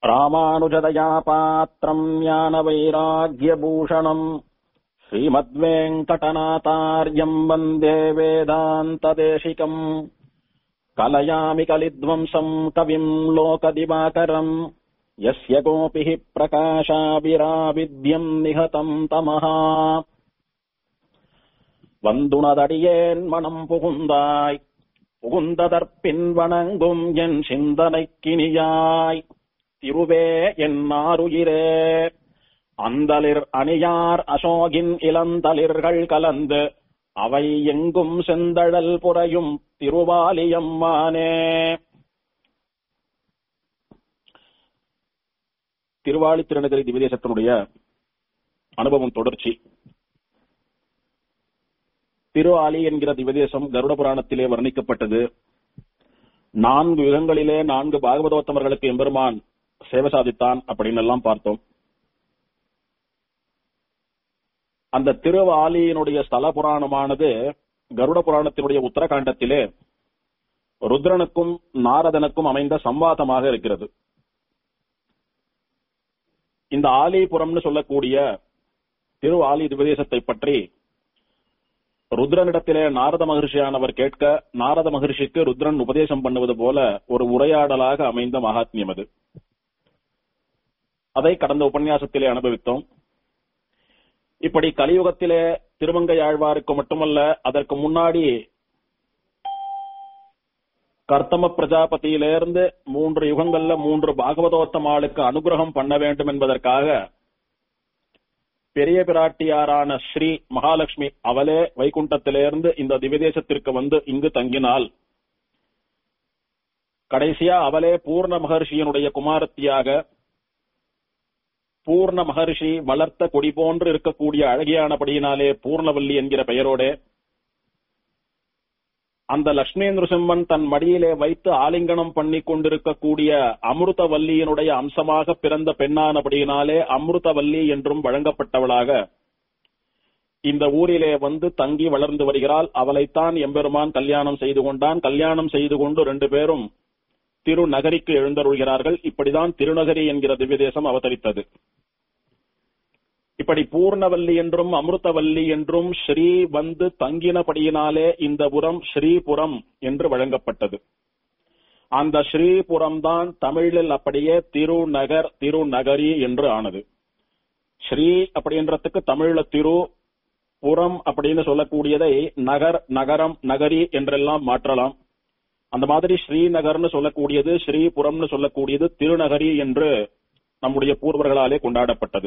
ராமானுஜதயா பாத்திரம் ஞான வைராகியபூஷணம் ஸ்ரீமத்வேங்கடநாதார்யம் வந்தே வேதாந்ததேசிகம் கலயாமி கலித்வம்சம் கவிம் லோகதிவாகரம் யஸ்ய கோபிः பிரகாஷாபிராவித்யம் நிகதம் தமஹா வந்துணதடியேன் மனம் புகுந்தாய் புகுந்ததற்பின் வணங்கும் என் சிந்தனைக்கினியாய் திருவே என் ஆருயிரே அந்தளிர் அணியார் அசோகின் இளந்தளிர்கள் கலந்து அவை எங்கும் செந்தழல் புறையும் திருவாலியம்மானே திருவாளி திருநகரி திவ்யதேசத்தினுடைய அனுபவம் தொடர்ச்சி திரு ஆலி என்கிற திவதேசம் கருட புராணத்திலே வர்ணிக்கப்பட்டது நான்கு யுகங்களிலே நான்கு பாகவதோத்தமர்களுக்கு எம்பெருமான் சேவை சாதித்தான் அப்படின்னு எல்லாம் பார்த்தோம் அந்த திரு ஆலியினுடைய ஸ்தல புராணமானது கருட புராணத்தினுடைய உத்தரகாண்டத்திலே ருத்ரனுக்கும் நாரதனுக்கும் அமைந்த சம்வாதமாக இருக்கிறது இந்த ஆலிபுரம்னு சொல்லக்கூடிய திரு ஆலி திவதேசத்தை பற்றி ருத்ரனிடத்திலே நாரத மகர்ஷியானவர் கேட்க நாரத மகர்ஷிக்கு ருத்ரன் உபதேசம் பண்ணுவது போல ஒரு உரையாடலாக அமைந்த மகாத்மியம் அது அதை கடந்த உபன்யாசத்திலே அனுபவித்தோம் இப்படி கலியுகத்திலே திருமங்கை ஆழ்வாருக்கு மட்டுமல்ல அதற்கு முன்னாடி கர்த்தம பிரஜாபதியிலிருந்து மூன்று யுகங்கள்ல மூன்று பாகவதோத்தமாளுக்கு அனுகிரகம் பண்ண வேண்டும் என்பதற்காக பெரிய பிராட்டியாரான ஸ்ரீ மகாலட்சுமி அவளே வைகுண்டத்திலிருந்து இந்த திவ்யதேசத்திற்கு வந்து இங்கு தங்கினாள் கடைசியா அவளே பூர்ண மகர்ஷியினுடைய குமாரத்தியாக பூர்ண மகர்ஷி வளர்த்த கொடி போன்று இருக்கக்கூடிய அழகியானபடியினாலே பூர்ணவல்லி என்கிற பெயரோட அந்த லட்சுமி நிருசிம்மன் தன் மடியிலே வைத்து ஆலிங்கனம் பண்ணி கொண்டிருக்கக்கூடிய அமிர்தவல்லியினுடைய அம்சமாக பிறந்த பெண்ணானபடியினாலே அமிர்தவல்லி என்றும் வழங்கப்பட்டவளாக இந்த ஊரிலே வந்து தங்கி வளர்ந்து வருகிறாள் அவளைத்தான் எம்பெருமான் கல்யாணம் செய்து கொண்டான் கல்யாணம் செய்து கொண்டு ரெண்டு பேரும் திருநகரிக்கு எழுந்தருள்கிறார்கள் இப்படிதான் திருநகரி என்கிற திவ்யதேசம் அவதரித்தது இப்படி பூர்ணவல்லி என்றும் அமிர்தவல்லி என்றும் ஸ்ரீ வந்து தங்கினபடியினாலே இந்த புறம் ஸ்ரீபுரம் என்று வழங்கப்பட்டது அந்த ஸ்ரீபுரம் தான் தமிழில் அப்படியே திருநகர் திருநகரி என்று ஆனது ஸ்ரீ அப்படின்றதுக்கு தமிழ்ல திரு புறம் அப்படின்னு சொல்லக்கூடியதை நகர் நகரம் நகரி என்றெல்லாம் மாற்றலாம் அந்த மாதிரி ஸ்ரீநகர்னு சொல்லக்கூடியது ஸ்ரீபுரம்னு சொல்லக்கூடியது திருநகரி என்று நம்முடைய பூர்வர்களாலே கொண்டாடப்பட்டது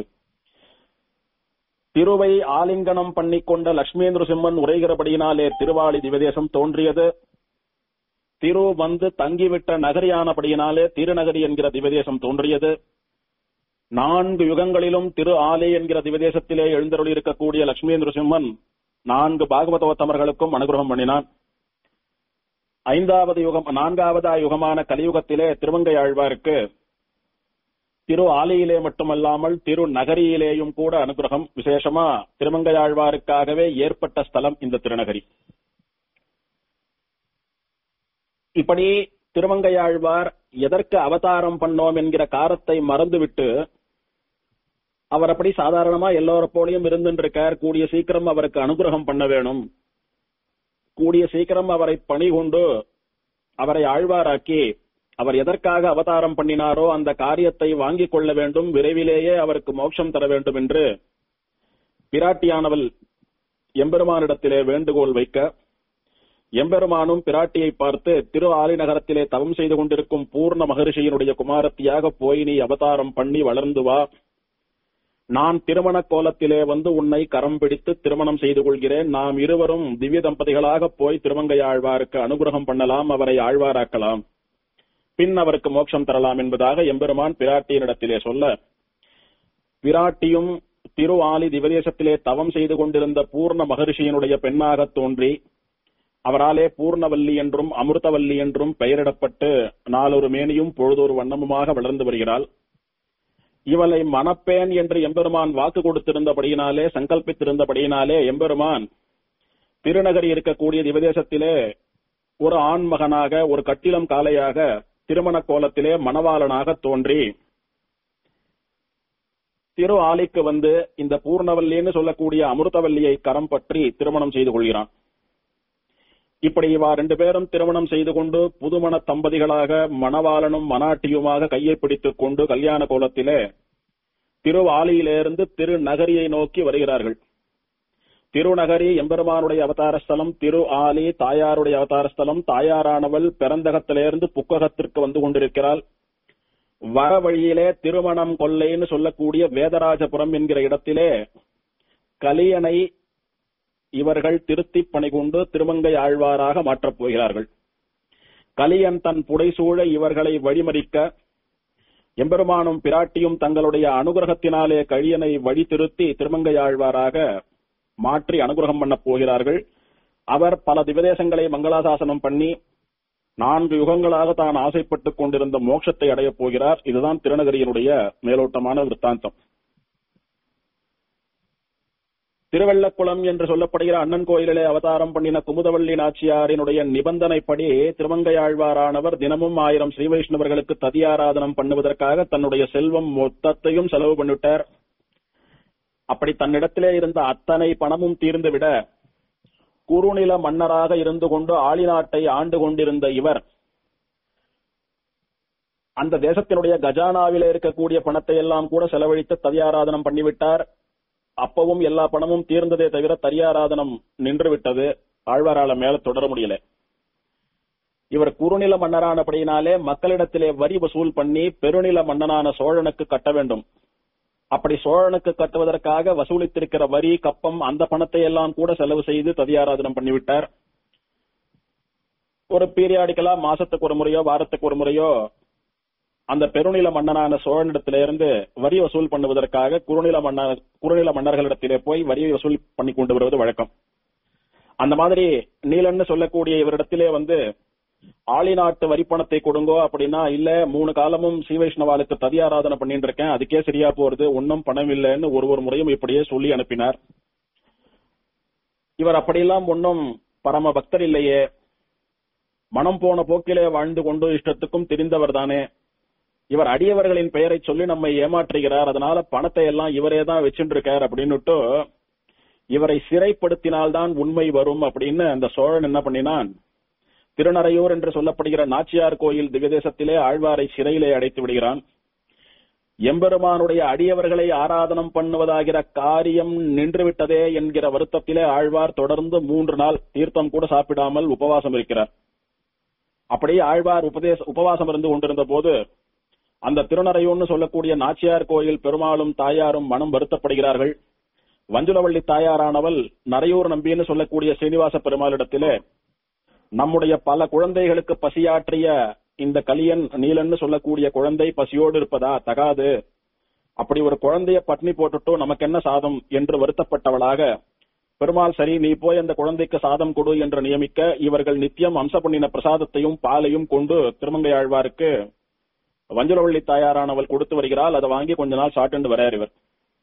திருவை ஆலிங்கனம் பண்ணிக்கொண்ட லட்சுமி சிம்மன் உரைகிறபடியினாலே திருவாளி திவதேசம் தோன்றியது திரு வந்து தங்கிவிட்ட நகரியானபடியினாலே திருநகரி என்கிற திவதேசம் தோன்றியது நான்கு யுகங்களிலும் திரு ஆலை என்கிற திவதேசத்திலே எழுந்தருளி இருக்கக்கூடிய லட்சுமி சிம்மன் நான்கு பாகவதோத்தமர்களுக்கும் அனுகிரகம் பண்ணினான் ஐந்தாவது யுகம் நான்காவது யுகமான கலியுகத்திலே திருவங்கை ஆழ்வாருக்கு திரு ஆலையிலே மட்டுமல்லாமல் திரு நகரியிலேயும் கூட அனுகிரகம் விசேஷமா திருமங்கையாழ்வாருக்காகவே ஏற்பட்ட ஸ்தலம் இந்த திருநகரி இப்படி திருமங்கையாழ்வார் எதற்கு அவதாரம் பண்ணோம் என்கிற காரத்தை மறந்துவிட்டு அவர் அப்படி சாதாரணமா எல்லோர போலையும் இருந்துருக்கார் கூடிய சீக்கிரம் அவருக்கு அனுகிரகம் பண்ண வேணும் கூடிய சீக்கிரம் அவரை பணி கொண்டு அவரை ஆழ்வாராக்கி அவர் எதற்காக அவதாரம் பண்ணினாரோ அந்த காரியத்தை வாங்கிக் கொள்ள வேண்டும் விரைவிலேயே அவருக்கு மோட்சம் தர வேண்டும் என்று பிராட்டியானவள் எம்பெருமானிடத்திலே வேண்டுகோள் வைக்க எம்பெருமானும் பிராட்டியை பார்த்து திரு ஆலிநகரத்திலே தவம் செய்து கொண்டிருக்கும் பூர்ண மகரிஷியினுடைய குமாரத்தியாக போய் நீ அவதாரம் பண்ணி வளர்ந்து வா நான் திருமண கோலத்திலே வந்து உன்னை கரம் பிடித்து திருமணம் செய்து கொள்கிறேன் நாம் இருவரும் திவ்ய தம்பதிகளாக போய் திருமங்கை ஆழ்வாருக்கு அனுகிரகம் பண்ணலாம் அவரை ஆழ்வாராக்கலாம் பின் அவருக்கு மோட்சம் தரலாம் என்பதாக எம்பெருமான் பிராட்டியினிடத்திலே சொல்ல பிராட்டியும் திரு ஆலி திவதேசத்திலே தவம் செய்து கொண்டிருந்த பூர்ண மகர்ஷியினுடைய பெண்ணாக தோன்றி அவராலே பூர்ணவல்லி என்றும் அமிர்தவல்லி என்றும் பெயரிடப்பட்டு நாளொரு மேனியும் பொழுதொரு வண்ணமுமாக வளர்ந்து வருகிறாள் இவளை மணப்பேன் என்று எம்பெருமான் வாக்கு கொடுத்திருந்தபடியினாலே சங்கல்பித்திருந்தபடியினாலே எம்பெருமான் திருநகரி இருக்கக்கூடிய திவதேசத்திலே ஒரு ஆண் மகனாக ஒரு கட்டிலம் காலையாக திருமண கோலத்திலே மணவாளனாக தோன்றி திரு ஆலிக்கு வந்து இந்த பூர்ணவல்லின்னு சொல்லக்கூடிய அமிர்தவல்லியை கரம் பற்றி திருமணம் செய்து கொள்கிறான் இப்படி இவா ரெண்டு பேரும் திருமணம் செய்து கொண்டு புதுமண தம்பதிகளாக மணவாளனும் மனாட்டியுமாக கையை பிடித்துக் கொண்டு கல்யாண கோலத்திலே திரு ஆலியிலிருந்து திருநகரியை நோக்கி வருகிறார்கள் திருநகரி எம்பெருமானுடைய அவதார ஸ்தலம் திரு ஆலி தாயாருடைய அவதார ஸ்தலம் தாயாரானவள் பிறந்தகத்திலிருந்து புக்ககத்திற்கு வந்து கொண்டிருக்கிறாள் வர வழியிலே திருமணம் கொல்லைன்னு சொல்லக்கூடிய வேதராஜபுரம் என்கிற இடத்திலே கலியனை இவர்கள் திருத்தி பணிகொண்டு திருமங்கை ஆழ்வாராக மாற்றப் போகிறார்கள் கலியன் தன் புடைசூழ இவர்களை வழிமறிக்க எம்பெருமானும் பிராட்டியும் தங்களுடைய அனுகிரகத்தினாலே கழியனை வழி திருத்தி திருமங்கை ஆழ்வாராக மாற்றி அனுகிரகம் பண்ணப் போகிறார்கள் அவர் பல திவதேசங்களை மங்களாசாசனம் பண்ணி நான்கு யுகங்களாக தான் ஆசைப்பட்டுக் கொண்டிருந்த மோட்சத்தை அடையப் போகிறார் இதுதான் திருநகரியினுடைய மேலோட்டமான விற்த்தாந்தம் திருவள்ளக்குளம் என்று சொல்லப்படுகிற அண்ணன் கோயிலிலே அவதாரம் பண்ணின குமுதவள்ளி நாச்சியாரினுடைய நிபந்தனைப்படி திருமங்கையாழ்வாரானவர் தினமும் ஆயிரம் ஸ்ரீ வைஷ்ணவர்களுக்கு ததியாராதனம் பண்ணுவதற்காக தன்னுடைய செல்வம் மொத்தத்தையும் செலவு பண்ணிவிட்டார் அப்படி தன்னிடத்திலே இருந்த அத்தனை பணமும் தீர்ந்துவிட குறுநில மன்னராக இருந்து கொண்டு ஆளிநாட்டை ஆண்டு கொண்டிருந்த இவர் அந்த தேசத்தினுடைய கஜானாவிலே இருக்கக்கூடிய பணத்தை எல்லாம் கூட செலவழித்து ததியாராதனம் பண்ணிவிட்டார் அப்பவும் எல்லா பணமும் தீர்ந்ததே தவிர தரியாராதனம் நின்று விட்டது ஆழ்வாரால மேல தொடர முடியல இவர் குறுநில மன்னரானபடியினாலே மக்களிடத்திலே வரி வசூல் பண்ணி பெருநில மன்னனான சோழனுக்கு கட்ட வேண்டும் அப்படி சோழனுக்கு கட்டுவதற்காக வசூலித்திருக்கிற வரி கப்பம் அந்த பணத்தை எல்லாம் கூட செலவு செய்து ததியாராதனம் பண்ணிவிட்டார் ஒரு பீரியாடிக்கலா மாசத்துக்கு ஒரு முறையோ வாரத்துக்கு ஒரு முறையோ அந்த பெருநில மன்னனான சோழனிடத்திலிருந்து வரி வசூல் பண்ணுவதற்காக குறுநில மன்னர் குறுநில மன்னர்களிடத்திலே போய் வரி வசூல் பண்ணி கொண்டு வருவது வழக்கம் அந்த மாதிரி நீலன்னு சொல்லக்கூடிய இவரிடத்திலே வந்து ஆளிநாட்டு வரிப்பணத்தை கொடுங்கோ அப்படின்னா இல்ல மூணு காலமும் ஸ்ரீ வைஷ்ணவாளுக்கு ததியாராதனை பண்ணிட்டு இருக்கேன் அதுக்கே சரியா போறது ஒன்னும் பணம் இல்லைன்னு ஒரு ஒரு முறையும் இப்படியே சொல்லி அனுப்பினார் இவர் அப்படியெல்லாம் ஒன்னும் பரம பக்தர் இல்லையே மனம் போன போக்கிலே வாழ்ந்து கொண்டு இஷ்டத்துக்கும் தெரிந்தவர் தானே இவர் அடியவர்களின் பெயரை சொல்லி நம்மை ஏமாற்றுகிறார் அதனால பணத்தை எல்லாம் இவரே தான் வச்சுட்டு இருக்கார் அப்படின்னுட்டு இவரை சிறைப்படுத்தினால்தான் உண்மை வரும் அப்படின்னு அந்த சோழன் என்ன பண்ணினான் திருநறையூர் என்று சொல்லப்படுகிற நாச்சியார் கோயில் திவ்யதேசத்திலே ஆழ்வாரை சிறையிலே அடைத்து விடுகிறான் எம்பெருமானுடைய அடியவர்களை ஆராதனம் பண்ணுவதாகிற காரியம் நின்றுவிட்டதே என்கிற வருத்தத்திலே ஆழ்வார் தொடர்ந்து மூன்று நாள் தீர்த்தம் கூட சாப்பிடாமல் உபவாசம் இருக்கிறார் அப்படியே ஆழ்வார் உபதேச உபவாசம் இருந்து கொண்டிருந்த போது அந்த திருநறையூர்னு சொல்லக்கூடிய நாச்சியார் கோயில் பெருமாளும் தாயாரும் மனம் வருத்தப்படுகிறார்கள் வஞ்சுலவள்ளி தாயாரானவள் நரையூர் நம்பின்னு சொல்லக்கூடிய சீனிவாச பெருமாளிடத்திலே நம்முடைய பல குழந்தைகளுக்கு பசியாற்றிய இந்த கலியன் நீலன்னு சொல்லக்கூடிய குழந்தை பசியோடு இருப்பதா தகாது அப்படி ஒரு குழந்தைய பட்னி போட்டுட்டோ நமக்கு என்ன சாதம் என்று வருத்தப்பட்டவளாக பெருமாள் சரி நீ போய் அந்த குழந்தைக்கு சாதம் கொடு என்று நியமிக்க இவர்கள் நித்தியம் அம்ச பண்ணின பிரசாதத்தையும் பாலையும் கொண்டு திருமங்கை ஆழ்வாருக்கு வஞ்சரவள்ளி தாயாரானவள் கொடுத்து வருகிறாள் அதை வாங்கி கொஞ்ச நாள் சாட்டுண்டு வரார் இவர்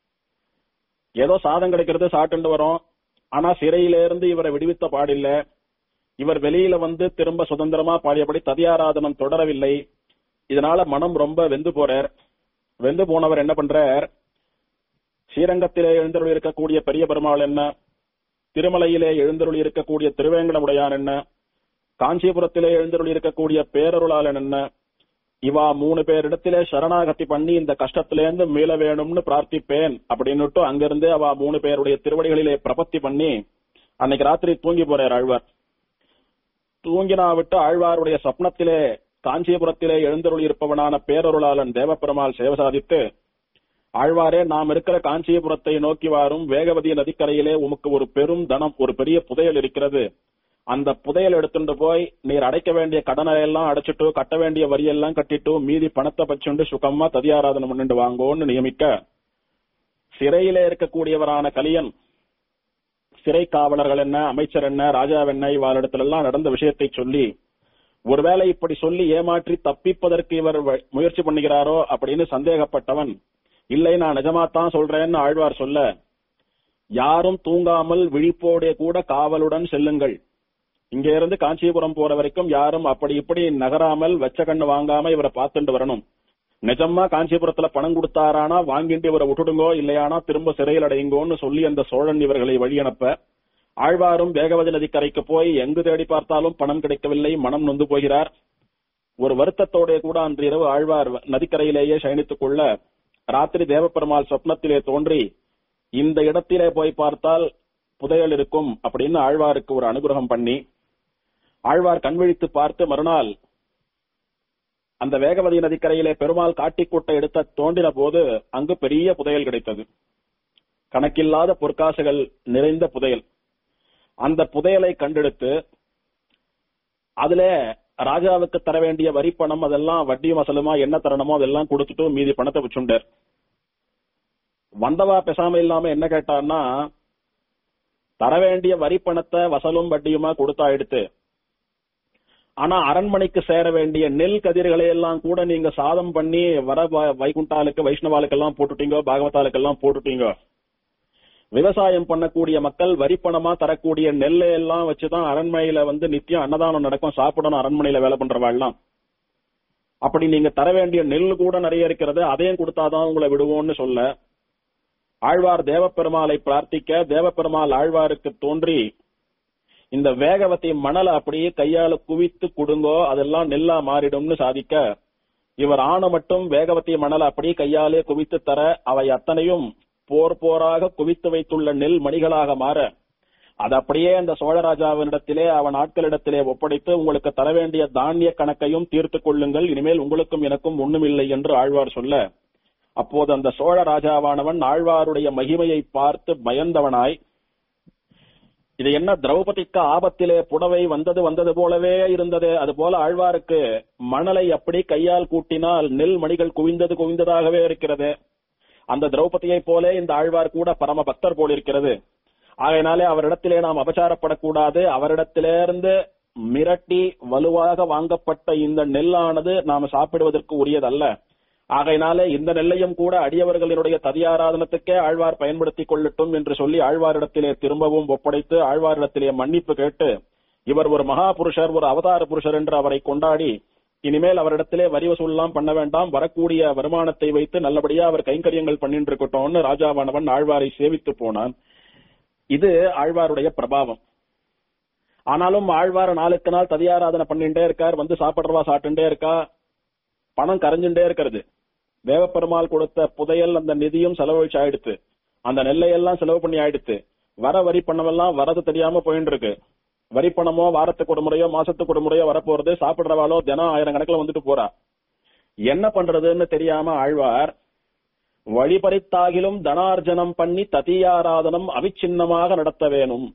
ஏதோ சாதம் கிடைக்கிறது சாட்டுண்டு வரோம் ஆனா சிறையிலிருந்து இவரை விடுவித்த பாடில்ல இவர் வெளியில வந்து திரும்ப சுதந்திரமா பாடியபடி ததியாராதனம் தொடரவில்லை இதனால மனம் ரொம்ப வெந்து போறார் வெந்து போனவர் என்ன பண்றார் ஸ்ரீரங்கத்திலே எழுந்தருள் இருக்கக்கூடிய பெரிய பெருமாள் என்ன திருமலையிலே எழுந்தருள் இருக்கக்கூடிய திருவேங்கடமுடையான் என்ன காஞ்சிபுரத்திலே எழுந்தருள் இருக்கக்கூடிய பேரருளாளன் என்ன இவா மூணு பேரிடத்திலே சரணாகதி பண்ணி இந்த கஷ்டத்திலேருந்து மீள வேணும்னு பிரார்த்திப்பேன் அப்படின்னுட்டு அங்கிருந்து அவ மூணு பேருடைய திருவடிகளிலே பிரபத்தி பண்ணி அன்னைக்கு ராத்திரி தூங்கி போறார் ஆழ்வார் தூங்கினா விட்டு ஆழ்வாருடைய சொப்னத்திலே காஞ்சிபுரத்திலே எழுந்தருள் இருப்பவனான பேரருளாளன் தேவப்பெருமாள் சேவை சாதித்து ஆழ்வாரே நாம் இருக்கிற காஞ்சிபுரத்தை நோக்கி வாரும் வேகவதி நதிக்கரையிலே உமக்கு ஒரு பெரும் தனம் ஒரு பெரிய புதையல் இருக்கிறது அந்த புதையல் எடுத்துட்டு போய் நீர் அடைக்க வேண்டிய கடனை எல்லாம் அடைச்சிட்டு கட்ட வேண்டிய வரியெல்லாம் கட்டிட்டு மீதி பணத்தை பச்சுண்டு சுகமா ததியாராதனை பண்ணிட்டு வாங்கோன்னு நியமிக்க சிறையிலே இருக்கக்கூடியவரான கலியன் சிறை காவலர்கள் என்ன அமைச்சர் என்ன ராஜாவென்ன இவாளிடத்துல எல்லாம் நடந்த விஷயத்தை சொல்லி ஒருவேளை இப்படி சொல்லி ஏமாற்றி தப்பிப்பதற்கு இவர் வ- முயற்சி பண்ணுகிறாரோ அப்படின்னு சந்தேகப்பட்டவன் இல்லை நான் நிஜமாத்தான் சொல்றேன்னு ஆழ்வார் சொல்ல யாரும் தூங்காமல் விழிப்போடே கூட காவலுடன் செல்லுங்கள் இங்க இருந்து காஞ்சிபுரம் போற வரைக்கும் யாரும் அப்படி இப்படி நகராமல் வெச்ச கண்ணு வாங்காம இவரை பார்த்துட்டு வரணும் நிஜமா காஞ்சிபுரத்துல பணம் கொடுத்தாரானா வாங்கிட்டு இவரை விட்டுடுங்கோ இல்லையானா திரும்ப சிறையில் அடையுங்கோன்னு சொல்லி அந்த சோழன் இவர்களை வழி அனுப்ப ஆழ்வாரும் வேகவதி நதிக்கரைக்கு போய் எங்கு தேடி பார்த்தாலும் பணம் கிடைக்கவில்லை மனம் நொந்து போகிறார் ஒரு வருத்தத்தோட கூட அன்று இரவு ஆழ்வார் நதிக்கரையிலேயே சயனித்துக் கொள்ள ராத்திரி தேவப்பெருமாள் சொப்னத்திலே தோன்றி இந்த இடத்திலே போய் பார்த்தால் புதையல் இருக்கும் அப்படின்னு ஆழ்வாருக்கு ஒரு அனுகிரகம் பண்ணி ஆழ்வார் கண்விழித்து பார்த்து மறுநாள் அந்த வேகவதி நதிக்கரையிலே பெருமாள் காட்டிக்கூட்டை எடுத்த தோண்டின போது அங்கு பெரிய புதையல் கிடைத்தது கணக்கில்லாத பொற்காசுகள் நிறைந்த புதையல் அந்த புதையலை கண்டெடுத்து அதுல ராஜாவுக்கு தர வேண்டிய வரி பணம் அதெல்லாம் வட்டி வசலுமா என்ன தரணுமோ அதெல்லாம் கொடுத்துட்டு மீதி பணத்தை வச்சுண்டார் வந்தவா பேசாம இல்லாம என்ன கேட்டான்னா தர வேண்டிய வரி பணத்தை வசலும் வட்டியுமா கொடுத்தா எடுத்து ஆனா அரண்மனைக்கு சேர வேண்டிய நெல் கதிர்களை எல்லாம் கூட நீங்க சாதம் பண்ணி வர வ- வைகுண்டாலுக்கு வைஷ்ணவாளுக்கு எல்லாம் போட்டுட்டீங்க பாகவதாலுக்கு எல்லாம் போட்டுட்டீங்க விவசாயம் பண்ணக்கூடிய மக்கள் வரி பணமா தரக்கூடிய நெல்லை எல்லாம் வச்சுதான் அரண்மனையில வந்து நித்தியம் அன்னதானம் நடக்கும் சாப்பிடணும் அரண்மனையில வேலை பண்றவாள்லாம் அப்படி நீங்க தர வேண்டிய நெல் கூட நிறைய இருக்கிறது அதையும் கொடுத்தாதான் உங்களை விடுவோம்னு சொல்ல ஆழ்வார் தேவப்பெருமாளை பிரார்த்திக்க தேவப்பெருமாள் ஆழ்வாருக்கு தோன்றி இந்த வேகவதி மணலை அப்படியே கையால குவித்து கொடுங்கோ அதெல்லாம் நெல்லா மாறிடும்னு சாதிக்க இவர் ஆணை மட்டும் வேகவதி மணலை அப்படியே கையாலே குவித்து தர அவை அத்தனையும் போர் போராக குவித்து வைத்துள்ள நெல் மணிகளாக மாற அது அப்படியே அந்த சோழராஜாவினிடத்திலே அவன் ஆட்களிடத்திலே ஒப்படைத்து உங்களுக்கு தர வேண்டிய தானிய கணக்கையும் தீர்த்துக் கொள்ளுங்கள் இனிமேல் உங்களுக்கும் எனக்கும் ஒண்ணுமில்லை என்று ஆழ்வார் சொல்ல அப்போது அந்த சோழ ராஜாவானவன் ஆழ்வாருடைய மகிமையை பார்த்து பயந்தவனாய் இது என்ன திரௌபதிக்கு ஆபத்திலே புடவை வந்தது வந்தது போலவே இருந்தது அது போல ஆழ்வாருக்கு மணலை அப்படி கையால் கூட்டினால் நெல் மணிகள் குவிந்தது குவிந்ததாகவே இருக்கிறது அந்த திரௌபதியை போல இந்த ஆழ்வார் கூட பரம பக்தர் போல் இருக்கிறது ஆகையினாலே அவரிடத்திலே நாம் அபச்சாரப்படக்கூடாது அவரிடத்திலிருந்து மிரட்டி வலுவாக வாங்கப்பட்ட இந்த நெல்லானது நாம் சாப்பிடுவதற்கு உரியதல்ல ஆகையினாலே இந்த நெல்லையும் கூட அடியவர்களினுடைய ததியாராதனத்துக்கே ஆழ்வார் பயன்படுத்திக் கொள்ளட்டும் என்று சொல்லி ஆழ்வாரிடத்திலே திரும்பவும் ஒப்படைத்து ஆழ்வாரிடத்திலே மன்னிப்பு கேட்டு இவர் ஒரு மகா புருஷர் ஒரு அவதார புருஷர் என்று அவரை கொண்டாடி இனிமேல் அவரிடத்திலே வரி வசூல்லாம் பண்ண வேண்டாம் வரக்கூடிய வருமானத்தை வைத்து நல்லபடியா அவர் கைங்கரியங்கள் பண்ணிட்டு இருக்கட்டும்னு ராஜாவானவன் ஆழ்வாரை சேவித்து போனான் இது ஆழ்வாருடைய பிரபாவம் ஆனாலும் ஆழ்வார் நாளுக்கு நாள் ததியாராதனை பண்ணிட்டே இருக்கார் வந்து சாப்பிடுறவா சாப்பிட்டுட்டே இருக்கா பணம் கரைஞ்சுட்டே இருக்கிறது தேவப்பெருமாள் கொடுத்த புதையல் அந்த நிதியும் செலவழிச்சு ஆயிடுத்து அந்த நெல்லையெல்லாம் செலவு பண்ணி ஆயிடுத்து வர வரி பணமெல்லாம் வரது தெரியாம போயிட்டு இருக்கு வரி பணமோ வாரத்துக்கு ஒரு முறையோ மாசத்துக்கு ஒரு முறையோ வரப்போறது சாப்பிடுறவாளோ தினம் ஆயிரம் கணக்குல வந்துட்டு போறா என்ன பண்றதுன்னு தெரியாம ஆழ்வார் வழிபறித்தாகிலும் தனார்ஜனம் பண்ணி ததியாராதனம் அவிச்சின்னமாக நடத்த வேணும்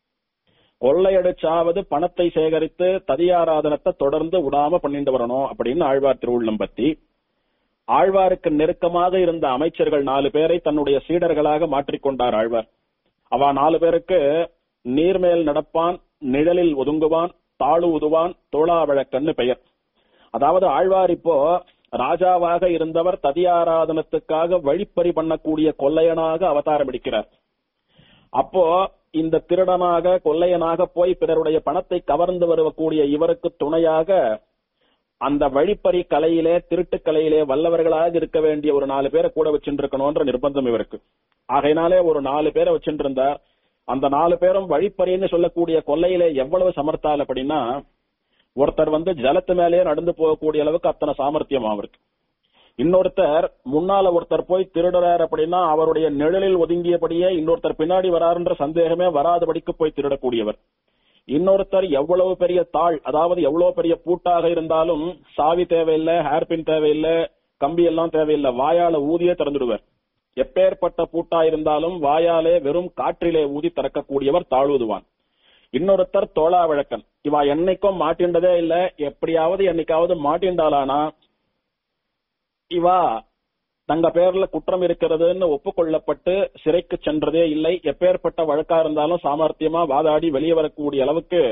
கொள்ளையடிச்சாவது பணத்தை சேகரித்து ததியாராதனத்தை தொடர்ந்து விடாம பண்ணிட்டு வரணும் அப்படின்னு ஆழ்வார் திருவுள்ளம் பத்தி ஆழ்வாருக்கு நெருக்கமாக இருந்த அமைச்சர்கள் நாலு பேரை தன்னுடைய சீடர்களாக மாற்றிக்கொண்டார் ஆழ்வார் அவ நாலு பேருக்கு நீர்மேல் நடப்பான் நிழலில் ஒதுங்குவான் தாழு உதுவான் தோளாவழக்கன்னு பெயர் அதாவது ஆழ்வார் இப்போ ராஜாவாக இருந்தவர் ததியாராதனத்துக்காக வழிப்பறி பண்ணக்கூடிய கொள்ளையனாக அவதாரம் எடுக்கிறார் அப்போ இந்த திருடனாக கொள்ளையனாக போய் பிறருடைய பணத்தை கவர்ந்து வரக்கூடிய இவருக்கு துணையாக அந்த வழிப்பறி கலையிலே திருட்டு கலையிலே வல்லவர்களாக இருக்க வேண்டிய ஒரு நாலு பேரை கூட வச்சுட்டு இருக்கணும்ன்ற நிர்பந்தம் இவருக்கு ஆகையினாலே ஒரு நாலு பேரை வச்சுட்டு இருந்தார் அந்த நாலு பேரும் வழிப்பறின்னு சொல்லக்கூடிய கொள்ளையிலே எவ்வளவு சமர்த்தால் அப்படின்னா ஒருத்தர் வந்து ஜலத்து மேலேயே நடந்து போகக்கூடிய அளவுக்கு அத்தனை சாமர்த்தியம் அவருக்கு இன்னொருத்தர் முன்னால ஒருத்தர் போய் திருடுறார் அப்படின்னா அவருடைய நிழலில் ஒதுங்கியபடியே இன்னொருத்தர் பின்னாடி வராருன்ற சந்தேகமே வராதபடிக்கு போய் திருடக்கூடியவர் இன்னொருத்தர் எவ்வளவு பெரிய தாள் அதாவது எவ்வளவு பெரிய பூட்டாக இருந்தாலும் சாவி தேவையில்லை ஹேர்பின் தேவையில்லை கம்பி எல்லாம் தேவையில்லை வாயால ஊதியே திறந்துடுவார் எப்பேற்பட்ட பூட்டா இருந்தாலும் வாயாலே வெறும் காற்றிலே ஊதி திறக்கக்கூடியவர் தாழ்வுதுவான் இன்னொருத்தர் தோளா வழக்கன் இவா என்னைக்கும் மாட்டின்றதே இல்ல எப்படியாவது என்னைக்காவது மாட்டின்றாலானா இவா தங்க பேர்ல குற்றம் இருக்கிறதுன்னு ஒப்புக்கொள்ளப்பட்டு சிறைக்கு சென்றதே இல்லை எப்பேற்பட்ட வழக்கா இருந்தாலும் சாமர்த்தியமா வாதாடி வெளியே வரக்கூடிய அளவுக்கு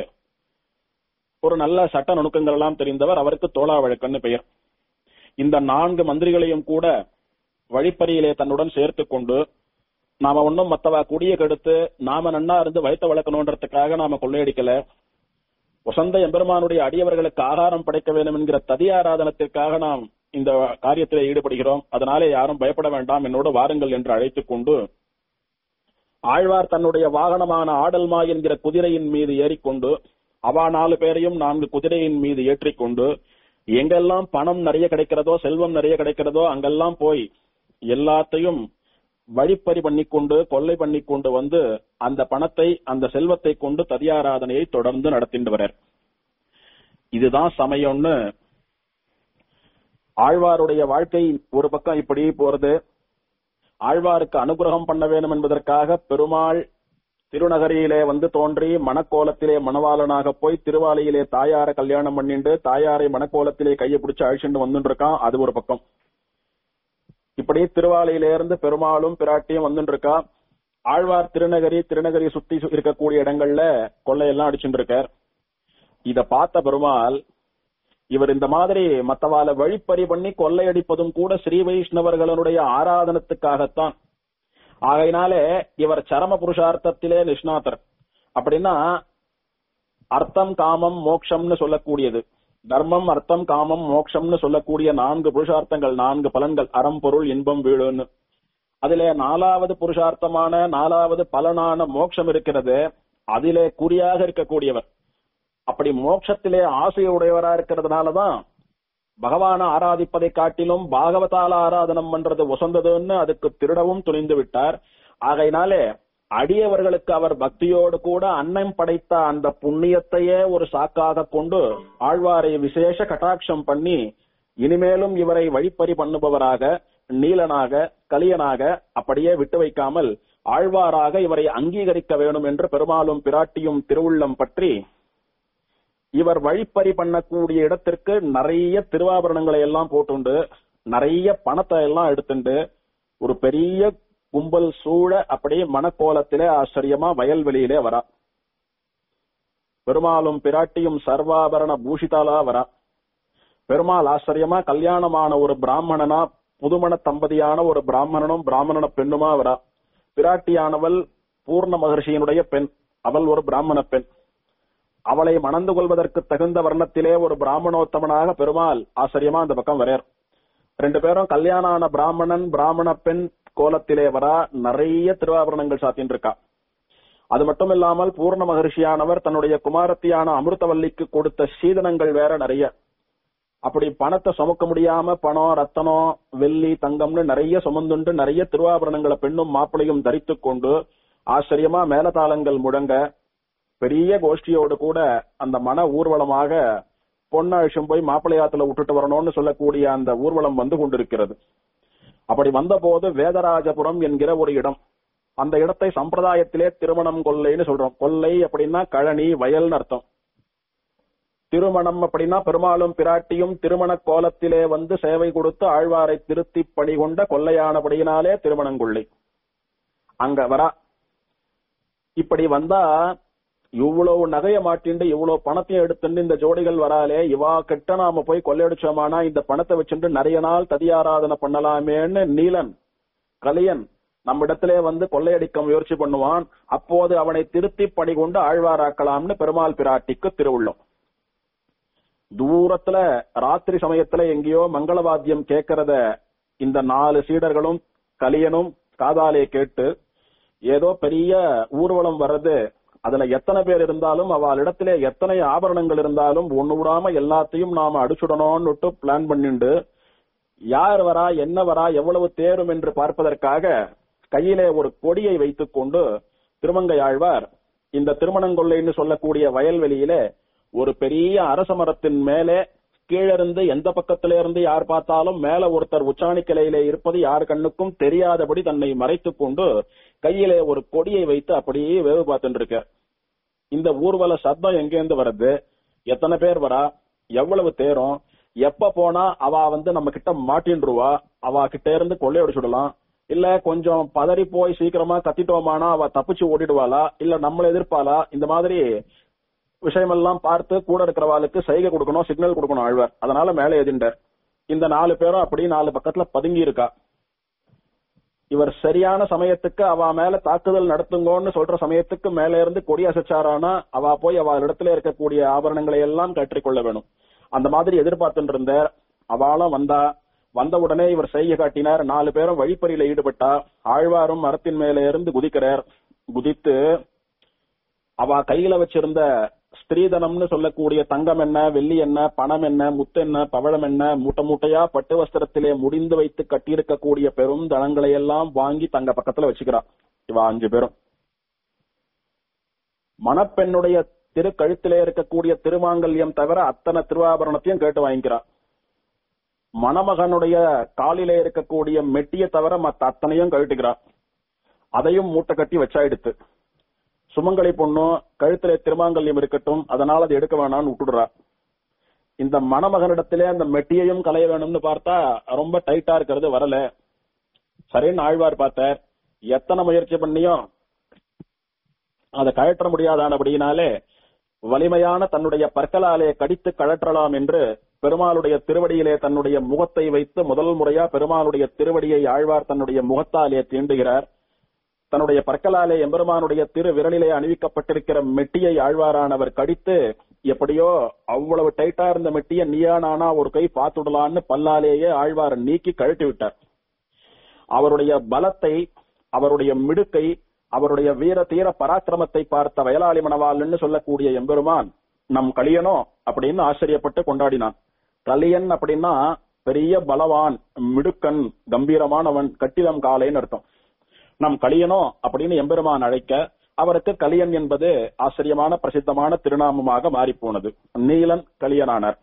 ஒரு நல்ல சட்ட நுணுக்கங்கள் எல்லாம் தெரிந்தவர் அவருக்கு தோளா வழக்கன்னு பெயர் இந்த நான்கு மந்திரிகளையும் கூட வழிப்பறியிலே தன்னுடன் சேர்த்து கொண்டு நாம ஒன்னும் மத்தவா குடிய கெடுத்து நாம நன்னா இருந்து வயித்த வளர்க்கணுன்றதுக்காக நாம கொள்ளையடிக்கல வசந்த எம்பெருமானுடைய அடியவர்களுக்கு ஆகாரம் படைக்க வேண்டும் என்கிற ததியாராதனத்திற்காக நாம் இந்த காரியத்திலே ஈடுபடுகிறோம் அதனாலே யாரும் பயப்பட வேண்டாம் என்னோடு வாருங்கள் என்று அழைத்துக் கொண்டு ஆழ்வார் தன்னுடைய வாகனமான ஆடல்மா என்கிற குதிரையின் மீது ஏறிக்கொண்டு அவா நாலு பேரையும் நான்கு குதிரையின் மீது ஏற்றிக்கொண்டு எங்கெல்லாம் பணம் நிறைய கிடைக்கிறதோ செல்வம் நிறைய கிடைக்கிறதோ அங்கெல்லாம் போய் எல்லாத்தையும் வழிப்பறி பண்ணிக்கொண்டு கொள்ளை பண்ணிக்கொண்டு வந்து அந்த பணத்தை அந்த செல்வத்தை கொண்டு ததியாராதனையை தொடர்ந்து நடத்திட்டு வரார் இதுதான் சமயம்னு ஆழ்வாருடைய வாழ்க்கை ஒரு பக்கம் இப்படி போறது ஆழ்வாருக்கு அனுகிரகம் பண்ண வேண்டும் என்பதற்காக பெருமாள் திருநகரியிலே வந்து தோன்றி மணக்கோலத்திலே மணவாளனாக போய் திருவாலையிலே தாயார கல்யாணம் பண்ணிண்டு தாயாரை மணக்கோலத்திலே கையை பிடிச்சு அழிச்சுட்டு வந்துட்டு இருக்கான் அது ஒரு பக்கம் இப்படி திருவாலையில இருந்து பெருமாளும் பிராட்டியும் வந்துட்டு இருக்கா ஆழ்வார் திருநகரி திருநகரி சுத்தி சு- இருக்கக்கூடிய இடங்கள்ல கொள்ளையெல்லாம் அடிச்சுட்டு இருக்கார் இத பார்த்த பெருமாள் இவர் இந்த மாதிரி மத்தவால வழிப்பறி பண்ணி கொள்ளையடிப்பதும் கூட ஸ்ரீ வைஷ்ணவர்களுடைய ஆராதனத்துக்காகத்தான் ஆகையினாலே இவர் சரம புருஷார்த்தத்திலே நிஷ்ணாதர் அப்படின்னா அர்த்தம் காமம் மோக்ஷம்னு சொல்லக்கூடியது தர்மம் அர்த்தம் காமம் மோக்ஷம்னு சொல்லக்கூடிய நான்கு புருஷார்த்தங்கள் நான்கு பலன்கள் அறம் பொருள் இன்பம் வீடுன்னு அதிலே நாலாவது புருஷார்த்தமான நாலாவது பலனான மோட்சம் இருக்கிறது அதிலே குறியாக இருக்கக்கூடியவர் அப்படி மோட்சத்திலே ஆசையுடையவரா இருக்கிறதுனாலதான் பகவான ஆராதிப்பதை காட்டிலும் பாகவதால ஆராதனம் பண்றது உசந்ததுன்னு அதுக்கு திருடவும் துணிந்து விட்டார் ஆகையினாலே அடியவர்களுக்கு அவர் பக்தியோடு கூட அன்னம் படைத்த அந்த புண்ணியத்தையே ஒரு சாக்காக கொண்டு ஆழ்வாரை விசேஷ கட்டாட்சம் பண்ணி இனிமேலும் இவரை வழிப்பறி பண்ணுபவராக நீலனாக கலியனாக அப்படியே விட்டு வைக்காமல் ஆழ்வாராக இவரை அங்கீகரிக்க வேண்டும் என்று பெருமாளும் பிராட்டியும் திருவுள்ளம் பற்றி இவர் வழிப்பறி பண்ணக்கூடிய இடத்திற்கு நிறைய திருவாபரணங்களை எல்லாம் போட்டுண்டு நிறைய பணத்தை எல்லாம் எடுத்துண்டு ஒரு பெரிய கும்பல் சூழ அப்படியே மணக்கோலத்திலே ஆச்சரியமா வயல்வெளியிலே வரா பெருமாளும் பிராட்டியும் சர்வாபரண பூஷிதாலா வரா பெருமாள் ஆச்சரியமா கல்யாணமான ஒரு பிராமணனா புதுமண தம்பதியான ஒரு பிராமணனும் பிராமணன பெண்ணுமா வரா பிராட்டியானவள் பூர்ண மகர்ஷியினுடைய பெண் அவள் ஒரு பிராமண பெண் அவளை மணந்து கொள்வதற்கு தகுந்த வர்ணத்திலே ஒரு பிராமணோத்தமனாக பெருமாள் ஆச்சரியமா அந்த பக்கம் வரையர் ரெண்டு பேரும் கல்யாணம் ஆன பிராமணன் பிராமண பெண் கோலத்திலே வரா நிறைய திருவாபரணங்கள் சாத்தின்னு இருக்கா அது மட்டும் இல்லாமல் பூர்ண மகர்ஷியானவர் தன்னுடைய குமாரத்தியான அமிர்தவல்லிக்கு கொடுத்த சீதனங்கள் வேற நிறைய அப்படி பணத்தை சுமக்க முடியாம பணம் ரத்தனம் வெள்ளி தங்கம்னு நிறைய சுமந்துண்டு நிறைய திருவாபரணங்களை பெண்ணும் மாப்பிளையும் தரித்துக் கொண்டு ஆச்சரியமா மேலதாளங்கள் முழங்க பெரிய கோஷ்டியோடு கூட அந்த மன ஊர்வலமாக பொன்னழிச்சும் போய் மாப்பிள்ளையாத்துல விட்டுட்டு வரணும்னு சொல்லக்கூடிய அந்த ஊர்வலம் வந்து கொண்டிருக்கிறது அப்படி வந்தபோது வேதராஜபுரம் என்கிற ஒரு இடம் அந்த இடத்தை சம்பிரதாயத்திலே திருமணம் கொல்லைன்னு சொல்றோம் கொல்லை அப்படின்னா கழனி வயல்னு அர்த்தம் திருமணம் அப்படின்னா பெருமாளும் பிராட்டியும் திருமண கோலத்திலே வந்து சேவை கொடுத்து ஆழ்வாரை திருத்தி பணி கொண்ட கொல்லையானபடியினாலே திருமணங்கொள்ளை அங்க வரா இப்படி வந்தா இவ்வளவு நகைய மாட்டிண்டு இவ்வளவு பணத்தையும் எடுத்துட்டு இந்த ஜோடிகள் வராலே இவா கிட்ட நாம போய் கொள்ளையடிச்சோமானா இந்த பணத்தை வச்சுட்டு நிறைய நாள் ததியாராதனை பண்ணலாமேன்னு நீலன் கலியன் நம்மிடத்திலே வந்து கொள்ளையடிக்க முயற்சி பண்ணுவான் அப்போது அவனை திருத்தி பணி கொண்டு ஆழ்வாராக்கலாம்னு பெருமாள் பிராட்டிக்கு திருவுள்ளம் தூரத்துல ராத்திரி சமயத்துல எங்கேயோ மங்களவாத்தியம் கேட்கறத இந்த நாலு சீடர்களும் கலியனும் காதாலே கேட்டு ஏதோ பெரிய ஊர்வலம் வர்றது அதுல எத்தனை பேர் இருந்தாலும் அவளிடத்திலே எத்தனை ஆபரணங்கள் இருந்தாலும் ஒண்ணு விடாம எல்லாத்தையும் நாம அடிச்சுடணும்னுட்டு பிளான் பண்ணிண்டு யார் வரா என்ன வரா எவ்வளவு தேரும் என்று பார்ப்பதற்காக கையிலே ஒரு கொடியை வைத்துக் கொண்டு திருமங்கை ஆழ்வார் இந்த திருமணங்கொள்ளைன்னு சொல்லக்கூடிய வயல்வெளியிலே ஒரு பெரிய அரச மரத்தின் மேலே கீழிருந்து எந்த பக்கத்தில இருந்து யார் பார்த்தாலும் மேல ஒருத்தர் உச்சாணி கிளையிலே இருப்பது யார் கண்ணுக்கும் தெரியாதபடி தன்னை மறைத்துக் கொண்டு கையிலே ஒரு கொடியை வைத்து அப்படியே வேவு பார்த்துட்டு இருக்க இந்த ஊர்வல சத்தம் எங்கேருந்து வருது எத்தனை பேர் வரா எவ்வளவு தேரும் எப்ப போனா அவ வந்து நம்ம கிட்ட மாட்டின்றுவா அவ கிட்ட இருந்து கொள்ளையடிச்சுடலாம் இல்ல கொஞ்சம் பதறி போய் சீக்கிரமா கத்திட்டோமானா அவ தப்பிச்சு ஓடிடுவாளா இல்ல நம்மள எதிர்ப்பாளா இந்த மாதிரி விஷயமெல்லாம் பார்த்து கூட இருக்கிறவாளுக்கு சைகை கொடுக்கணும் சிக்னல் கொடுக்கணும் ஆழ்வார் அதனால மேலே எதிண்டார் இந்த நாலு பேரும் அப்படி நாலு பக்கத்துல பதுங்கி இருக்கா இவர் சரியான சமயத்துக்கு அவ மேல தாக்குதல் நடத்துங்கோன்னு சொல்ற சமயத்துக்கு மேல இருந்து கொடி அசைச்சாரானா அவ போய் அவ இடத்துல இருக்கக்கூடிய ஆபரணங்களை எல்லாம் கற்றிக்கொள்ள வேணும் அந்த மாதிரி எதிர்பார்த்துட்டு இருந்தார் அவளும் வந்தா வந்தவுடனே இவர் செய்ய காட்டினார் நாலு பேரும் வழிப்பறியில ஈடுபட்டா ஆழ்வாரும் மரத்தின் மேலே இருந்து குதிக்கிறார் குதித்து அவ கையில வச்சிருந்த ஸ்திரீதனம்னு சொல்லக்கூடிய தங்கம் என்ன வெள்ளி என்ன பணம் என்ன முத்து என்ன பவழம் என்ன மூட்டை மூட்டையா பட்டு வஸ்திரத்திலே முடிந்து வைத்து கட்டியிருக்கக்கூடிய பெரும் தனங்களை எல்லாம் வாங்கி தங்க பக்கத்துல வச்சுக்கிறா இவ அஞ்சு பேரும் மணப்பெண்ணுடைய திரு கழுத்திலே இருக்கக்கூடிய திருமாங்கல்யம் தவிர அத்தனை திருவாபரணத்தையும் கேட்டு வாங்கிக்கிறா மணமகனுடைய காலிலே இருக்கக்கூடிய மெட்டிய தவிர மத்த அத்தனையும் கழட்டுகிறா அதையும் மூட்டை கட்டி வச்சாயிடுத்து சுமங்கலி பொண்ணும் கழுத்திலே திருமாங்கல்யம் இருக்கட்டும் அதனால அது எடுக்க வேணாம்னு விட்டுடுறா இந்த மணமகனிடத்திலே அந்த மெட்டியையும் களைய வேணும்னு பார்த்தா ரொம்ப டைட்டா இருக்கிறது வரல சரின்னு ஆழ்வார் பார்த்தார் எத்தனை முயற்சி பண்ணியும் அதை கழற்ற முடியாதானபடியினாலே வலிமையான தன்னுடைய பற்களாலே கடித்து கழற்றலாம் என்று பெருமாளுடைய திருவடியிலே தன்னுடைய முகத்தை வைத்து முதல் முறையா பெருமாளுடைய திருவடியை ஆழ்வார் தன்னுடைய முகத்தாலே தீண்டுகிறார் தன்னுடைய பற்களாலே எம்பெருமானுடைய திரு விரலிலே அணிவிக்கப்பட்டிருக்கிற மெட்டியை ஆழ்வாரானவர் கடித்து எப்படியோ அவ்வளவு டைட்டா இருந்த மெட்டிய நீயா நானா ஒரு கை பார்த்துடலான்னு பல்லாலேயே ஆழ்வார் நீக்கி கழட்டி விட்டார் அவருடைய பலத்தை அவருடைய மிடுக்கை அவருடைய வீர தீர பராக்கிரமத்தை பார்த்த வயலாளி மணவாள்னு சொல்லக்கூடிய எம்பெருமான் நம் கலியனோ அப்படின்னு ஆச்சரியப்பட்டு கொண்டாடினான் கலியன் அப்படின்னா பெரிய பலவான் மிடுக்கன் கம்பீரமானவன் கட்டிடம் காலைன்னு அர்த்தம் நம் கலியனோ அப்படின்னு எம்பெருமான் அழைக்க அவருக்கு கலியன் என்பது ஆச்சரியமான பிரசித்தமான திருநாமமாக மாறிப்போனது நீலன் கலியனானார்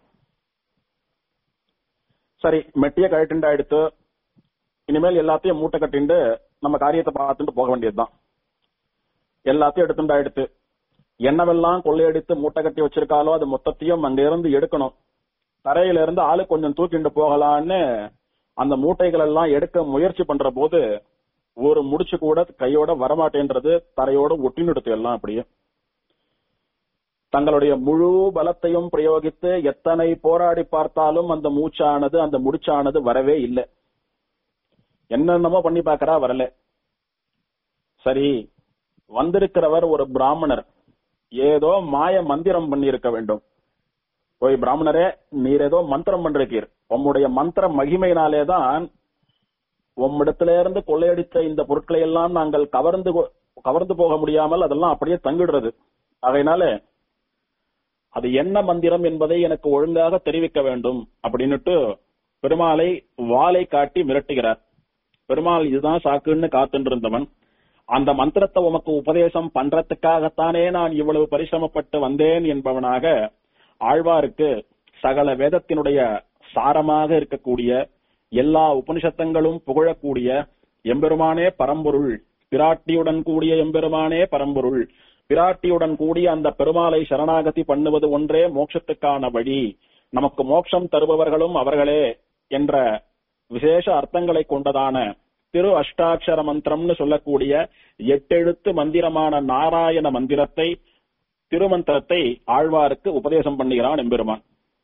சரி மெட்டிய கழட்டுண்டா எடுத்து இனிமேல் எல்லாத்தையும் மூட்டை கட்டிண்டு நம்ம காரியத்தை பார்த்துட்டு போக வேண்டியதுதான் எல்லாத்தையும் எடுத்துண்டா எடுத்து என்னவெல்லாம் கொள்ளையடித்து மூட்டை கட்டி வச்சிருக்காலோ அது மொத்தத்தையும் அங்க இருந்து எடுக்கணும் தரையில இருந்து ஆளு கொஞ்சம் தூக்கிண்டு போகலான்னு அந்த மூட்டைகள் எல்லாம் எடுக்க முயற்சி பண்ற போது ஒரு முடிச்சு கூட கையோட வரமாட்டேன்றது தரையோட ஒட்டினுடுத்து எல்லாம் அப்படியே தங்களுடைய முழு பலத்தையும் பிரயோகித்து எத்தனை போராடி பார்த்தாலும் அந்த மூச்சானது அந்த முடிச்சானது வரவே இல்லை என்னென்னமோ பண்ணி பார்க்கறா வரல சரி வந்திருக்கிறவர் ஒரு பிராமணர் ஏதோ மாய மந்திரம் பண்ணி இருக்க வேண்டும் போய் பிராமணரே நீர் ஏதோ மந்திரம் பண்றீர் உம்முடைய மந்திர மகிமையினாலே தான் உம்மிடத்தில இருந்து கொள்ளையடித்த இந்த பொருட்களை எல்லாம் நாங்கள் கவர்ந்து கொ- கவர்ந்து போக முடியாமல் அதெல்லாம் அப்படியே தங்கிடுறது அதனால அது என்ன மந்திரம் என்பதை எனக்கு ஒழுங்காக தெரிவிக்க வேண்டும் அப்படின்னுட்டு பெருமாளை வாளை காட்டி மிரட்டுகிறார் பெருமாள் இதுதான் சாக்குன்னு காத்துட்டு இருந்தவன் அந்த மந்திரத்தை உமக்கு உபதேசம் பண்றதுக்காகத்தானே நான் இவ்வளவு பரிசிரமப்பட்டு வந்தேன் என்பவனாக ஆழ்வாருக்கு சகல வேதத்தினுடைய சாரமாக இருக்கக்கூடிய எல்லா உபனிஷத்தங்களும் புகழக்கூடிய எம்பெருமானே பரம்பொருள் பிராட்டியுடன் கூடிய எம்பெருமானே பரம்பொருள் பிராட்டியுடன் கூடிய அந்த பெருமாளை சரணாகதி பண்ணுவது ஒன்றே மோட்சத்துக்கான வழி நமக்கு மோட்சம் தருபவர்களும் அவர்களே என்ற விசேஷ அர்த்தங்களை கொண்டதான திரு அஷ்டாட்சர மந்திரம்னு சொல்லக்கூடிய எட்டெழுத்து மந்திரமான நாராயண மந்திரத்தை திருமந்திரத்தை ஆழ்வாருக்கு உபதேசம் பண்ணுகிறான் எம்பெருமான்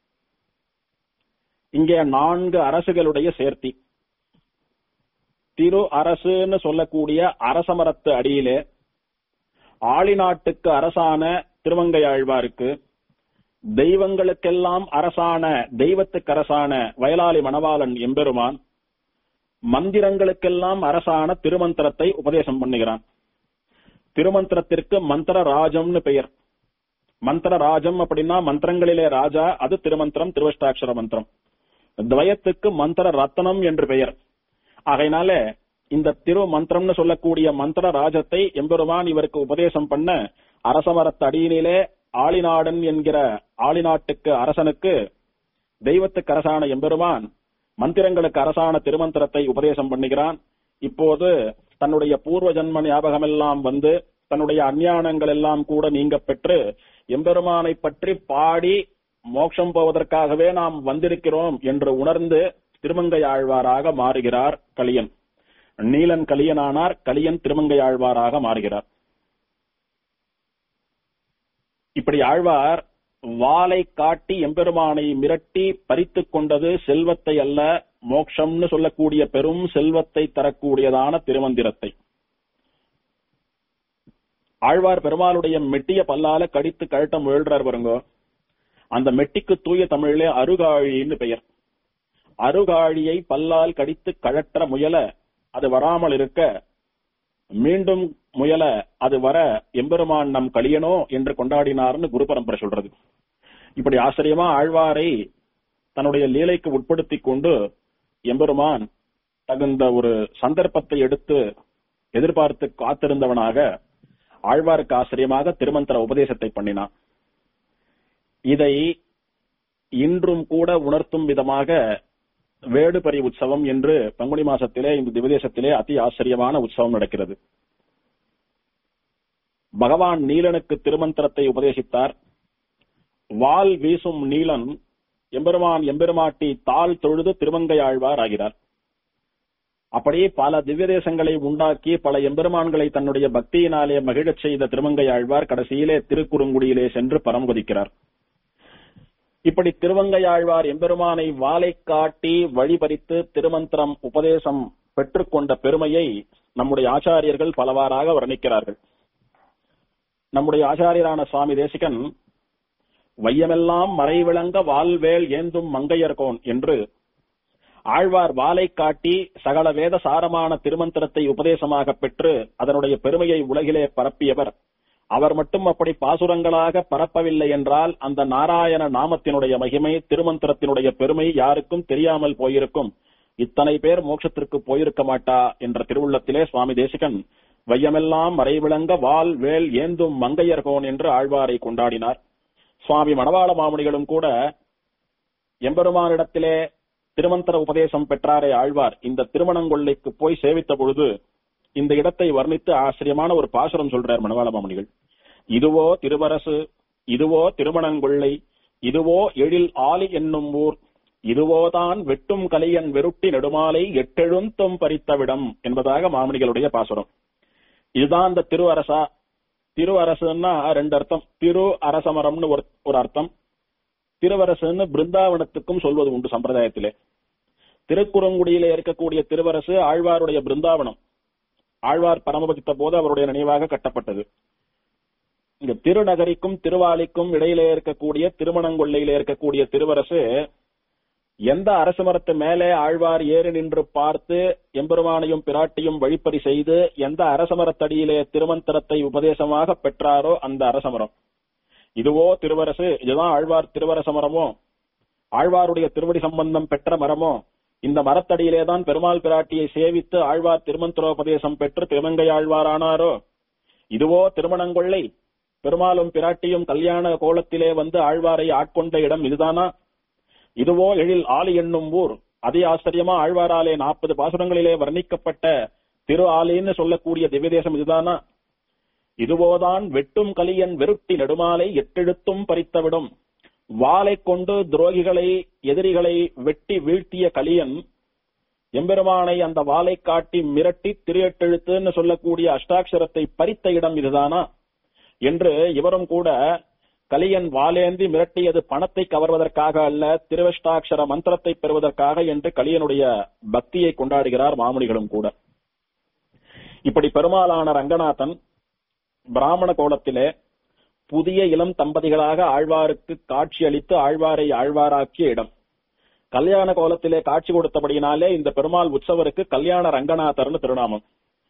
இங்கே நான்கு அரசுகளுடைய சேர்த்தி திரு அரசுன்னு சொல்லக்கூடிய அரசமரத்து அடியிலே ஆளிநாட்டுக்கு அரசான திருமங்கையாழ்வாருக்கு தெய்வங்களுக்கெல்லாம் அரசான தெய்வத்துக்கு அரசான வயலாளி மணவாளன் எம்பெருமான் மந்திரங்களுக்கெல்லாம் அரசான திருமந்திரத்தை உபதேசம் பண்ணுகிறான் திருமந்திரத்திற்கு மந்திர ராஜம்னு பெயர் மந்திர ராஜம் அப்படின்னா மந்திரங்களிலே ராஜா அது திருமந்திரம் திருவஷ்டாட்சர மந்திரம் துவயத்துக்கு மந்திர ரத்னம் என்று பெயர் ஆகையினால இந்த திரு மந்திரம்னு சொல்லக்கூடிய மந்திர ராஜத்தை எம்பெருமான் இவருக்கு உபதேசம் பண்ண அரசமரத்து அடியினிலே ஆளிநாடன் என்கிற ஆளிநாட்டுக்கு அரசனுக்கு தெய்வத்துக்கு அரசான எம்பெருமான் மந்திரங்களுக்கு அரசான திருமந்திரத்தை உபதேசம் பண்ணுகிறான் இப்போது தன்னுடைய பூர்வ ஜன்ம ஞாபகமெல்லாம் வந்து தன்னுடைய அஞ்ஞானங்கள் எல்லாம் கூட நீங்க பெற்று எம்பெருமானை பற்றி பாடி மோட்சம் போவதற்காகவே நாம் வந்திருக்கிறோம் என்று உணர்ந்து திருமங்கை ஆழ்வாராக மாறுகிறார் கலியன் நீலன் கலியனானார் கலியன் திருமங்கை ஆழ்வாராக மாறுகிறார் இப்படி ஆழ்வார் வாளை காட்டி எம்பெருமானை மிரட்டி பறித்துக் கொண்டது செல்வத்தை அல்ல மோட்சம்னு சொல்லக்கூடிய பெரும் செல்வத்தை தரக்கூடியதான திருமந்திரத்தை ஆழ்வார் பெருமாளுடைய மெட்டிய பல்லால கடித்து கழட்ட முயல்றார் பாருங்க அந்த மெட்டிக்கு தூய தமிழிலே அருகாழின்னு பெயர் அருகாழியை பல்லால் கடித்து கழற்ற முயல அது வராமல் இருக்க மீண்டும் முயல அது வர எம்பெருமான் நம் கலியனோ என்று கொண்டாடினார்னு குரு பரம்பரை சொல்றது இப்படி ஆச்சரியமா ஆழ்வாரை தன்னுடைய லீலைக்கு உட்படுத்திக் கொண்டு எம்பெருமான் தகுந்த ஒரு சந்தர்ப்பத்தை எடுத்து எதிர்பார்த்து காத்திருந்தவனாக ஆழ்வாருக்கு ஆச்சரியமாக திருமந்திர உபதேசத்தை பண்ணினான் இதை இன்றும் கூட உணர்த்தும் விதமாக வேடுபரி உற்சவம் என்று பங்குனி மாசத்திலே இந்த திவதேசத்திலே அதி ஆச்சரியமான உற்சவம் நடக்கிறது பகவான் நீலனுக்கு திருமந்திரத்தை உபதேசித்தார் வால் வீசும் நீலன் எம்பெருமான் எம்பெருமாட்டி தாள் தொழுது திருமங்கை ஆழ்வார் ஆகிறார் அப்படியே பல திவ்ய தேசங்களை உண்டாக்கி பல எம்பெருமான்களை தன்னுடைய பக்தியினாலே மகிழச் செய்த திருமங்கை ஆழ்வார் கடைசியிலே திருக்குறுங்குடியிலே சென்று பரமகுதிக்கிறார் இப்படி திருவங்கையாழ்வார் எம்பெருமானை வாளை காட்டி வழிபறித்து திருமந்திரம் உபதேசம் பெற்றுக்கொண்ட பெருமையை நம்முடைய ஆச்சாரியர்கள் பலவாறாக வர்ணிக்கிறார்கள் நம்முடைய ஆச்சாரியரான சுவாமி தேசிகன் வையமெல்லாம் மறைவிளங்க வால்வேல் ஏந்தும் மங்கையர்கோன் என்று ஆழ்வார் வாளை காட்டி சகல வேத சாரமான திருமந்திரத்தை உபதேசமாக பெற்று அதனுடைய பெருமையை உலகிலே பரப்பியவர் அவர் மட்டும் அப்படி பாசுரங்களாக பரப்பவில்லை என்றால் அந்த நாராயண நாமத்தினுடைய மகிமை திருமந்திரத்தினுடைய பெருமை யாருக்கும் தெரியாமல் போயிருக்கும் இத்தனை பேர் மோட்சத்திற்கு போயிருக்க மாட்டா என்ற திருவுள்ளத்திலே சுவாமி தேசிகன் வையமெல்லாம் மறைவிளங்க வால் வேல் ஏந்தும் மங்கையர்கோன் என்று ஆழ்வாரை கொண்டாடினார் சுவாமி மணவாள மாமுனிகளும் கூட எம்பெருமானிடத்திலே திருமந்திர உபதேசம் பெற்றாரே ஆழ்வார் இந்த திருமணங்கொள்ளைக்கு போய் சேவித்த பொழுது இந்த இடத்தை வர்ணித்து ஆச்சரியமான ஒரு பாசுரம் சொல்றார் மணவாள மாமுனிகள் இதுவோ திருவரசு இதுவோ திருமணங்கொள்ளை இதுவோ எழில் ஆலி என்னும் ஊர் இதுவோதான் வெட்டும் கலியன் வெருட்டி நெடுமாலை எட்டெழுந்தும் பறித்தவிடம் என்பதாக மாமுனிகளுடைய பாசுரம் இதுதான் இந்த திரு அரசா திரு அரசுன்னா ரெண்டு அர்த்தம் திரு அரசமரம்னு ஒரு ஒரு அர்த்தம் திருவரசுன்னு பிருந்தாவனத்துக்கும் சொல்வது உண்டு சம்பிரதாயத்திலே திருக்குறங்குடியிலே இருக்கக்கூடிய திருவரசு ஆழ்வாருடைய பிருந்தாவனம் ஆழ்வார் பரமபதித்த போது அவருடைய நினைவாக கட்டப்பட்டது இங்க திருநகரிக்கும் திருவாலிக்கும் இடையிலே இருக்கக்கூடிய திருமணங்கொள்ளையிலே இருக்கக்கூடிய திருவரசு எந்த அரசு மரத்து மேலே ஆழ்வார் ஏறி நின்று பார்த்து எம்பெருமானையும் பிராட்டியும் வழிப்பறி செய்து எந்த அரசமரத்தடியிலே திருமந்திரத்தை உபதேசமாக பெற்றாரோ அந்த அரசமரம் இதுவோ திருவரசு இதுதான் ஆழ்வார் திருவரச மரமோ ஆழ்வாருடைய திருவடி சம்பந்தம் பெற்ற மரமோ இந்த மரத்தடியிலே தான் பெருமாள் பிராட்டியை சேவித்து ஆழ்வார் திருமந்திரோபதேசம் பெற்று திருமங்கை ஆழ்வாரானாரோ இதுவோ திருமணங்கொள்ளை பெருமாளும் பிராட்டியும் கல்யாண கோலத்திலே வந்து ஆழ்வாரை ஆட்கொண்ட இடம் இதுதானா இதுவோ எழில் ஆலி என்னும் ஊர் அதி ஆச்சரியமா ஆழ்வாராலே நாற்பது பாசுரங்களிலே வர்ணிக்கப்பட்ட திரு ஆலின்னு சொல்லக்கூடிய திவ்யதேசம் இதுதானா இதுவோதான் வெட்டும் கலியன் வெருட்டி நெடுமாலை எட்டெழுத்தும் பறித்தவிடும் வாளை கொண்டு துரோகிகளை எதிரிகளை வெட்டி வீழ்த்திய கலியன் எம்பெருமானை அந்த வாளை காட்டி மிரட்டி திரியெட்டெழுத்துன்னு சொல்லக்கூடிய அஷ்டாட்சரத்தை பறித்த இடம் இதுதானா என்று இவரும் கூட கலியன் வாலேந்தி மிரட்டியது பணத்தை கவர்வதற்காக அல்ல திருவஷ்டாட்சர மந்திரத்தை பெறுவதற்காக என்று கலியனுடைய பக்தியை கொண்டாடுகிறார் மாமுனிகளும் கூட இப்படி பெருமாளான ரங்கநாதன் பிராமண கோலத்திலே புதிய இளம் தம்பதிகளாக ஆழ்வாருக்கு காட்சி அளித்து ஆழ்வாரை ஆழ்வாராக்கிய இடம் கல்யாண கோலத்திலே காட்சி கொடுத்தபடியினாலே இந்த பெருமாள் உற்சவருக்கு கல்யாண ரங்கநாதர்னு திருநாமம்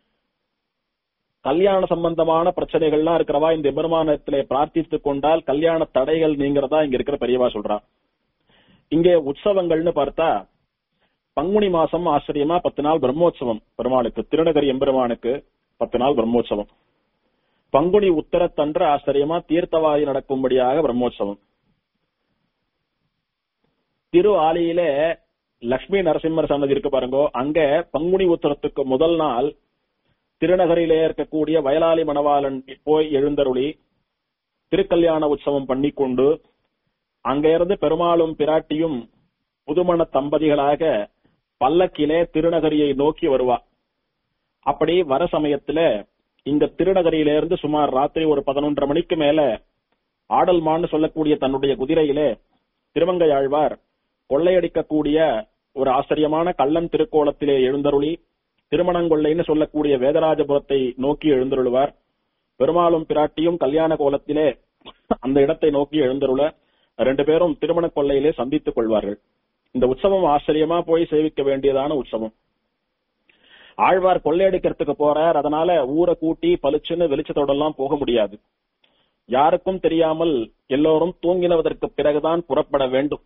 கல்யாண சம்பந்தமான பிரச்சனைகள்லாம் இருக்கிறவா இந்த பெருமானத்திலே பிரார்த்தித்துக் கொண்டால் கல்யாண தடைகள் நீங்கிறதா இங்க இருக்கிற பெரியவா சொல்றா இங்கே உற்சவங்கள்னு பார்த்தா பங்குனி மாசம் ஆச்சரியமா பத்து நாள் பிரம்மோற்சவம் பெருமாளுக்கு திருநகரி எம்பெருமானுக்கு பத்து நாள் பிரம்மோற்சவம் பங்குனி உத்தரத்தன்று ஆச்சரியமா தீர்த்தவாதி நடக்கும்படியாக பிரம்மோற்சவம் திரு ஆலையிலே லட்சுமி நரசிம்மர் சன்னதி இருக்கு பாருங்க அங்க பங்குனி உத்தரத்துக்கு முதல் நாள் திருநகரிலே இருக்கக்கூடிய வயலாளி மணவாளன் போய் எழுந்தருளி திருக்கல்யாண உற்சவம் பண்ணிக்கொண்டு அங்க இருந்து பெருமாளும் பிராட்டியும் புதுமண தம்பதிகளாக பல்லக்கிலே திருநகரியை நோக்கி வருவா அப்படி வர சமயத்துல இங்க திருநகரியிலிருந்து சுமார் ராத்திரி ஒரு பதினொன்றரை மணிக்கு மேல ஆடல்மான்னு சொல்லக்கூடிய தன்னுடைய குதிரையிலே திருமங்கையாழ்வார் கொள்ளையடிக்கக்கூடிய ஒரு ஆச்சரியமான கள்ளன் திருக்கோலத்திலே எழுந்தருளி திருமணங்கொள்ளைன்னு சொல்லக்கூடிய வேதராஜபுரத்தை நோக்கி எழுந்தருளுவார் பெருமாளும் பிராட்டியும் கல்யாண கோலத்திலே அந்த இடத்தை நோக்கி எழுந்தருள ரெண்டு பேரும் திருமண கொள்ளையிலே சந்தித்துக் கொள்வார்கள் இந்த உற்சவம் ஆச்சரியமா போய் சேவிக்க வேண்டியதான உற்சவம் ஆழ்வார் கொள்ளையடிக்கிறதுக்கு போறார் அதனால ஊரை கூட்டி பளிச்சுன்னு வெளிச்சத்தோட எல்லாம் போக முடியாது யாருக்கும் தெரியாமல் எல்லோரும் தூங்கினதற்கு பிறகுதான் புறப்பட வேண்டும்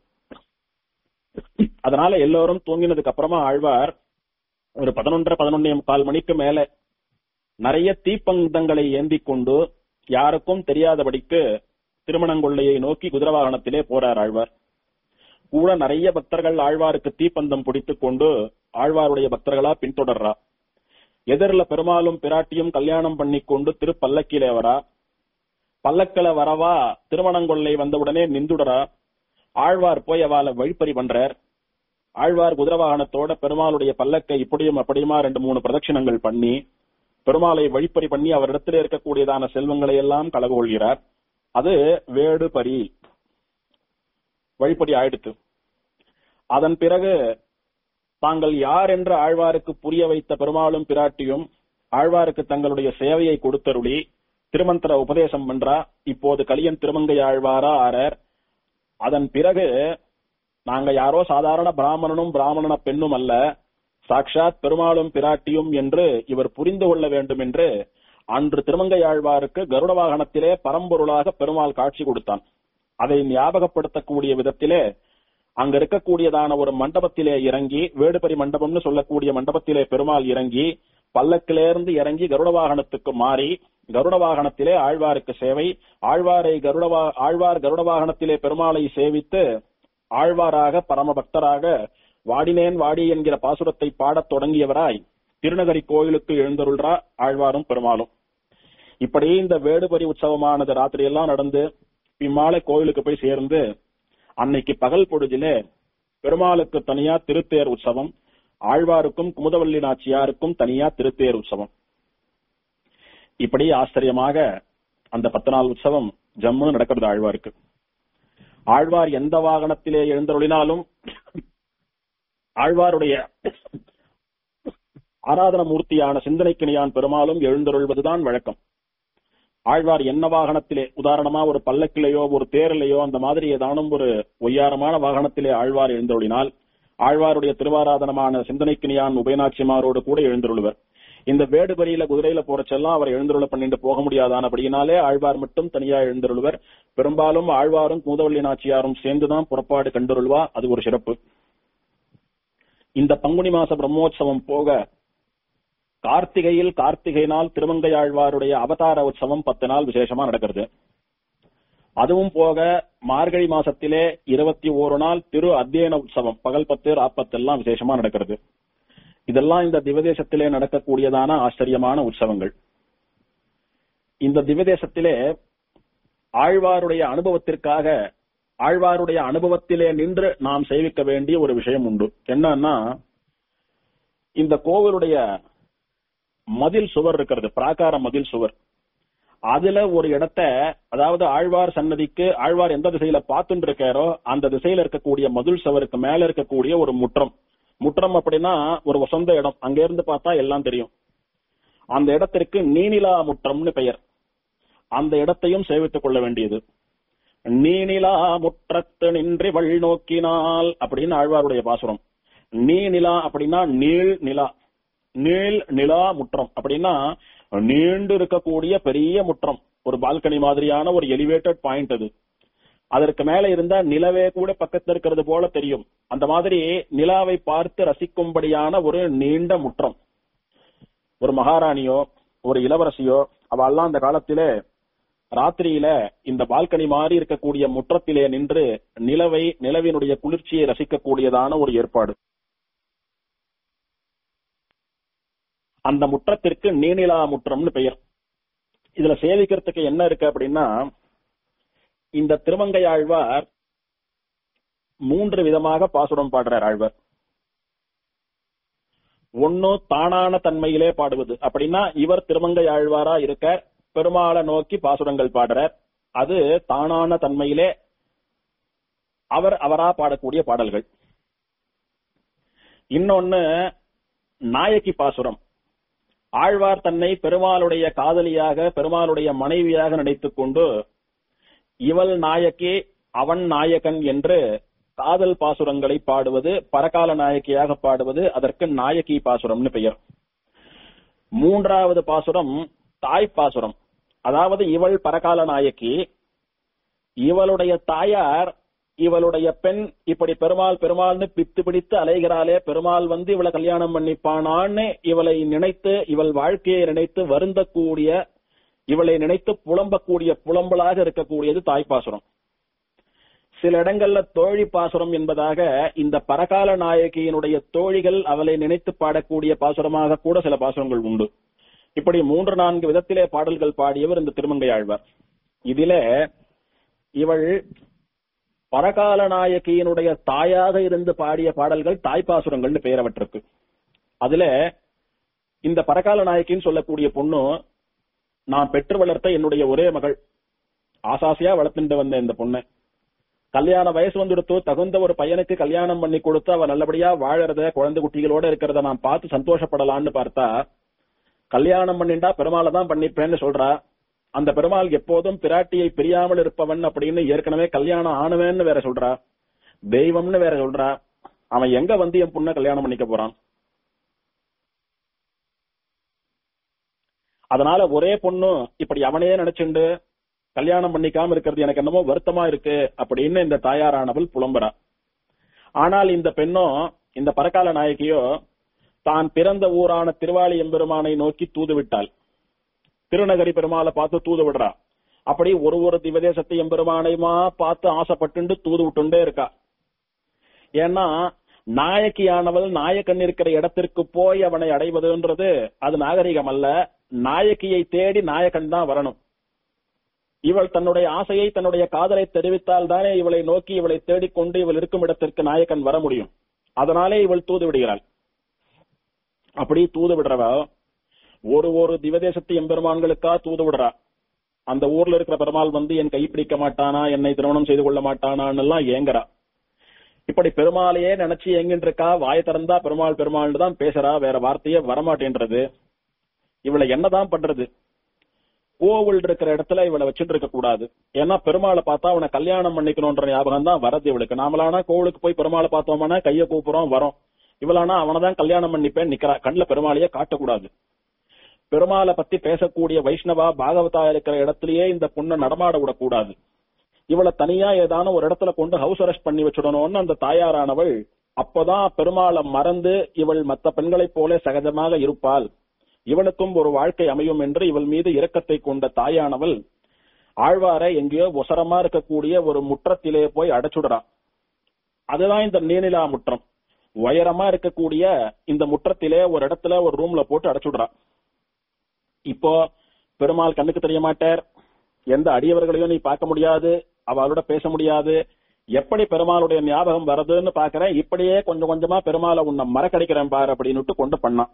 அதனால எல்லோரும் தூங்கினதுக்கு அப்புறமா ஆழ்வார் ஒரு பதினொன்றரை பதினொன்னே கால் மணிக்கு மேல நிறைய தீப்பந்தங்களை ஏந்தி கொண்டு யாருக்கும் தெரியாதபடிக்கு திருமணங்கொள்ளையை நோக்கி குதிரை வாகனத்திலே போறார் ஆழ்வார் கூட நிறைய பக்தர்கள் ஆழ்வாருக்கு தீப்பந்தம் பிடித்துக் கொண்டு ஆழ்வாருடைய பக்தர்களா பின்தொடர்றா எதிரில பெருமாளும் பிராட்டியும் கல்யாணம் பண்ணி கொண்டு திருப்பல்லக்கிலே வரா பல்லக்கில வரவா திருமணங்கொள்ளை வந்தவுடனே நிந்துடரா ஆழ்வார் போய் அவளை வழிப்பறி பண்றார் ஆழ்வார் குதிரை வாகனத்தோட பெருமாளுடைய பல்லக்கை இப்படியும் அப்படியுமா ரெண்டு மூணு பிரதட்சிணங்கள் பண்ணி பெருமாளை வழிப்பறி பண்ணி அவரிடத்தில் இருக்கக்கூடியதான செல்வங்களை எல்லாம் கலகொள்கிறார் அது வேடு பரி வழிப்படி ஆயிடுத்து அதன் பிறகு தாங்கள் யார் என்று ஆழ்வாருக்கு புரிய வைத்த பெருமாளும் பிராட்டியும் ஆழ்வாருக்கு தங்களுடைய சேவையை கொடுத்தருளி திருமந்திர உபதேசம் பண்றா இப்போது கலியன் திருமங்கை ஆழ்வாரா ஆறார் அதன் பிறகு நாங்க யாரோ சாதாரண பிராமணனும் பிராமணன பெண்ணும் அல்ல சாட்சாத் பெருமாளும் பிராட்டியும் என்று இவர் புரிந்து கொள்ள வேண்டும் என்று அன்று திருமங்கை ஆழ்வாருக்கு கருட வாகனத்திலே பரம்பொருளாக பெருமாள் காட்சி கொடுத்தான் அதை ஞாபகப்படுத்தக்கூடிய விதத்திலே அங்க இருக்கக்கூடியதான ஒரு மண்டபத்திலே இறங்கி வேடுபரி மண்டபம்னு சொல்லக்கூடிய மண்டபத்திலே பெருமாள் இறங்கி பல்லக்கிலிருந்து இறங்கி கருட வாகனத்துக்கு மாறி கருட வாகனத்திலே ஆழ்வாருக்கு சேவை ஆழ்வாரை கருட வா- ஆழ்வார் கருட வாகனத்திலே பெருமாளை சேவித்து ஆழ்வாராக பரம பக்தராக வாடினேன் வாடி என்கிற பாசுரத்தை பாடத் தொடங்கியவராய் திருநகரி கோயிலுக்கு எழுந்தருள்றா ஆழ்வாரும் பெருமாளும் இப்படி இந்த வேடுபரி உற்சவமானது ராத்திரி எல்லாம் நடந்து இம்மாலை கோயிலுக்கு போய் சேர்ந்து அன்னைக்கு பகல் பொழுதிலே பெருமாளுக்கு தனியா திருத்தேர் உற்சவம் ஆழ்வாருக்கும் குமுதவல்லி நாச்சியாருக்கும் தனியா திருத்தேர் உற்சவம் இப்படி ஆச்சரியமாக அந்த பத்து நாள் உற்சவம் ஜம்மு நடக்கிறது ஆழ்வாருக்கு ஆழ்வார் எந்த வாகனத்திலே எழுந்தருளினாலும் ஆழ்வாருடைய ஆராதன மூர்த்தியான சிந்தனைக்கிணியான் பெருமாளும் எழுந்தருள்வதுதான் வழக்கம் ஆழ்வார் என்ன வாகனத்திலே உதாரணமா ஒரு பல்லக்கிலேயோ ஒரு தேரிலேயோ அந்த மாதிரி ஏதானும் ஒரு ஒய்யாரமான வாகனத்திலே ஆழ்வார் எழுந்தருளினால் ஆழ்வாருடைய திருவாராதனமான சிந்தனைக்கிணியான் உபயநாச்சிமாரோடு கூட எழுந்தருள்வர் இந்த வேடுபரியில குதிரையில போறச்செல்லாம் அவர் எழுந்தருள பண்ணிட்டு போக முடியாதானபடியினாலே ஆழ்வார் மட்டும் தனியா எழுந்தருள்வர் பெரும்பாலும் ஆழ்வாரும் கூதவள்ளி நாச்சியாரும் சேர்ந்துதான் புறப்பாடு கண்டருள்வா அது ஒரு சிறப்பு இந்த பங்குனி மாச பிரம்மோற்சவம் போக கார்த்திகையில் கார்த்திகை நாள் திருமங்கையாழ்வாருடைய அவதார உற்சவம் பத்து நாள் விசேஷமா நடக்கிறது அதுவும் போக மார்கழி மாசத்திலே இருபத்தி ஓரு நாள் திரு அத்தியன உற்சவம் பகல் பத்து ராப்பத்து எல்லாம் விசேஷமா நடக்கிறது இதெல்லாம் இந்த திவதேசத்திலே நடக்கக்கூடியதான ஆச்சரியமான உற்சவங்கள் இந்த திவதேசத்திலே ஆழ்வாருடைய அனுபவத்திற்காக ஆழ்வாருடைய அனுபவத்திலே நின்று நாம் சேவிக்க வேண்டிய ஒரு விஷயம் உண்டு என்னன்னா இந்த கோவிலுடைய மதில் சுவர் இருக்கிறது பிராகார மதில் சுவர் அதுல ஒரு இடத்த அதாவது ஆழ்வார் சன்னதிக்கு ஆழ்வார் எந்த திசையில பார்த்துட்டு இருக்காரோ அந்த திசையில இருக்கக்கூடிய மதில் சுவருக்கு மேல இருக்கக்கூடிய ஒரு முற்றம் முற்றம் அப்படின்னா ஒரு வசந்த இடம் அங்க இருந்து பார்த்தா எல்லாம் தெரியும் அந்த இடத்திற்கு நீனிலா முற்றம்னு பெயர் அந்த இடத்தையும் சேவித்துக் கொள்ள வேண்டியது நீனிலா முற்றத்து நின்றி வழி நோக்கினால் அப்படின்னு ஆழ்வாருடைய பாசுரம் நீ நிலா அப்படின்னா நீள் நிலா நீள் நிலா முற்றம் அப்படின்னா நீண்டு இருக்கக்கூடிய பெரிய முற்றம் ஒரு பால்கனி மாதிரியான ஒரு எலிவேட்டட் பாயிண்ட் அது அதற்கு மேல இருந்தா நிலவே கூட பக்கத்துல இருக்கிறது போல தெரியும் அந்த மாதிரி நிலாவை பார்த்து ரசிக்கும்படியான ஒரு நீண்ட முற்றம் ஒரு மகாராணியோ ஒரு இளவரசியோ அவெல்லாம் அந்த காலத்திலே ராத்திரியில இந்த பால்கனி மாதிரி இருக்கக்கூடிய முற்றத்திலே நின்று நிலவை நிலவினுடைய குளிர்ச்சியை ரசிக்கக்கூடியதான ஒரு ஏற்பாடு அந்த முற்றத்திற்கு நீனிலா முற்றம்னு பெயர் இதுல சேவிக்கிறதுக்கு என்ன இருக்கு அப்படின்னா இந்த திருமங்கை ஆழ்வார் மூன்று விதமாக பாசுரம் பாடுறார் ஆழ்வார் ஒன்னு தானான தன்மையிலே பாடுவது அப்படின்னா இவர் திருமங்கை ஆழ்வாரா இருக்க பெருமாளை நோக்கி பாசுரங்கள் பாடுறார் அது தானான தன்மையிலே அவர் அவரா பாடக்கூடிய பாடல்கள் இன்னொன்னு நாயகி பாசுரம் ஆழ்வார் தன்னை பெருமாளுடைய காதலியாக பெருமாளுடைய மனைவியாக நினைத்துக் கொண்டு இவள் நாயகி அவன் நாயகன் என்று காதல் பாசுரங்களை பாடுவது பரகால நாயகியாக பாடுவது அதற்கு நாயகி பாசுரம்னு பெயர் மூன்றாவது பாசுரம் தாய் பாசுரம் அதாவது இவள் பரகால நாயகி இவளுடைய தாயார் இவளுடைய பெண் இப்படி பெருமாள் பெருமாள்னு பித்து பிடித்து அலைகிறாளே பெருமாள் வந்து இவளை கல்யாணம் பண்ணிப்பானான்னு இவளை நினைத்து இவள் வாழ்க்கையை நினைத்து வருந்தக்கூடிய இவளை நினைத்து புலம்பக்கூடிய புலம்பலாக இருக்கக்கூடியது தாய்ப்பாசுரம் சில இடங்கள்ல தோழி பாசுரம் என்பதாக இந்த பரகால நாயகியினுடைய தோழிகள் அவளை நினைத்து பாடக்கூடிய பாசுரமாக கூட சில பாசுரங்கள் உண்டு இப்படி மூன்று நான்கு விதத்திலே பாடல்கள் பாடியவர் இந்த திருமங்கை ஆழ்வார் இதிலே இவள் பரகால நாயகியினுடைய தாயாக இருந்து பாடிய பாடல்கள் தாய்ப்பாசுரங்கள்னு பெயர் அவற்றுக்கு அதுல இந்த பரகால நாயகின்னு சொல்லக்கூடிய பொண்ணு நான் பெற்று வளர்த்த என்னுடைய ஒரே மகள் ஆசாசியா வளர்த்துட்டு வந்த இந்த பொண்ணு கல்யாண வயசு வந்துடுத்து தகுந்த ஒரு பையனுக்கு கல்யாணம் பண்ணி கொடுத்து அவ நல்லபடியா வாழறத குழந்தை குட்டிகளோட இருக்கிறத நான் பார்த்து சந்தோஷப்படலான்னு பார்த்தா கல்யாணம் பண்ணிண்டா பெருமாளை தான் பண்ணிப்பேன்னு சொல்றா அந்த பெருமாள் எப்போதும் பிராட்டியை பிரியாமல் இருப்பவன் அப்படின்னு ஏற்கனவே கல்யாணம் ஆணுவேன்னு வேற சொல்றா தெய்வம்னு வேற சொல்றா அவன் எங்க வந்து என் பொண்ணை கல்யாணம் பண்ணிக்க போறான் அதனால ஒரே பொண்ணு இப்படி அவனையே நினைச்சுண்டு கல்யாணம் பண்ணிக்காம இருக்கிறது எனக்கு என்னமோ வருத்தமா இருக்கு அப்படின்னு இந்த தாயாரானவள் புலம்புறா ஆனால் இந்த பெண்ணோ இந்த பரகால நாயகியோ தான் பிறந்த ஊரான திருவாளி எம்பெருமானை நோக்கி தூது விட்டாள் திருநகரி பெருமாளை பார்த்து தூது விடுறா அப்படி ஒரு ஒரு திவதேசத்தை எம்பெருமானையுமா பார்த்து ஆசைப்பட்டு தூது விட்டுண்டே இருக்கா ஏன்னா நாயகியானவள் நாயக்கன் இருக்கிற இடத்திற்கு போய் அவனை அடைவதுன்றது அது நாகரிகம் அல்ல நாயகியை தேடி நாயக்கன் தான் வரணும் இவள் தன்னுடைய ஆசையை தன்னுடைய காதலை தெரிவித்தால் தானே இவளை நோக்கி இவளை தேடிக்கொண்டு இவள் இருக்கும் இடத்திற்கு நாயக்கன் வர முடியும் அதனாலே இவள் தூது விடுகிறாள் அப்படி தூது விடுறவ ஒரு ஒரு திவதேசத்து எம்பெருமான்களுக்கா தூது விடுறா அந்த ஊர்ல இருக்கிற பெருமாள் வந்து என் கைப்பிடிக்க மாட்டானா என்னை திருமணம் செய்து கொள்ள மாட்டானான்னு எல்லாம் ஏங்குறா இப்படி பெருமாளையே நினைச்சு எங்கிட்டு இருக்கா வாய் திறந்தா பெருமாள் பெருமாள்னு தான் பேசுறா வேற வார்த்தையே வரமாட்டேன்றது இவளை என்னதான் பண்றது கோவில் இருக்கிற இடத்துல இவளை வச்சுட்டு இருக்க கூடாது ஏன்னா பெருமாளை பார்த்தா அவனை கல்யாணம் பண்ணிக்கணும்ன்ற ஞாபகம் தான் வரது இவளுக்கு நாமளானா கோவிலுக்கு போய் பெருமாளை பார்த்தோம்னா கைய கூப்புறோம் வரோம் இவளானா அவனதான் கல்யாணம் பண்ணிப்பேன் நிக்கிறா கண்ணுல பெருமாளையே காட்டக்கூடாது பெருமாளை பத்தி பேசக்கூடிய வைஷ்ணவா பாகவதா இருக்கிற இடத்திலேயே இந்த பொண்ணை நடமாட விடக்கூடாது இவளை தனியா ஏதான ஒரு இடத்துல கொண்டு ஹவுஸ் அரெஸ்ட் பண்ணி வச்சுடணும்னு அந்த தாயாரானவள் அப்பதான் பெருமாளை மறந்து இவள் மத்த பெண்களைப் போல சகஜமாக இருப்பாள் இவனுக்கும் ஒரு வாழ்க்கை அமையும் என்று இவள் மீது இரக்கத்தை கொண்ட தாயானவள் ஆழ்வாரை எங்கேயோ ஒசரமா இருக்கக்கூடிய ஒரு முற்றத்திலே போய் அடைச்சுடுறான் அதுதான் இந்த நீனிலா முற்றம் உயரமா இருக்கக்கூடிய இந்த முற்றத்திலே ஒரு இடத்துல ஒரு ரூம்ல போட்டு அடைச்சுடுறான் இப்போ பெருமாள் கண்ணுக்கு தெரிய மாட்டார் எந்த அடியவர்களையும் நீ பார்க்க முடியாது அவளோட பேச முடியாது எப்படி பெருமாளுடைய ஞாபகம் வருதுன்னு பாக்குறேன் இப்படியே கொஞ்சம் கொஞ்சமா பெருமாளை உன்னை மறக்கடிக்கிறேன் பாரு அப்படின்னுட்டு கொண்டு பண்ணான்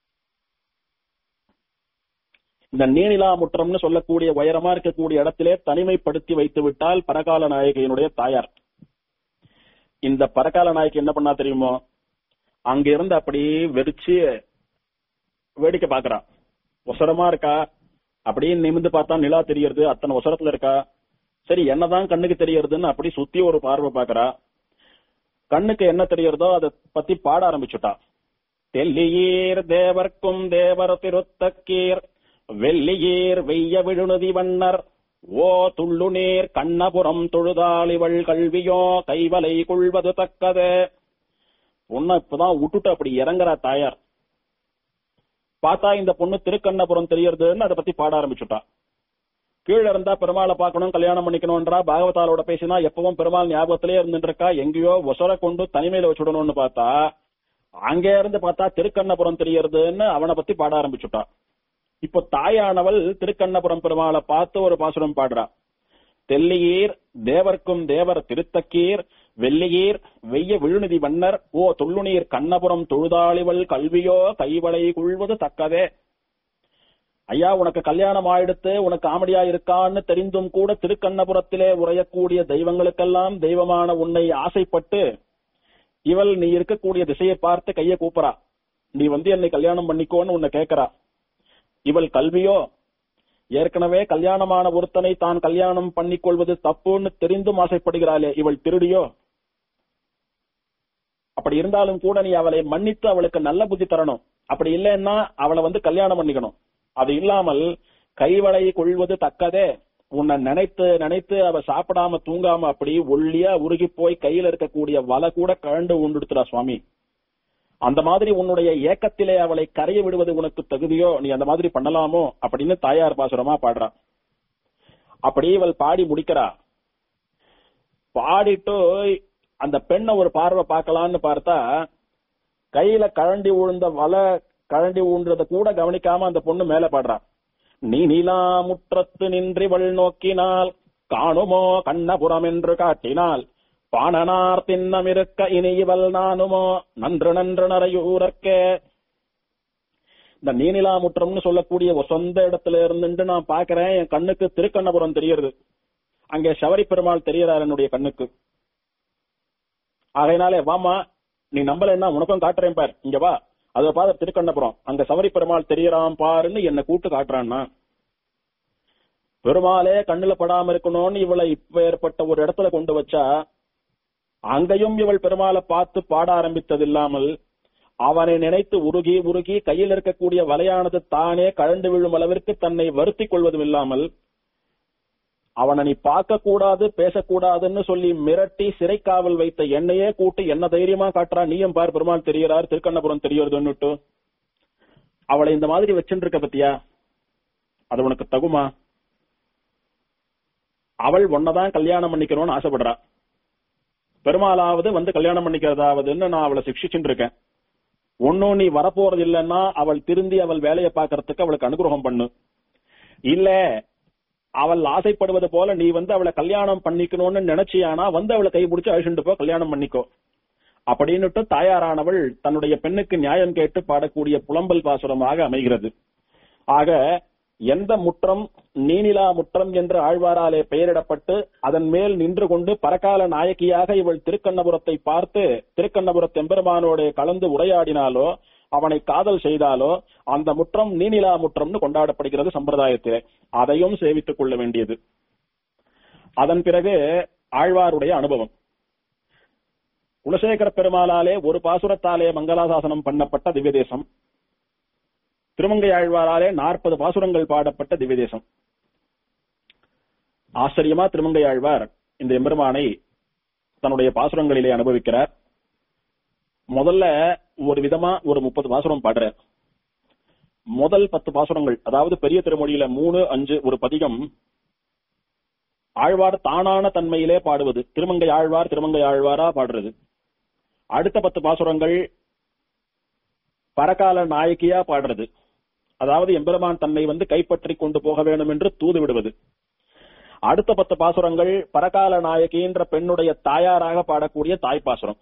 இந்த நீனிலா முற்றம்னு சொல்லக்கூடிய உயரமா இருக்கக்கூடிய இடத்திலே தனிமைப்படுத்தி வைத்து விட்டால் பரகால நாயகியினுடைய தாயார் இந்த பரகால நாயகி என்ன பண்ணா தெரியுமோ அங்க இருந்து அப்படி வெடிச்சு வேடிக்கை பாக்குறா ஒசரமா இருக்கா அப்படியே நிமிந்து பார்த்தா நிலா தெரியறது அத்தனை ஒசரத்துல இருக்கா சரி என்னதான் கண்ணுக்கு தெரியறதுன்னு அப்படி சுத்தி ஒரு பார்வை பாக்குறா கண்ணுக்கு என்ன தெரியறதோ அதை பத்தி பாட ஆரம்பிச்சுட்டா தெல்லியீர் தேவர்க்கும் தேவர் திருத்தக்கீர் வெள்ளியீர் வெய்ய விழுநதி வண்ணர் ஓ துள்ளுநீர் கண்ணபுரம் தொழுதாளிவள் கல்வியோ கைவலை கொள்வது தக்கது பொண்ண இப்பதான் விட்டுட்டு அப்படி இறங்குறா தாயார் பார்த்தா இந்த பொண்ணு திருக்கண்ணபுரம் தெரியறதுன்னு அதை பத்தி பாட ஆரம்பிச்சுட்டா கீழே இருந்தா பெருமாளை பார்க்கணும் கல்யாணம் பண்ணிக்கணும்ன்றா பாகவதாலோட பேசினா எப்பவும் பெருமாள் ஞாபகத்திலே இருந்துட்டு இருக்கா எங்கேயோ ஒசர கொண்டு தனிமையில வச்சுடணும்னு பார்த்தா அங்கே இருந்து பார்த்தா திருக்கண்ணபுரம் தெரியறதுன்னு அவனை பத்தி பாட ஆரம்பிச்சுட்டா இப்போ தாயானவள் திருக்கண்ணபுரம் பெருமாளை பார்த்து ஒரு பாசுரம் பாடுறா தெல்லியீர் தேவர்க்கும் தேவர் திருத்தக்கீர் வெள்ளியீர் வெய்ய விழுநிதி வண்ணர் ஓ தொள்ளுநீர் கண்ணபுரம் தொழுதாளிவள் கல்வியோ கைவளை கொள்வது தக்கதே ஐயா உனக்கு கல்யாணம் ஆயிடுத்து உனக்கு ஆமடியா இருக்கான்னு தெரிந்தும் கூட திருக்கண்ணபுரத்திலே உரையக்கூடிய தெய்வங்களுக்கெல்லாம் தெய்வமான உன்னை ஆசைப்பட்டு இவள் நீ இருக்கக்கூடிய திசையை பார்த்து கைய கூப்புறா நீ வந்து என்னை கல்யாணம் பண்ணிக்கோன்னு உன்னை கேக்குறா இவள் கல்வியோ ஏற்கனவே கல்யாணமான ஒருத்தனை தான் கல்யாணம் பண்ணிக்கொள்வது தப்புன்னு தெரிந்தும் ஆசைப்படுகிறாளே இவள் திருடியோ அப்படி இருந்தாலும் கூட நீ அவளை மன்னித்து அவளுக்கு நல்ல புத்தி தரணும் அப்படி இல்லைன்னா அவளை வந்து கல்யாணம் பண்ணிக்கணும் அது இல்லாமல் கைவளை கொள்வது தக்கதே உன்னை நினைத்து நினைத்து அவ சாப்பிடாம தூங்காம அப்படி ஒல்லியா உருகி போய் கையில இருக்கக்கூடிய வலை கூட கழண்டு உண்டுடுத்துறா சுவாமி அந்த மாதிரி உன்னுடைய ஏக்கத்திலே அவளை கரைய விடுவது உனக்கு தகுதியோ நீ அந்த மாதிரி பண்ணலாமோ அப்படின்னு தாயார் பாசுரமா பாடுறான் அப்படி இவள் பாடி முடிக்கிறா பாடிட்டு அந்த பெண்ணை ஒரு பார்வை பார்க்கலான்னு பார்த்தா கையில கழண்டி விழுந்த வலை கழண்டி ஊன்றத கூட கவனிக்காம அந்த பொண்ணு மேல பாடுறான் நீ நிலா முற்றத்து நின்றிவள் நோக்கினால் காணுமோ கண்ணபுரம் என்று காட்டினால் பாணனார் திண்ணமிருக்க இனி இவள் நானுமோ நன்று நன்று நரையூரற்கே இந்த நீனிலா முற்றம்னு சொல்லக்கூடிய ஒரு சொந்த இடத்துல இருந்துட்டு நான் பாக்குறேன் என் கண்ணுக்கு திருக்கண்ணபுரம் தெரியுது அங்கே சபரி பெருமாள் தெரியறார் என்னுடைய கண்ணுக்கு ஆகையினாலே வாமா நீ நம்பல என்ன உனக்கும் காட்டுறேன் பார் இங்க வா அத பாத திருக்கண்ணபுரம் அங்க சபரி பெருமாள் தெரியறான் பாருன்னு என்ன கூட்டு காட்டுறான்னா பெருமாளே கண்ணுல படாம இருக்கணும்னு இவளை இப்ப ஏற்பட்ட ஒரு இடத்துல கொண்டு வச்சா அங்கேயும் இவள் பெருமாளை பார்த்து பாட ஆரம்பித்தது இல்லாமல் அவனை நினைத்து உருகி உருகி கையில் இருக்கக்கூடிய வலையானது தானே கழண்டு விழும் அளவிற்கு தன்னை வருத்திக் கொள்வதும் இல்லாமல் அவனை நீ பார்க்க கூடாது பேசக்கூடாதுன்னு சொல்லி மிரட்டி சிறைக்காவல் வைத்த என்னையே கூட்டு என்ன தைரியமா காட்டுறா நீயும் பார் பெருமாள் தெரியறார் திருக்கண்ணபுரம் தெரியறதுன்னுட்டு அவளை இந்த மாதிரி வச்சுட்டு இருக்க பத்தியா அது உனக்கு தகுமா அவள் ஒன்னதான் கல்யாணம் பண்ணிக்கணும்னு ஆசைப்படுறா பெருமாளாவது வந்து கல்யாணம் பண்ணிக்கிறதாவதுன்னு நான் அவளை சிக்ஷிச்சுட்டு இருக்கேன் ஒன்னும் நீ வரப்போறது இல்லைன்னா அவள் திருந்தி அவள் வேலையை பார்க்கறதுக்கு அவளுக்கு அனுகிரகம் பண்ணு இல்ல அவள் ஆசைப்படுவது போல நீ வந்து அவளை கல்யாணம் பண்ணிக்கணும்னு நினைச்சியானா வந்து அவளை கைப்பிடிச்சு அழிச்சுட்டு போ கல்யாணம் பண்ணிக்கோ அப்படின்னுட்டு தாயாரானவள் தன்னுடைய பெண்ணுக்கு நியாயம் கேட்டு பாடக்கூடிய புலம்பல் பாசுரமாக அமைகிறது ஆக எந்த முற்றம் நீனிலா முற்றம் என்று ஆழ்வாராலே பெயரிடப்பட்டு அதன் மேல் நின்று கொண்டு பரகால நாயகியாக இவள் திருக்கண்ணபுரத்தை பார்த்து திருக்கண்ணபுரத் எம்பெருமானோட கலந்து உரையாடினாலோ அவனை காதல் செய்தாலோ அந்த முற்றம் நீனிலா முற்றம்னு கொண்டாடப்படுகிறது சம்பிரதாயத்திலே அதையும் சேவித்துக் கொள்ள வேண்டியது அதன் பிறகு ஆழ்வாருடைய அனுபவம் குலசேகர பெருமாளாலே ஒரு பாசுரத்தாலே மங்களாசாசனம் பண்ணப்பட்ட திவ்யதேசம் திருமங்கை ஆழ்வாராலே நாற்பது பாசுரங்கள் பாடப்பட்ட திவ்யதேசம் ஆச்சரியமா திருமங்கை ஆழ்வார் இந்த எம்பெருமானை தன்னுடைய பாசுரங்களிலே அனுபவிக்கிறார் முதல்ல ஒரு விதமா ஒரு முப்பது பாசுரம் பாடுறார் முதல் பத்து பாசுரங்கள் அதாவது பெரிய திருமொழியில மூணு அஞ்சு ஒரு பதிகம் ஆழ்வார் தானான தன்மையிலே பாடுவது திருமங்கை ஆழ்வார் திருமங்கை ஆழ்வாரா பாடுறது அடுத்த பத்து பாசுரங்கள் பரகால நாயகியா பாடுறது அதாவது எம்பெருமான் தன்னை வந்து கைப்பற்றி கொண்டு போக வேண்டும் என்று தூது விடுவது அடுத்த பத்து பாசுரங்கள் பரகால நாயகின்ற பெண்ணுடைய தாயாராக பாடக்கூடிய தாய் பாசுரம்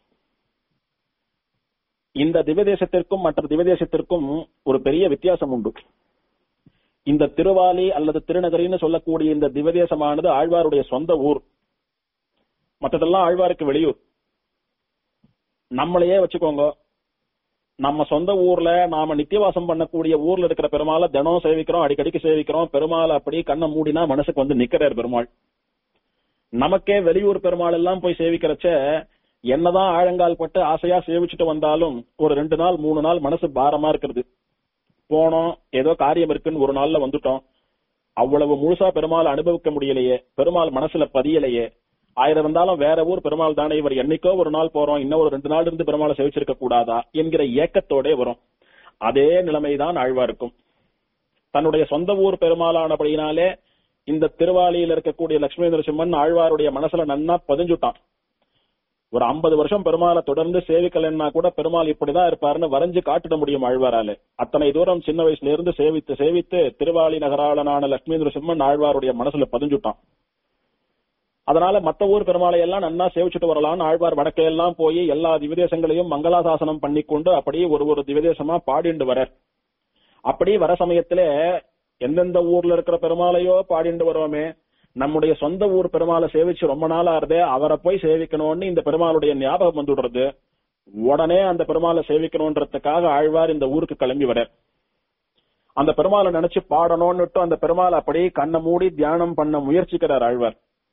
இந்த திவ்யதேசத்திற்கும் மற்ற திவ்யதேசத்திற்கும் ஒரு பெரிய வித்தியாசம் உண்டு இந்த திருவாலி அல்லது திருநகரின்னு சொல்லக்கூடிய இந்த திவ்யதேசமானது ஆழ்வாருடைய சொந்த ஊர் மற்றதெல்லாம் ஆழ்வாருக்கு வெளியூர் நம்மளையே வச்சுக்கோங்க நம்ம சொந்த ஊர்ல நாம நித்தியவாசம் பண்ணக்கூடிய ஊர்ல இருக்கிற பெருமாளை தினம் சேவிக்கிறோம் அடிக்கடிக்கு சேவிக்கிறோம் பெருமாள் அப்படி கண்ணை மூடினா மனசுக்கு வந்து நிக்கிறார் பெருமாள் நமக்கே வெளியூர் பெருமாள் எல்லாம் போய் சேவிக்கிறச்ச என்னதான் ஆழங்கால் பட்டு ஆசையா சேவிச்சுட்டு வந்தாலும் ஒரு ரெண்டு நாள் மூணு நாள் மனசு பாரமா இருக்கிறது போனோம் ஏதோ காரியம் இருக்குன்னு ஒரு நாள்ல வந்துட்டோம் அவ்வளவு முழுசா பெருமாள் அனுபவிக்க முடியலையே பெருமாள் மனசுல பதியலையே ஆயிரம் இருந்தாலும் வேற ஊர் பெருமாள் தானே இவர் என்னைக்கோ ஒரு நாள் போறோம் இன்னும் ஒரு ரெண்டு நாள் இருந்து பெருமாளை சேவிச்சிருக்க கூடாதா என்கிற ஏக்கத்தோட வரும் அதே நிலைமைதான் ஆழ்வாருக்கும் தன்னுடைய சொந்த ஊர் பெருமாளானபடியினாலே இந்த திருவாலியில் இருக்கக்கூடிய லட்சுமி நரசிம்மன் ஆழ்வாருடைய மனசுல நன்னா பதிஞ்சுட்டான் ஒரு ஐம்பது வருஷம் பெருமாளை தொடர்ந்து சேவிக்கலன்னா கூட பெருமாள் இப்படிதான் இருப்பாருன்னு வரைஞ்சு காட்டிட முடியும் ஆழ்வாரால அத்தனை தூரம் சின்ன வயசுல இருந்து சேவித்து சேவித்து திருவாலி நகராளனான லட்சுமி நரசிம்மன் ஆழ்வாருடைய மனசுல பதிஞ்சுட்டான் அதனால மத்த ஊர் பெருமாளை எல்லாம் நன்னா சேவிச்சுட்டு வரலாம்னு ஆழ்வார் வடக்கையெல்லாம் போய் எல்லா திவதேசங்களையும் மங்களாசாசனம் பண்ணிக்கொண்டு அப்படியே ஒரு ஒரு திவதேசமா பாடிண்டு வர அப்படி வர சமயத்துல எந்தெந்த ஊர்ல இருக்கிற பெருமாளையோ பாடிண்டு வரோமே நம்முடைய சொந்த ஊர் பெருமாளை சேவிச்சு ரொம்ப நாளா இருந்தே அவரை போய் சேவிக்கணும்னு இந்த பெருமாளுடைய ஞாபகம் வந்துடுறது உடனே அந்த பெருமாளை சேவிக்கணும்ன்றதுக்காக ஆழ்வார் இந்த ஊருக்கு கிளம்பி வர அந்த பெருமாளை நினைச்சு பாடணும்னுட்டு அந்த பெருமாளை அப்படியே கண்ணை மூடி தியானம் பண்ண முயற்சிக்கிறார் ஆழ்வார்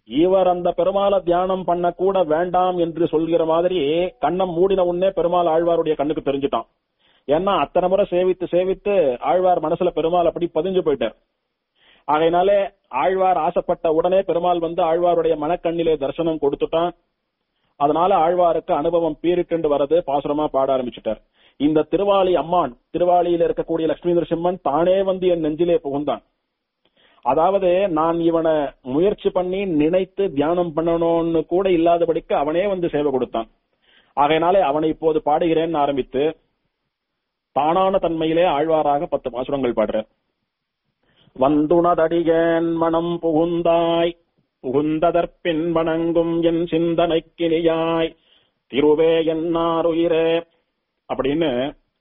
இவர் அந்த பெருமாளை தியானம் பண்ண கூட வேண்டாம் என்று சொல்கிற மாதிரி கண்ணம் மூடின உடனே பெருமாள் ஆழ்வாருடைய கண்ணுக்கு தெரிஞ்சுட்டான் ஏன்னா அத்தனை முறை சேவித்து சேவித்து ஆழ்வார் மனசுல பெருமாள் அப்படி பதிஞ்சு போயிட்டார் ஆகையினாலே ஆழ்வார் ஆசைப்பட்ட உடனே பெருமாள் வந்து ஆழ்வாருடைய மனக்கண்ணிலே தரிசனம் கொடுத்துட்டான் அதனால ஆழ்வாருக்கு அனுபவம் பீரிட்டு வரது பாசுரமா பாட ஆரம்பிச்சுட்டார் இந்த திருவாளி அம்மான் திருவாளியில இருக்கக்கூடிய லட்சுமி நரசிம்மன் தானே வந்து என் நெஞ்சிலே புகுந்தான் அதாவது நான் இவனை முயற்சி பண்ணி நினைத்து தியானம் பண்ணணும்னு கூட இல்லாதபடிக்கு அவனே வந்து சேவை கொடுத்தான் ஆகையினாலே அவனை இப்போது பாடுகிறேன்னு ஆரம்பித்து தானான தன்மையிலே ஆழ்வாராக பத்து பாசுரங்கள் பாடுற வந்துணதடியேன் மனம் புகுந்தாய் புகுந்ததற்பின் வணங்கும் என் சிந்தனைக்கினியாய் திருவே என்னாருயிரே அப்படின்னு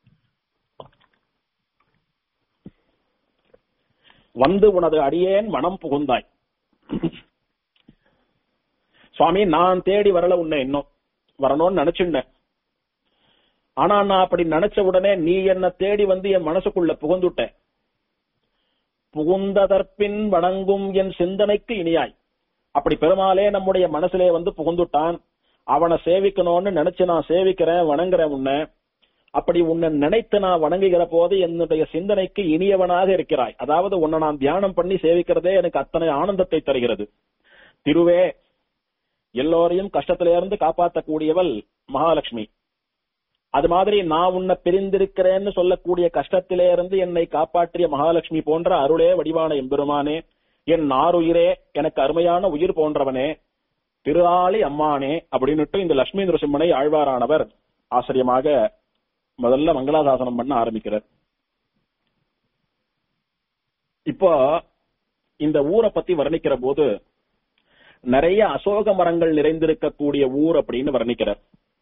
வந்து உனது அடியேன் மனம் புகுந்தாய் சுவாமி நான் தேடி வரல உன்னை இன்னும் வரணும்னு நினைச்சுட்டேன் ஆனா நான் அப்படி நினைச்ச உடனே நீ என்ன தேடி வந்து என் மனசுக்குள்ள புகுந்துட்ட புகுந்ததற்பின் வணங்கும் என் சிந்தனைக்கு இனியாய் அப்படி பெருமாளே நம்முடைய மனசுலே வந்து புகுந்துட்டான் அவனை சேவிக்கணும்னு நினைச்சு நான் சேவிக்கிறேன் வணங்குறேன் உன்னை அப்படி உன்னை நினைத்து நான் வணங்குகிற போது என்னுடைய சிந்தனைக்கு இனியவனாக இருக்கிறாய் அதாவது உன்னை நான் தியானம் பண்ணி சேவிக்கிறதே எனக்கு அத்தனை ஆனந்தத்தை தருகிறது திருவே எல்லோரையும் கஷ்டத்திலிருந்து காப்பாற்றக்கூடியவள் மகாலட்சுமி அது மாதிரி நான் உன்னை பிரிந்திருக்கிறேன்னு சொல்லக்கூடிய கஷ்டத்திலே இருந்து என்னை காப்பாற்றிய மகாலட்சுமி போன்ற அருளே வடிவான எம்பெருமானே என் நாருயிரே எனக்கு அருமையான உயிர் போன்றவனே திருஆளி அம்மானே அப்படின்னுட்டு இந்த லட்சுமி நரசிம்மனை ஆழ்வாரானவர் ஆச்சரியமாக முதல்ல மங்களாசாசனம் பண்ண ஆரம்பிக்கிறார் இப்போ இந்த ஊரை பத்தி வர்ணிக்கிற போது நிறைய அசோக மரங்கள் நிறைந்திருக்கக்கூடிய ஊர் அப்படின்னு வர்ணிக்கிறார்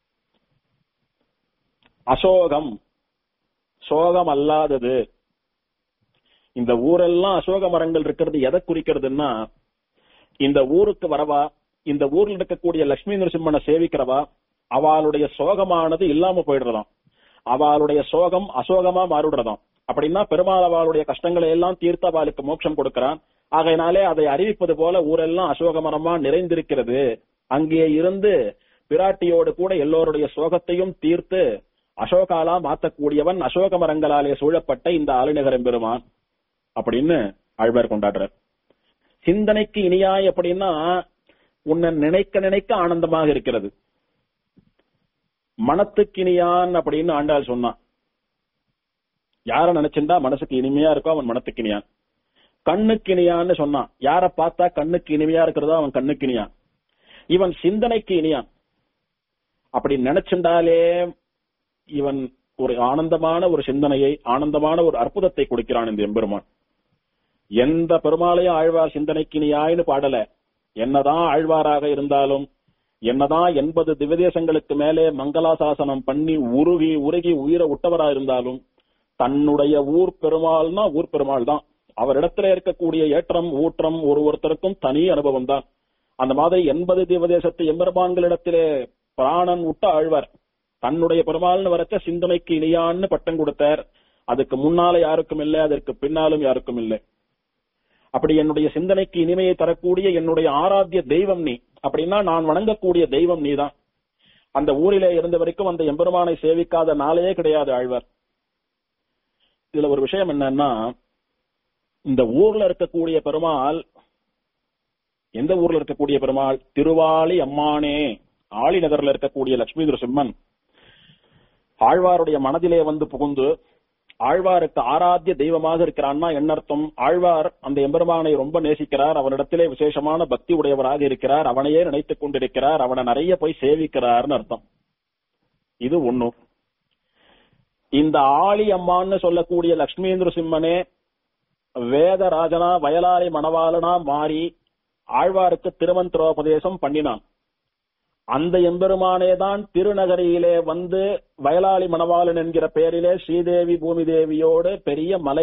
அசோகம் சோகம் அல்லாதது இந்த ஊரெல்லாம் அசோக மரங்கள் இருக்கிறது எதை குறிக்கிறதுன்னா இந்த ஊருக்கு வரவா இந்த ஊர்ல இருக்கக்கூடிய லட்சுமி நரசிம்மனை சேவிக்கிறவா அவளுடைய சோகமானது இல்லாம போயிடுறதாம் அவளுடைய சோகம் அசோகமா மாறிடுறதாம் அப்படின்னா பெருமாள் அவளுடைய கஷ்டங்களை எல்லாம் தீர்த்து அவளுக்கு மோட்சம் கொடுக்கிறான் ஆகையினாலே அதை அறிவிப்பது போல ஊரெல்லாம் அசோக மரமா நிறைந்திருக்கிறது அங்கே இருந்து பிராட்டியோடு கூட எல்லோருடைய சோகத்தையும் தீர்த்து அசோகாலா மாத்தக்கூடியவன் அசோக மரங்களாலே சூழப்பட்ட இந்த ஆளுநகரம் பெருமான் அப்படின்னு ஆழ்வார் கொண்டாடுறார் சிந்தனைக்கு இனியாய் அப்படின்னா உன்னை நினைக்க நினைக்க ஆனந்தமாக இருக்கிறது மனத்துக்கினியான் அப்படின்னு ஆண்டாள் சொன்னான் யார நினைச்சிருந்தா மனசுக்கு இனிமையா இருக்கோ அவன் மனத்துக்கினியான் கண்ணுக்கினியான்னு சொன்னான் யார பார்த்தா கண்ணுக்கு இனிமையா இருக்கிறதோ அவன் கண்ணுக்கினியான் இவன் சிந்தனைக்கு இனியான் அப்படி நினைச்சிருந்தாலே இவன் ஒரு ஆனந்தமான ஒரு சிந்தனையை ஆனந்தமான ஒரு அற்புதத்தை கொடுக்கிறான் இந்த எம்பெருமான் எந்த பெருமாளையும் ஆழ்வார் சிந்தனைக்கு இனியாய்னு பாடல என்னதான் ஆழ்வாராக இருந்தாலும் என்னதான் எண்பது திவதேசங்களுக்கு மேலே மங்களாசாசனம் பண்ணி உருகி உருகி உயிரை விட்டவரா இருந்தாலும் தன்னுடைய ஊர் பெருமாள்னா ஊர் பெருமாள் தான் அவரிடத்துல இருக்கக்கூடிய ஏற்றம் ஊற்றம் ஒரு ஒருத்தருக்கும் தனி அனுபவம் தான் அந்த மாதிரி எண்பது திவதேசத்து எம்பெருமான்களிடத்திலே பிராணன் விட்ட ஆழ்வார் தன்னுடைய பெருமாள்னு வரச்ச சிந்தனைக்கு இனியான்னு பட்டம் கொடுத்தார் அதுக்கு முன்னால யாருக்கும் இல்லை அதற்கு பின்னாலும் யாருக்கும் இல்லை அப்படி என்னுடைய சிந்தனைக்கு இனிமையை தரக்கூடிய என்னுடைய ஆராத்திய தெய்வம் நீ அப்படின்னா நான் வணங்கக்கூடிய தெய்வம் நீதான் அந்த ஊரிலே இருந்த வரைக்கும் அந்த எம்பெருமானை சேவிக்காத நாளே கிடையாது ஆழ்வார் இதுல ஒரு விஷயம் என்னன்னா இந்த ஊர்ல இருக்கக்கூடிய பெருமாள் எந்த ஊர்ல இருக்கக்கூடிய பெருமாள் திருவாளி அம்மானே ஆளிநகர்ல இருக்கக்கூடிய லட்சுமி நரசிம்மன் ஆழ்வாருடைய மனதிலே வந்து புகுந்து ஆழ்வாருக்கு ஆராத்திய தெய்வமாக இருக்கிறான்னா என்ன அர்த்தம் ஆழ்வார் அந்த எம்பெருமானை ரொம்ப நேசிக்கிறார் அவனிடத்திலே விசேஷமான பக்தி உடையவராக இருக்கிறார் அவனையே நினைத்துக் கொண்டிருக்கிறார் அவனை நிறைய போய் சேவிக்கிறார்னு அர்த்தம் இது ஒண்ணு இந்த ஆளி அம்மான்னு சொல்லக்கூடிய லட்சுமீந்திர சிம்மனே வேதராஜனா வயலாரி மணவாளனா மாறி ஆழ்வாருக்கு திருமந்திரோபதேசம் பண்ணினான் அந்த எம்பெருமானே தான் திருநகரியிலே வந்து வயலாளி மணவாளன் என்கிற பெயரிலே ஸ்ரீதேவி பூமி தேவியோடு பெரிய மலை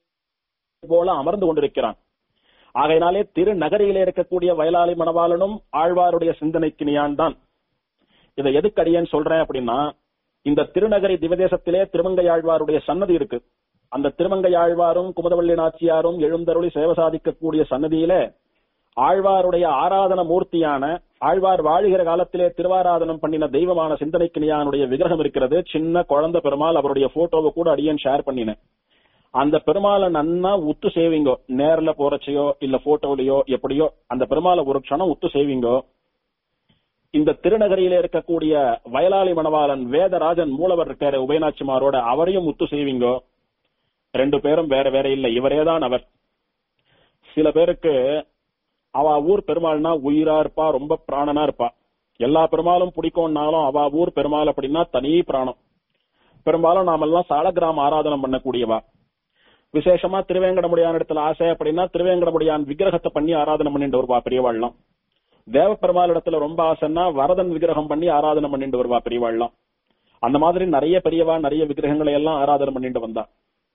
போல அமர்ந்து கொண்டிருக்கிறான் ஆகையினாலே திருநகரியிலே இருக்கக்கூடிய வயலாளி மணவாளனும் ஆழ்வாருடைய சிந்தனைக்கினியான் தான் இதை எதுக்கு அடியேன்னு சொல்றேன் அப்படின்னா இந்த திருநகரி திவதேசத்திலே திருமங்கையாழ்வாருடைய சன்னதி இருக்கு அந்த திருமங்கையாழ்வாரும் குமுதவள்ளி நாச்சியாரும் எழுந்தருளி சேவை சாதிக்கக்கூடிய சன்னதியிலே ஆழ்வாருடைய ஆராதன மூர்த்தியான ஆழ்வார் வாழுகிற காலத்திலே திருவாராதனம் பண்ணின தெய்வமான சிந்தனைக்கினியானுடைய விக்கிரகம் இருக்கிறது சின்ன குழந்தை பெருமாள் அவருடைய போட்டோவை கூட அடியேன் ஷேர் பண்ணினேன் அந்த பெருமாளை நன்னா உத்து சேவிங்கோ நேர்ல போறச்சையோ இல்ல போட்டோலயோ எப்படியோ அந்த பெருமாளை ஒரு க்ஷணம் உத்து சேவிங்கோ இந்த திருநகரியில இருக்கக்கூடிய வயலாளி மணவாளன் வேதராஜன் மூலவர் இருக்காரு உபயநாச்சிமாரோட அவரையும் முத்து செய்வீங்கோ ரெண்டு பேரும் வேற வேற இல்ல இவரேதான் அவர் சில பேருக்கு அவ ஊர் பெருமாள்னா உயிரா இருப்பா ரொம்ப பிராணனா இருப்பா எல்லா பெருமாளும் பிடிக்கும்னாலும் அவ ஊர் பெருமாள் அப்படின்னா தனி பிராணம் பெரும்பாலும் நாமெல்லாம் சாலகிராம ஆராதனம் பண்ணக்கூடியவா விசேஷமா திருவேங்கடமுடியான் இடத்துல ஆசை அப்படின்னா திருவேங்கடமுடியான் விக்கிரகத்தை பண்ணி ஆராதனை பண்ணிட்டு வருவா பெரியவாள்லாம் தேவ பெருமாள் இடத்துல ரொம்ப ஆசைன்னா வரதன் விக்கிரகம் பண்ணி ஆராதனை பண்ணிட்டு வருவா பெரியவாள்லாம் அந்த மாதிரி நிறைய பெரியவா நிறைய விக்கிரகங்களை எல்லாம் ஆராதனை பண்ணிட்டு வந்தா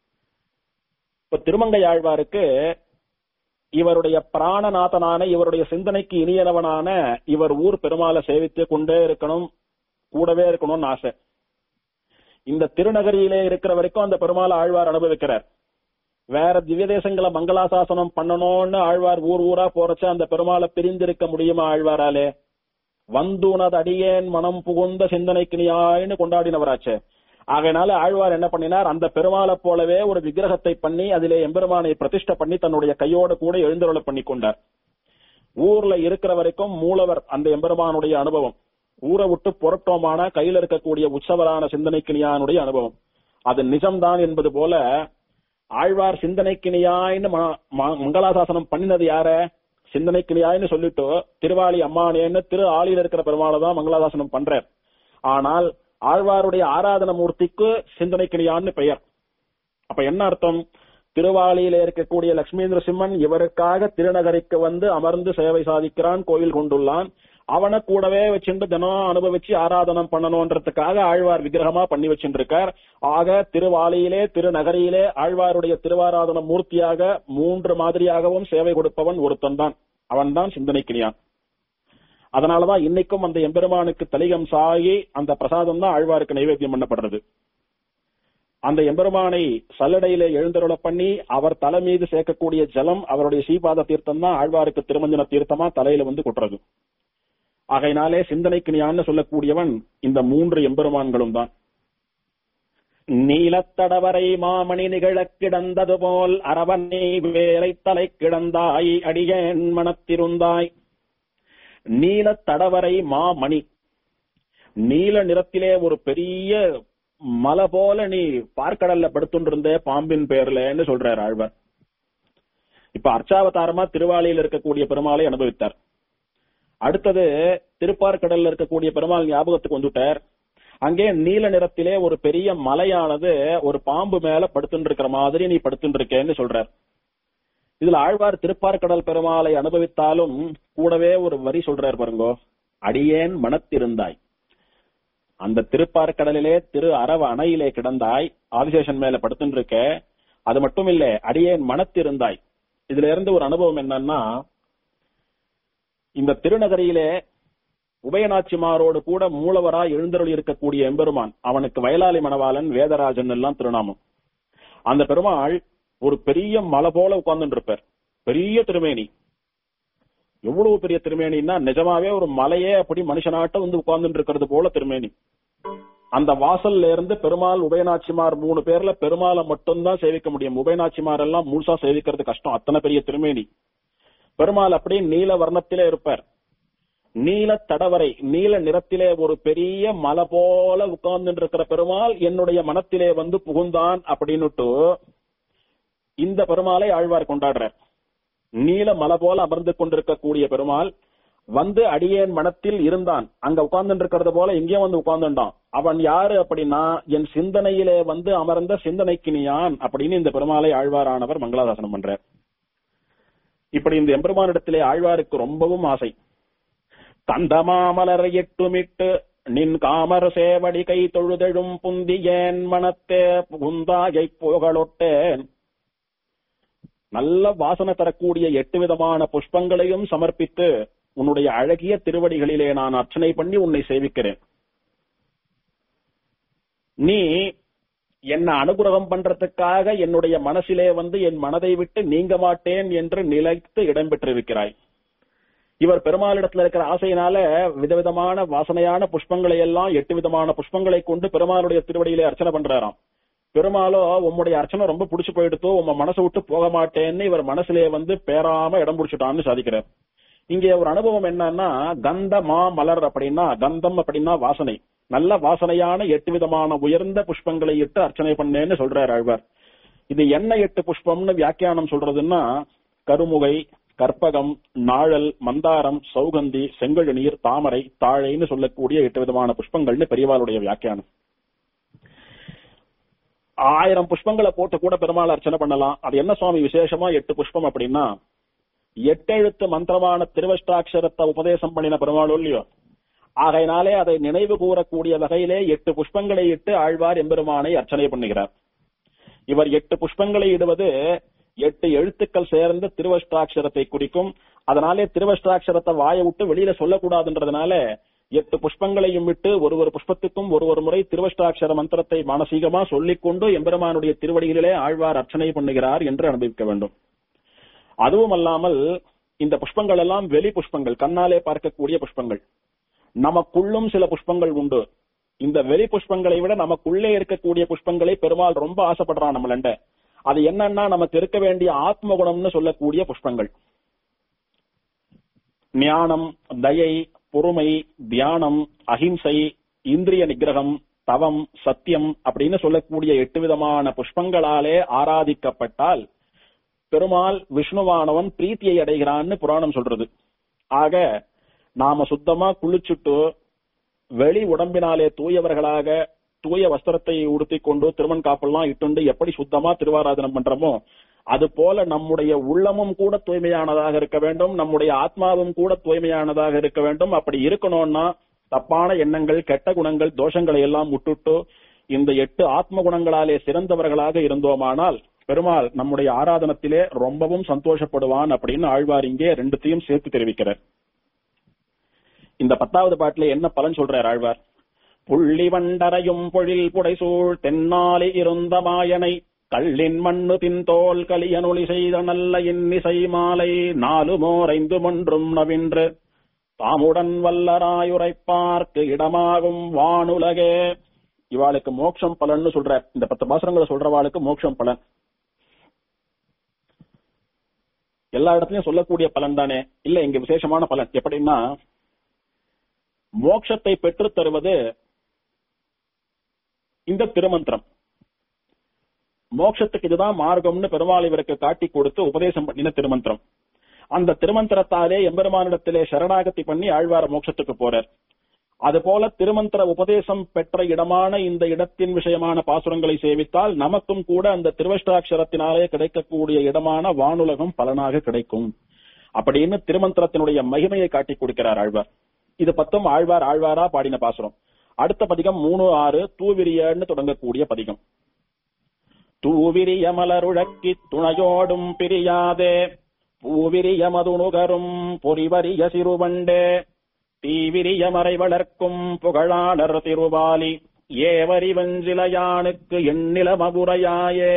இப்ப திருமங்கை ஆழ்வாருக்கு இவருடைய பிராணநாதனான இவருடைய சிந்தனைக்கு இனியனவனான இவர் ஊர் பெருமாளை சேவித்து கொண்டே இருக்கணும் கூடவே இருக்கணும்னு ஆசை இந்த திருநகரியிலே இருக்கிற வரைக்கும் அந்த பெருமாளை ஆழ்வார் அனுபவிக்கிறார் வேற திவ்ய தேசங்களை மங்களாசாசனம் பண்ணணும்னு ஆழ்வார் ஊர் ஊரா போறச்ச அந்த பெருமாளை பிரிந்திருக்க முடியுமா ஆழ்வாராலே வந்துனது அடியேன் மனம் புகுந்த சிந்தனைக்கு நியாயன்னு கொண்டாடினவராச்சே ஆகையினால ஆழ்வார் என்ன பண்ணினார் அந்த பெருமாளை போலவே ஒரு விக்கிரகத்தை பண்ணி அதிலே எம்பெருமானை பிரதிஷ்டை பண்ணி தன்னுடைய கையோட கூட எழுந்தருளை பண்ணி கொண்டார் ஊர்ல இருக்கிற வரைக்கும் மூலவர் அந்த எம்பெருமானுடைய அனுபவம் ஊரை விட்டு புரட்டோமான கையில இருக்கக்கூடிய உற்சவரான சிந்தனைக்கினியானுடைய அனுபவம் அது நிஜம்தான் என்பது போல ஆழ்வார் சிந்தனைக்கினியாயின்னு மங்களாசாசனம் பண்ணினது யார சிந்தனைக்கினியாயின்னு சொல்லிட்டு திருவாளி அம்மானேன்னு திரு ஆளியில் இருக்கிற பெருமாளை தான் மங்களாசாசனம் பண்றார் ஆனால் ஆழ்வாருடைய ஆராதன மூர்த்திக்கு சிந்தனைக்கினியான்னு பெயர் அப்ப என்ன அர்த்தம் திருவாளியில இருக்கக்கூடிய லட்சுமீந்திர சிம்மன் இவருக்காக திருநகரிக்கு வந்து அமர்ந்து சேவை சாதிக்கிறான் கோயில் கொண்டுள்ளான் அவனை கூடவே வச்சுட்டு தினம் அனுபவிச்சு ஆராதனம் பண்ணணும்ன்றதுக்காக ஆழ்வார் விக்கிரகமா பண்ணி வச்சுட்டு இருக்கார் ஆக திருவாலியிலே திருநகரியிலே ஆழ்வாருடைய திருவாராதன மூர்த்தியாக மூன்று மாதிரியாகவும் சேவை கொடுப்பவன் ஒருத்தன் தான் அவன் தான் சிந்தனைக்கினியான் அதனாலதான் இன்னைக்கும் அந்த எம்பெருமானுக்கு தலிகம் சாகி அந்த பிரசாதம் தான் ஆழ்வாருக்கு நைவேத்தியம் பண்ணப்படுறது அந்த எம்பெருமானை சல்லடையிலே எழுந்தருள பண்ணி அவர் தலை மீது சேர்க்கக்கூடிய ஜலம் அவருடைய சீபாத தீர்த்தம் தான் ஆழ்வாருக்கு திருமஞ்சன தீர்த்தமா தலையில வந்து கொட்டுறது ஆகையினாலே சிந்தனைக்கு ஞான்னு சொல்லக்கூடியவன் இந்த மூன்று எம்பெருமான்களும் தான் நீலத்தடவரை மாமணி நிகழக் கிடந்தது போல் அரவனை வேலை தலை கிடந்தாய் அடியேன் மனத்திருந்தாய் நீலத்தடவரை மாமணி நீல நிறத்திலே ஒரு பெரிய மலை போல நீ பார்க்கடல்ல படுத்துட்டு பாம்பின் பேர்லன்னு சொல்றாரு ஆழ்வார் இப்ப அர்ச்சாவதாரமா திருவாலியில் இருக்கக்கூடிய பெருமாளை அனுபவித்தார் அடுத்தது திருப்பார்கடல்ல இருக்கக்கூடிய பெருமாள் ஞாபகத்துக்கு வந்துட்டார் அங்கே நீல நிறத்திலே ஒரு பெரிய மலையானது ஒரு பாம்பு மேல படுத்துட்டு இருக்கிற மாதிரி நீ படுத்துட்டு இருக்கேன்னு சொல்றார் இதுல ஆழ்வார் திருப்பார்கடல் பெருமாளை அனுபவித்தாலும் கூடவே ஒரு வரி சொல்றார் பாருங்கோ அடியேன் மனத்திருந்தாய் அந்த திருப்பார்கடலிலே திரு அரவ அணையிலே கிடந்தாய் ஆதிசேஷன் மேல படுத்துட்டு இருக்க அது மட்டும் இல்ல அடியேன் மனத்திருந்தாய் இதுல இருந்து ஒரு அனுபவம் என்னன்னா இந்த திருநகரியிலே உபயநாச்சிமாரோடு கூட மூலவரா எழுந்தருளி இருக்கக்கூடிய எம்பெருமான் அவனுக்கு வயலாளி மணவாளன் வேதராஜன் எல்லாம் திருநாமம் அந்த பெருமாள் ஒரு பெரிய மலை போல உட்கார்ந்துட்டு இருப்பார் பெரிய திருமேனி எவ்வளவு பெரிய திருமேனின்னா நிஜமாவே ஒரு மலையே அப்படி மனுஷனாட்ட வந்து உட்கார்ந்துட்டு இருக்கிறது போல திருமேனி அந்த வாசல்ல இருந்து பெருமாள் உபயநாச்சிமார் மூணு பேர்ல பெருமாளை மட்டும்தான் சேவிக்க முடியும் உபயநாச்சிமார் எல்லாம் முழுசா சேவிக்கிறது கஷ்டம் அத்தனை பெரிய திருமேனி பெருமாள் அப்படியே நீல வர்ணத்திலே இருப்பார் நீல தடவரை நீல நிறத்திலே ஒரு பெரிய மலை போல உட்கார்ந்து இருக்கிற பெருமாள் என்னுடைய மனத்திலே வந்து புகுந்தான் அப்படின்னுட்டு இந்த பெருமாளை ஆழ்வார் கொண்டாடுறார் நீல மலை போல அமர்ந்து கொண்டிருக்கக்கூடிய பெருமாள் வந்து அடியேன் மனத்தில் இருந்தான் அங்க உட்கார்ந்து இருக்கிறது போல எங்கேயும் வந்து உட்கார்ந்துட்டான் அவன் யாரு அப்படின்னா என் சிந்தனையிலே வந்து அமர்ந்த சிந்தனைக்கினியான் அப்படின்னு இந்த பெருமாளை ஆழ்வாரானவர் மங்களாதாசனம் பண்றார் இப்படி இந்த எம்பெருமானிடத்திலே ஆழ்வாருக்கு ரொம்பவும் ஆசை தந்தமாமலர் எட்டுமிட்டு நின் காமர் சேவடி கை தொழுதெழும் புந்தியேன் மனத்தே புகுந்தாயை புகழொட்டேன் நல்ல வாசனை தரக்கூடிய எட்டு விதமான புஷ்பங்களையும் சமர்ப்பித்து உன்னுடைய அழகிய திருவடிகளிலே நான் அர்ச்சனை பண்ணி உன்னை சேவிக்கிறேன் நீ என்ன அனுகிரகம் பண்றதுக்காக என்னுடைய மனசிலே வந்து என் மனதை விட்டு நீங்க மாட்டேன் என்று நிலைத்து இடம் பெற்றிருக்கிறாய் இவர் பெருமாளிடத்துல இருக்கிற ஆசையினால விதவிதமான வாசனையான புஷ்பங்களை எல்லாம் எட்டு விதமான புஷ்பங்களை கொண்டு பெருமாளுடைய திருவடியிலே அர்ச்சனை பண்றாராம் பெருமாளோ உம்முடைய அர்ச்சனை ரொம்ப பிடிச்சு போயிடுத்தோ உங்க மனசை விட்டு போக மாட்டேன்னு இவர் மனசுலயே வந்து பேராம இடம் பிடிச்சிட்டான்னு சாதிக்கிறார் இங்கே ஒரு அனுபவம் என்னன்னா கந்த மா மலர் அப்படின்னா கந்தம் அப்படின்னா வாசனை நல்ல வாசனையான எட்டு விதமான உயர்ந்த புஷ்பங்களை இட்டு அர்ச்சனை பண்ணேன்னு சொல்றார் ஆழ்வார் இது என்ன எட்டு புஷ்பம்னு வியாக்கியானம் சொல்றதுன்னா கருமுகை கற்பகம் நாழல் மந்தாரம் சௌகந்தி செங்கழுநீர் தாமரை தாழைன்னு சொல்லக்கூடிய எட்டு விதமான புஷ்பங்கள்னு பெரியவாளுடைய வியாக்கியானம் ஆயிரம் புஷ்பங்களை போட்டு கூட பெருமாள் அர்ச்சனை பண்ணலாம் அது என்ன சுவாமி விசேஷமா எட்டு புஷ்பம் அப்படின்னா எட்டெழுத்து மந்திரமான திருவஷ்டாட்சரத்தை உபதேசம் பண்ணின பெருமாள் இல்லையோ ஆகையினாலே அதை நினைவு கூறக்கூடிய வகையிலே எட்டு புஷ்பங்களை இட்டு ஆழ்வார் எம்பெருமானை அர்ச்சனை பண்ணுகிறார் இவர் எட்டு புஷ்பங்களை இடுவது எட்டு எழுத்துக்கள் சேர்ந்த திருவஷ்டாட்சரத்தை குறிக்கும் அதனாலே திருவஷ்டாட்சரத்தை வாயை விட்டு வெளியில சொல்லக்கூடாதுன்றதுனால எட்டு புஷ்பங்களையும் விட்டு ஒரு ஒரு புஷ்பத்துக்கும் ஒரு ஒரு முறை திருவஷ்டாட்சர மந்திரத்தை மானசீகமா சொல்லிக்கொண்டு எம்பெருமானுடைய திருவடிகளிலே ஆழ்வார் அர்ச்சனை பண்ணுகிறார் என்று அனுபவிக்க வேண்டும் அதுவும் அல்லாமல் இந்த புஷ்பங்கள் எல்லாம் வெளி புஷ்பங்கள் கண்ணாலே பார்க்கக்கூடிய புஷ்பங்கள் நமக்குள்ளும் சில புஷ்பங்கள் உண்டு இந்த வெளி புஷ்பங்களை விட நமக்குள்ளே இருக்கக்கூடிய புஷ்பங்களை பெருமாள் ரொம்ப ஆசைப்படுறான் நம்மளண்ட அது என்னன்னா நமக்கு இருக்க வேண்டிய ஆத்ம குணம்னு சொல்லக்கூடிய புஷ்பங்கள் ஞானம் தயை பொறுமை தியானம் அஹிம்சை இந்திரிய நிகிரகம் தவம் சத்தியம் அப்படின்னு சொல்லக்கூடிய எட்டு விதமான புஷ்பங்களாலே ஆராதிக்கப்பட்டால் பெருமாள் விஷ்ணுவானவன் பிரீத்தியை அடைகிறான்னு புராணம் சொல்றது ஆக நாம சுத்தமா குளிச்சுட்டு வெளி உடம்பினாலே தூயவர்களாக தூய வஸ்திரத்தை உடுத்திக் கொண்டு திருமண் காப்பெல்லாம் இட்டுண்டு எப்படி சுத்தமா திருவாராதனம் பண்றோமோ அது போல நம்முடைய உள்ளமும் கூட தூய்மையானதாக இருக்க வேண்டும் நம்முடைய ஆத்மாவும் கூட தூய்மையானதாக இருக்க வேண்டும் அப்படி இருக்கணும்னா தப்பான எண்ணங்கள் கெட்ட குணங்கள் தோஷங்களை எல்லாம் விட்டுட்டு இந்த எட்டு ஆத்ம குணங்களாலே சிறந்தவர்களாக இருந்தோமானால் பெருமாள் நம்முடைய ஆராதனத்திலே ரொம்பவும் சந்தோஷப்படுவான் அப்படின்னு ஆழ்வார் இங்கே ரெண்டுத்தையும் சேர்த்து தெரிவிக்கிறார் இந்த பத்தாவது பாட்டுல என்ன பலன் சொல்றார் ஆழ்வார் புள்ளி வண்டரையும் பொழில் புடைசூழ் தென்னாலி இருந்த மாயனை கள்ளின் மண்ணு தின்தோல் கலியனொளி செய்த நல்ல இன்னிசை மாலை நாலு மோரைந்து மொன்றும் நவின்று தாமுடன் வல்லராயுரைப்பார்க்கு இடமாகும் வானுலகே இவாளுக்கு மோட்சம் பலன்னு சொல்ற இந்த பத்து பாசனங்களை சொல்றவாளுக்கு மோட்சம் பலன் எல்லா இடத்துலயும் சொல்லக்கூடிய பலன் தானே இல்ல இங்க விசேஷமான பலன் எப்படின்னா மோட்சத்தை பெற்று தருவது இந்த திருமந்திரம் மோட்சத்துக்கு இதுதான் மார்க்கம்னு பெருமாள் இவருக்கு காட்டி கொடுத்து உபதேசம் பண்ணின திருமந்திரம் அந்த திருமந்திரத்தாலே எம்பெருமானிடத்திலே சரணாகதி பண்ணி ஆழ்வார மோட்சத்துக்கு போறார் அதுபோல திருமந்திர உபதேசம் பெற்ற இடமான இந்த இடத்தின் விஷயமான பாசுரங்களை சேவித்தால் நமக்கும் கூட அந்த திருவஷ்டாட்சரத்தினாலே கிடைக்கக்கூடிய இடமான வானுலகம் பலனாக கிடைக்கும் அப்படின்னு திருமந்திரத்தினுடைய மகிமையை காட்டி கொடுக்கிறார் ஆழ்வார் இது பத்தும் ஆழ்வார் ஆழ்வாரா பாடின பாசுரம் அடுத்த பதிகம் மூணு ஆறு தூவிரியன்னு தொடங்கக்கூடிய பதிகம் தூவிரிய மலருழக்கி துணையோடும் பிரியாதே பூவிரிய மதுணுகரும் பொறிவரிய சிறுவண்டே தீவிரிய மறை வளர்க்கும் புகழாளர் திருவாலி ஏவரி வெஞ்சிலையானுக்கு எண்ணில மபுரையாயே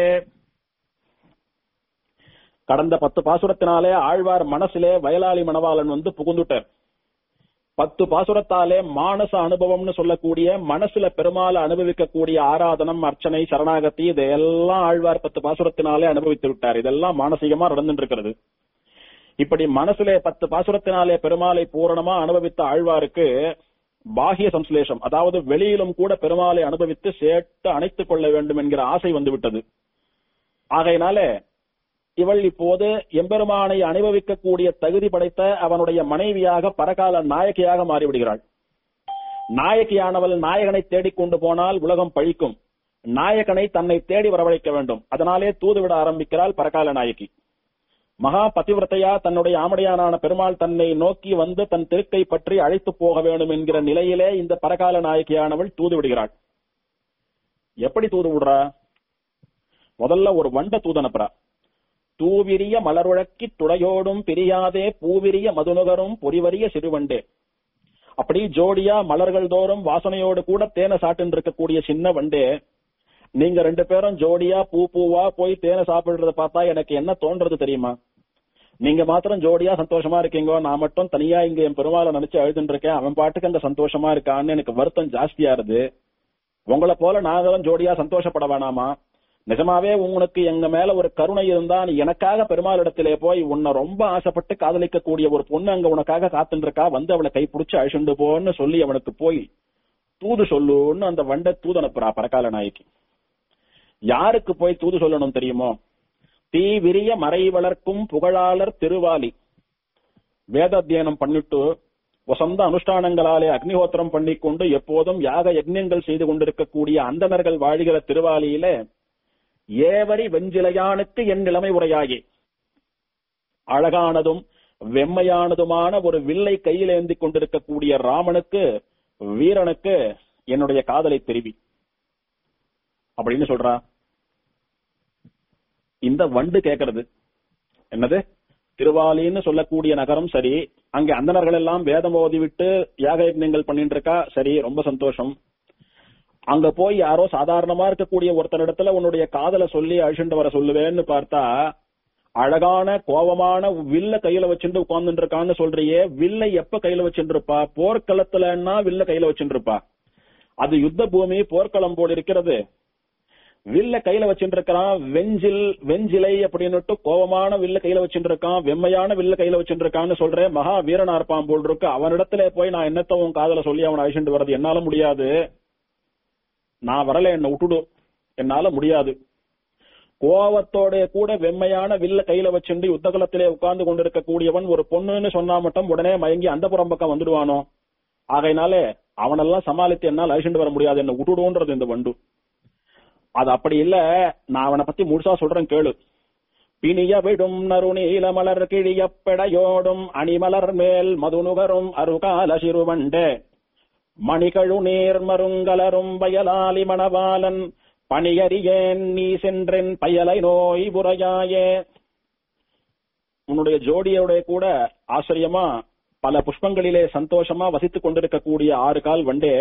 கடந்த பத்து பாசுரத்தினாலே ஆழ்வார் மனசிலே வயலாளி மணவாளன் வந்து புகுந்துட்டார் பத்து பாசுரத்தாலே மானச அனுபவம்னு சொல்லக்கூடிய மனசுல பெருமாள அனுபவிக்கக்கூடிய ஆராதனம் அர்ச்சனை சரணாகதி இதையெல்லாம் ஆழ்வார் பத்து பாசுரத்தினாலே அனுபவித்து விட்டார் இதெல்லாம் மானசீகமா நடந்துட்டு இருக்கிறது இப்படி மனசுலே பத்து பாசுரத்தினாலே பெருமாளை பூரணமா அனுபவித்த ஆழ்வாருக்கு பாகிய சம்ஸ்லேஷம் அதாவது வெளியிலும் கூட பெருமாளை அனுபவித்து சேர்த்து அணைத்துக் கொள்ள வேண்டும் என்கிற ஆசை வந்துவிட்டது ஆகையினால இவள் இப்போது எம்பெருமானை அனுபவிக்கக்கூடிய தகுதி படைத்த அவனுடைய மனைவியாக பரகால நாயகியாக மாறிவிடுகிறாள் நாயகியானவள் நாயகனை தேடிக்கொண்டு போனால் உலகம் பழிக்கும் நாயகனை தன்னை தேடி வரவழைக்க வேண்டும் அதனாலே தூதுவிட ஆரம்பிக்கிறாள் பரகால நாயகி மகா பதிவிரத்தையா தன்னுடைய ஆமடையானான பெருமாள் தன்னை நோக்கி வந்து தன் திருக்கை பற்றி அழைத்து போக வேண்டும் என்கிற நிலையிலே இந்த பரகால நாயகியானவள் தூது விடுகிறாள் எப்படி தூது விடுறா முதல்ல ஒரு வண்ட தூது அனுப்புறா தூவிரிய மலருழக்கி துளையோடும் பிரியாதே பூவிரிய மதுநுகரும் பொறிவரிய சிறுவண்டே அப்படி ஜோடியா மலர்கள் தோறும் வாசனையோடு கூட தேனை சாப்பிட்டு இருக்கக்கூடிய சின்ன வண்டே நீங்க ரெண்டு பேரும் ஜோடியா பூ பூவா போய் தேனை சாப்பிடுறத பார்த்தா எனக்கு என்ன தோன்றது தெரியுமா நீங்க மாத்திரம் ஜோடியா சந்தோஷமா இருக்கீங்க நான் மட்டும் தனியா இங்க என் பெருமாளை நினைச்சு அழுதுன்னு இருக்கேன் அவன் பாட்டுக்கு அங்க சந்தோஷமா இருக்கான்னு எனக்கு வருத்தம் ஜாஸ்தியா இருது உங்களை போல நாங்களும் ஜோடியா சந்தோஷப்பட வேணாமா நிஜமாவே உங்களுக்கு எங்க மேல ஒரு கருணை இருந்தா நீ எனக்காக பெருமாளிடத்திலே போய் உன்னை ரொம்ப ஆசைப்பட்டு காதலிக்க கூடிய ஒரு பொண்ணு அங்க உனக்காக காத்துட்டு இருக்கா வந்து அவளை கை பிடிச்சு அழிச்சுண்டு போன்னு சொல்லி அவனுக்கு போய் தூது சொல்லுன்னு அந்த வண்டை தூது அனுப்புறா பரகால நாய்க்கு யாருக்கு போய் தூது சொல்லணும் தெரியுமோ தீ விரிய மறை வளர்க்கும் புகழாளர் திருவாலி வேத அத்தியனம் பண்ணிட்டு வசந்த அனுஷ்டானங்களாலே அக்னிஹோத்திரம் பண்ணிக்கொண்டு எப்போதும் யாக யஜ்ஞங்கள் செய்து கொண்டிருக்கக்கூடிய அந்தணர்கள் வாழ்கிற திருவாலியில ஏவரி வெஞ்சிலையானுக்கு என் நிலைமை உரையாகி அழகானதும் வெம்மையானதுமான ஒரு வில்லை கையில் ஏந்தி கொண்டிருக்கக்கூடிய ராமனுக்கு வீரனுக்கு என்னுடைய காதலை தெரிவி அப்படின்னு சொல்றா இந்த வண்டு கேக்குறது என்னது திருவாலின்னு சொல்லக்கூடிய நகரம் சரி அங்க அந்தணர்கள் எல்லாம் வேதம் ஓதி விட்டு யாக யஜ்ஞங்கள் பண்ணிட்டு இருக்கா சரி ரொம்ப சந்தோஷம் அங்க போய் யாரோ சாதாரணமா இருக்கக்கூடிய ஒருத்தனிடத்துல உன்னுடைய காதலை சொல்லி அழிச்சுட்டு வர சொல்லுவேன்னு பார்த்தா அழகான கோபமான வில்ல கையில வச்சுட்டு உட்கார்ந்துட்டு இருக்கான்னு சொல்றியே வில்லை எப்ப கையில வச்சுட்டு இருப்பா போர்க்களத்துலன்னா வில்ல கையில வச்சுட்டு இருப்பா அது யுத்த பூமி போர்க்களம் போல் இருக்கிறது வில்ல கையில வச்சுட்டு இருக்கான் வெஞ்சில் வெஞ்சிலை அப்படின்னுட்டு கோபமான வில்ல கையில வச்சுட்டு இருக்கான் வெம்மையான வில்ல கையில வச்சுட்டு இருக்கான்னு சொல்றேன் மகா வீரனா இருப்பான் போல் இருக்கு அவனிடத்துல போய் நான் என்னத்த உன் காதல சொல்லி அவனை அழிச்சுட்டு வர்றது என்னால முடியாது நான் வரல என்ன விட்டுடு என்னால முடியாது கோவத்தோட கூட வெம்மையான வில்ல கையில வச்சுண்டு யுத்தகலத்திலே உட்கார்ந்து கொண்டிருக்க கூடியவன் ஒரு பொண்ணுன்னு சொன்னா மட்டும் உடனே மயங்கி அந்த புறம் பக்கம் வந்துடுவானோ ஆகையினாலே அவனெல்லாம் சமாளித்து என்னால் அழிச்சுட்டு வர முடியாது என்ன விட்டுடுன்றது இந்த வண்டு அது அப்படி இல்ல நான் அவனை பத்தி முழுசா சொல்றேன் கேளு பிணிய விடும் நறுநீல மலர் கிழிய பெடையோடும் அணிமலர் மேல் மதுநுகரும் அருகால சிறுவண்டே மணிகழு நீர் மருங்கலரும் வயலாலி மணவாளன் பணியறியேன் நீ சென்றென் பயலை நோய் புறையாயே உன்னுடைய ஜோடியோட கூட ஆச்சரியமா பல புஷ்பங்களிலே சந்தோஷமா வசித்துக் கொண்டிருக்கக்கூடிய ஆறு கால் வண்டே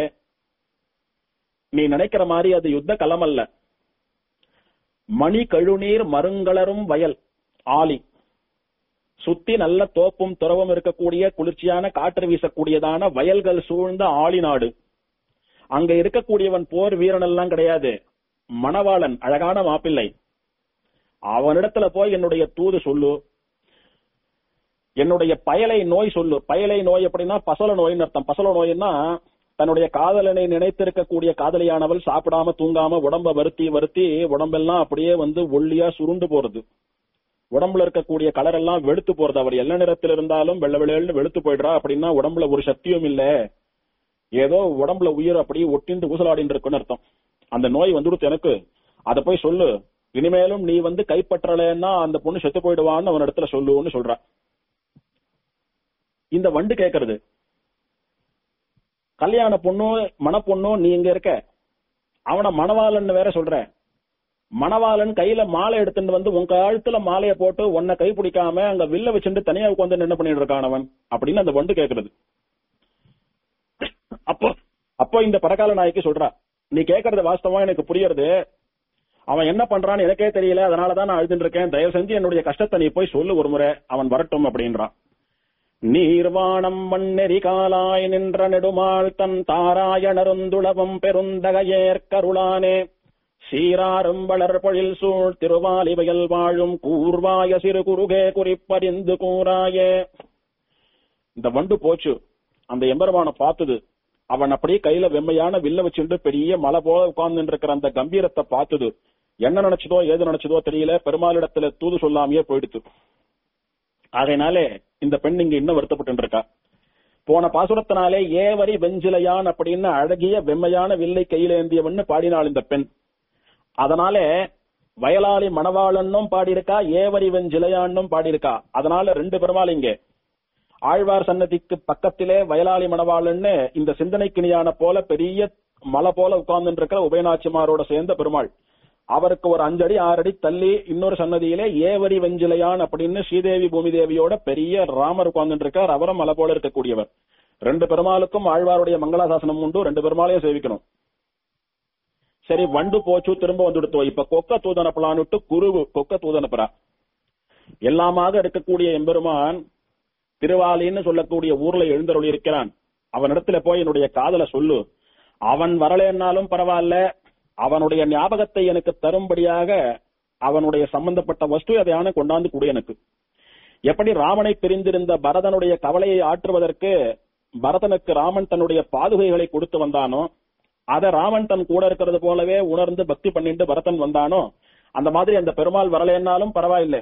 நீ நினைக்கிற மாதிரி அது யுத்த களம் அல்ல மணி கழுநீர் மருங்கலரும் வயல் ஆலி சுத்தி நல்ல தோப்பும் துறவும் இருக்கக்கூடிய குளிர்ச்சியான காற்று வீசக்கூடியதான வயல்கள் சூழ்ந்த ஆளி நாடு அங்க இருக்கக்கூடியவன் போர் வீரன் எல்லாம் கிடையாது மணவாளன் அழகான மாப்பிள்ளை அவனிடத்துல போய் என்னுடைய தூது சொல்லு என்னுடைய பயலை நோய் சொல்லு பயலை நோய் அப்படின்னா பசல நோய்னு அர்த்தம் பசல நோய்னா தன்னுடைய காதலனை நினைத்திருக்கக்கூடிய காதலியானவள் சாப்பிடாம தூங்காம உடம்ப வருத்தி வருத்தி உடம்பெல்லாம் அப்படியே வந்து ஒல்லியா சுருண்டு போறது உடம்புல இருக்கக்கூடிய கலர் எல்லாம் வெளுத்து போறது அவர் எல்லா நிறத்தில் இருந்தாலும் வெள்ள வெள்ளைன்னு வெளுத்து போயிடுறா அப்படின்னா உடம்புல ஒரு சக்தியும் இல்ல ஏதோ உடம்புல உயிர் அப்படியே ஒட்டிண்டு ஊசலாடின்னு இருக்குன்னு அர்த்தம் அந்த நோய் வந்துடுத்து எனக்கு அத போய் சொல்லு இனிமேலும் நீ வந்து கைப்பற்றலைன்னா அந்த பொண்ணு செத்து போயிடுவான்னு அவன் இடத்துல சொல்லுன்னு சொல்றா இந்த வண்டு கேக்குறது கல்யாண பொண்ணும் மணப்பொண்ணும் நீ இங்க இருக்க அவன மணவாளன் வேற சொல்ற மணவாளன் கையில மாலை எடுத்துட்டு வந்து உங்க கழுத்துல மாலைய போட்டு உன்னை கை பிடிக்காம அங்க வில்ல வச்சுட்டு தனியா உட்காந்து என்ன பண்ணிட்டு இருக்கான் அவன் அப்படின்னு அந்த வண்டு கேக்குறது அப்போ அப்போ இந்த பரகால நாய்க்கு சொல்றா நீ கேக்குறது வாஸ்தவமா எனக்கு புரியறது அவன் என்ன பண்றான்னு எனக்கே தெரியல அதனாலதான் நான் அழுதுட்டு இருக்கேன் தயவு செஞ்சு என்னுடைய கஷ்டத்தை நீ போய் சொல்லு ஒரு முறை அவன் வரட்டும் அப்படின்றான் நீர்வாணம் மண்ணெறி காலாய் நின்ற நெடுமாள் தன் தாராயணருந்துளவம் பெருந்தகையேற்கருளானே சீராரும் வளர் பொழில் சூழ் திருவாலி வயல் வாழும் கூர்வாய சிறு குறுகே குறிப்பறிந்து கூறாயே இந்த வண்டு போச்சு அந்த எம்பெருமான பார்த்தது அவன் அப்படியே கையில வெம்மையான வில்ல வச்சுட்டு பெரிய மலை போல உட்கார்ந்து இருக்கிற அந்த கம்பீரத்தை பார்த்தது என்ன நினைச்சதோ ஏது நினைச்சதோ தெரியல பெருமாளிடத்துல தூது சொல்லாமையே போயிடுத்து ஆகையினாலே இந்த பெண் இங்க இன்னும் வருத்தப்பட்டு இருக்கா போன பாசுரத்தினாலே ஏவரி வெஞ்சிலையான் அப்படின்னு அழகிய வெம்மையான வில்லை கையில ஏந்தியவன்னு பாடினாள் இந்த பெண் அதனாலே வயலாளி மணவாளன்னும் பாடியிருக்கா ஏவரி வெஞ்சிலையான்னும் பாடியிருக்கா அதனால ரெண்டு பெருமாள் இங்கே ஆழ்வார் சன்னதிக்கு பக்கத்திலே வயலாளி மணவாளன்னு இந்த சிந்தனைக்கிணியான போல பெரிய மலை போல உட்கார்ந்து இருக்கிற உபயநாச்சிமாரோட சேர்ந்த பெருமாள் அவருக்கு ஒரு அஞ்சடி ஆறடி தள்ளி இன்னொரு சன்னதியிலே ஏவரி வெஞ்சிலையான் அப்படின்னு ஸ்ரீதேவி பூமி தேவியோட பெரிய ராமர் உட்கார்ந்து இருக்கார் அவரும் மலை போல இருக்கக்கூடியவர் ரெண்டு பெருமாளுக்கும் ஆழ்வாருடைய மங்களாசாசனம் உண்டு ரெண்டு பெருமாளையும் சேவிக்கணும் சரி வண்டு போச்சு திரும்ப வந்துடுத்தோம் இப்ப கொக்க தூதனப்பலான்னுட்டு குரு கொக்க தூதனப்புறா எல்லாமாக இருக்கக்கூடிய எம்பெருமான் திருவாலின்னு சொல்லக்கூடிய ஊர்ல எழுந்தருளி இருக்கிறான் அவனிடத்துல போய் என்னுடைய காதல சொல்லு அவன் வரலன்னாலும் பரவாயில்ல அவனுடைய ஞாபகத்தை எனக்கு தரும்படியாக அவனுடைய சம்பந்தப்பட்ட வஸ்து எதையான கொண்டாந்து கொடு எனக்கு எப்படி ராமனை பிரிந்திருந்த பரதனுடைய கவலையை ஆற்றுவதற்கு பரதனுக்கு ராமன் தன்னுடைய பாதுகைகளை கொடுத்து வந்தானோ அத ராமன் தன் கூட இருக்கிறது போலவே உணர்ந்து பக்தி பண்ணிட்டு பரதன் வந்தானோ அந்த மாதிரி அந்த பெருமாள் வரலைன்னாலும் பரவாயில்லை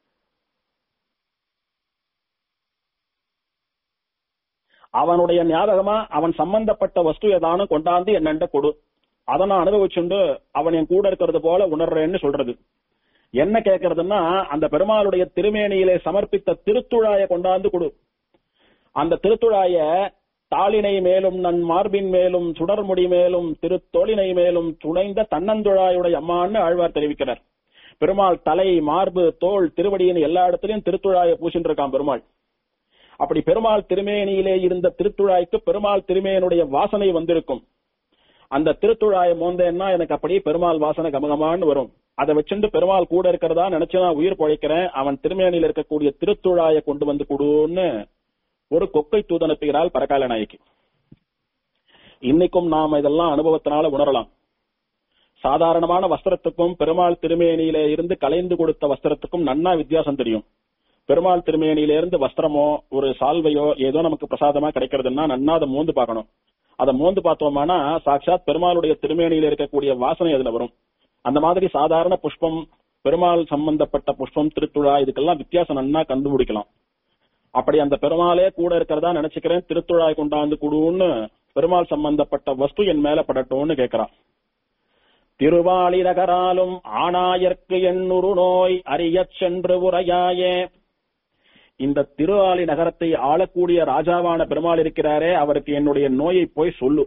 அவனுடைய ஞாபகமா அவன் சம்பந்தப்பட்ட வஸ்து ஏதானும் கொண்டாந்து என்னண்ட கொடு அதை நான் அனுபவிச்சுண்டு அவன் என் கூட இருக்கிறது போல உணர்றேன்னு சொல்றது என்ன கேட்கறதுன்னா அந்த பெருமாளுடைய திருமேனியிலே சமர்ப்பித்த திருத்துழாய கொண்டாந்து கொடு அந்த திருத்துழாய தாளினை மேலும் நன் மார்பின் மேலும் சுடர்முடி மேலும் திருத்தோளினை மேலும் துணைந்த தன்னந்துழாயுடைய அம்மான்னு ஆழ்வார் தெரிவிக்கிறார் பெருமாள் தலை மார்பு தோல் திருவடியின் எல்லா இடத்துலயும் திருத்துழாய பூசின்னு இருக்கான் பெருமாள் அப்படி பெருமாள் திருமேனியிலே இருந்த திருத்துழாய்க்கு பெருமாள் திருமேனுடைய வாசனை வந்திருக்கும் அந்த திருத்துழாய மோந்தேன்னா எனக்கு அப்படியே பெருமாள் வாசனை கமகமான்னு வரும் அதை வச்சுட்டு பெருமாள் கூட இருக்கிறதா நினைச்சு நான் உயிர் பழைக்கிறேன் அவன் திருமேனியில் இருக்கக்கூடிய திருத்துழாய கொண்டு வந்து கொடுன்னு ஒரு கொக்கை தூதனுப்புகிறாள் பரகால நாயகி இன்னைக்கும் நாம் இதெல்லாம் அனுபவத்தினால உணரலாம் சாதாரணமான வஸ்திரத்துக்கும் பெருமாள் திருமேனியிலே இருந்து கலைந்து கொடுத்த வஸ்திரத்துக்கும் நன்னா வித்தியாசம் தெரியும் பெருமாள் திருமேனியில இருந்து வஸ்திரமோ ஒரு சால்வையோ ஏதோ நமக்கு பிரசாதமா கிடைக்கிறதுன்னா நன்னா அதை மோந்து பார்க்கணும் அதை மோந்து பார்த்தோம்னா சாட்சாத் பெருமாளுடைய திருமேனியில இருக்கக்கூடிய வாசனை அதுல வரும் அந்த மாதிரி சாதாரண புஷ்பம் பெருமாள் சம்பந்தப்பட்ட புஷ்பம் திருத்துழா இதுக்கெல்லாம் வித்தியாசம் நன்னா கண்டுபிடிக்கலாம் அப்படி அந்த பெருமாளே கூட இருக்கிறதா நினைச்சுக்கிறேன் திருத்துழாய் கொண்டாந்து குடுன்னு பெருமாள் சம்பந்தப்பட்ட வஸ்து என் மேல படட்டும்னு கேட்கிறான் திருவாளி நகராலும் ஆணாயர்க்கு எண்ணுரு நோய் அறியச் சென்று உரையாயே இந்த திருவாளி நகரத்தை ஆளக்கூடிய ராஜாவான பெருமாள் இருக்கிறாரே அவருக்கு என்னுடைய நோயை போய் சொல்லு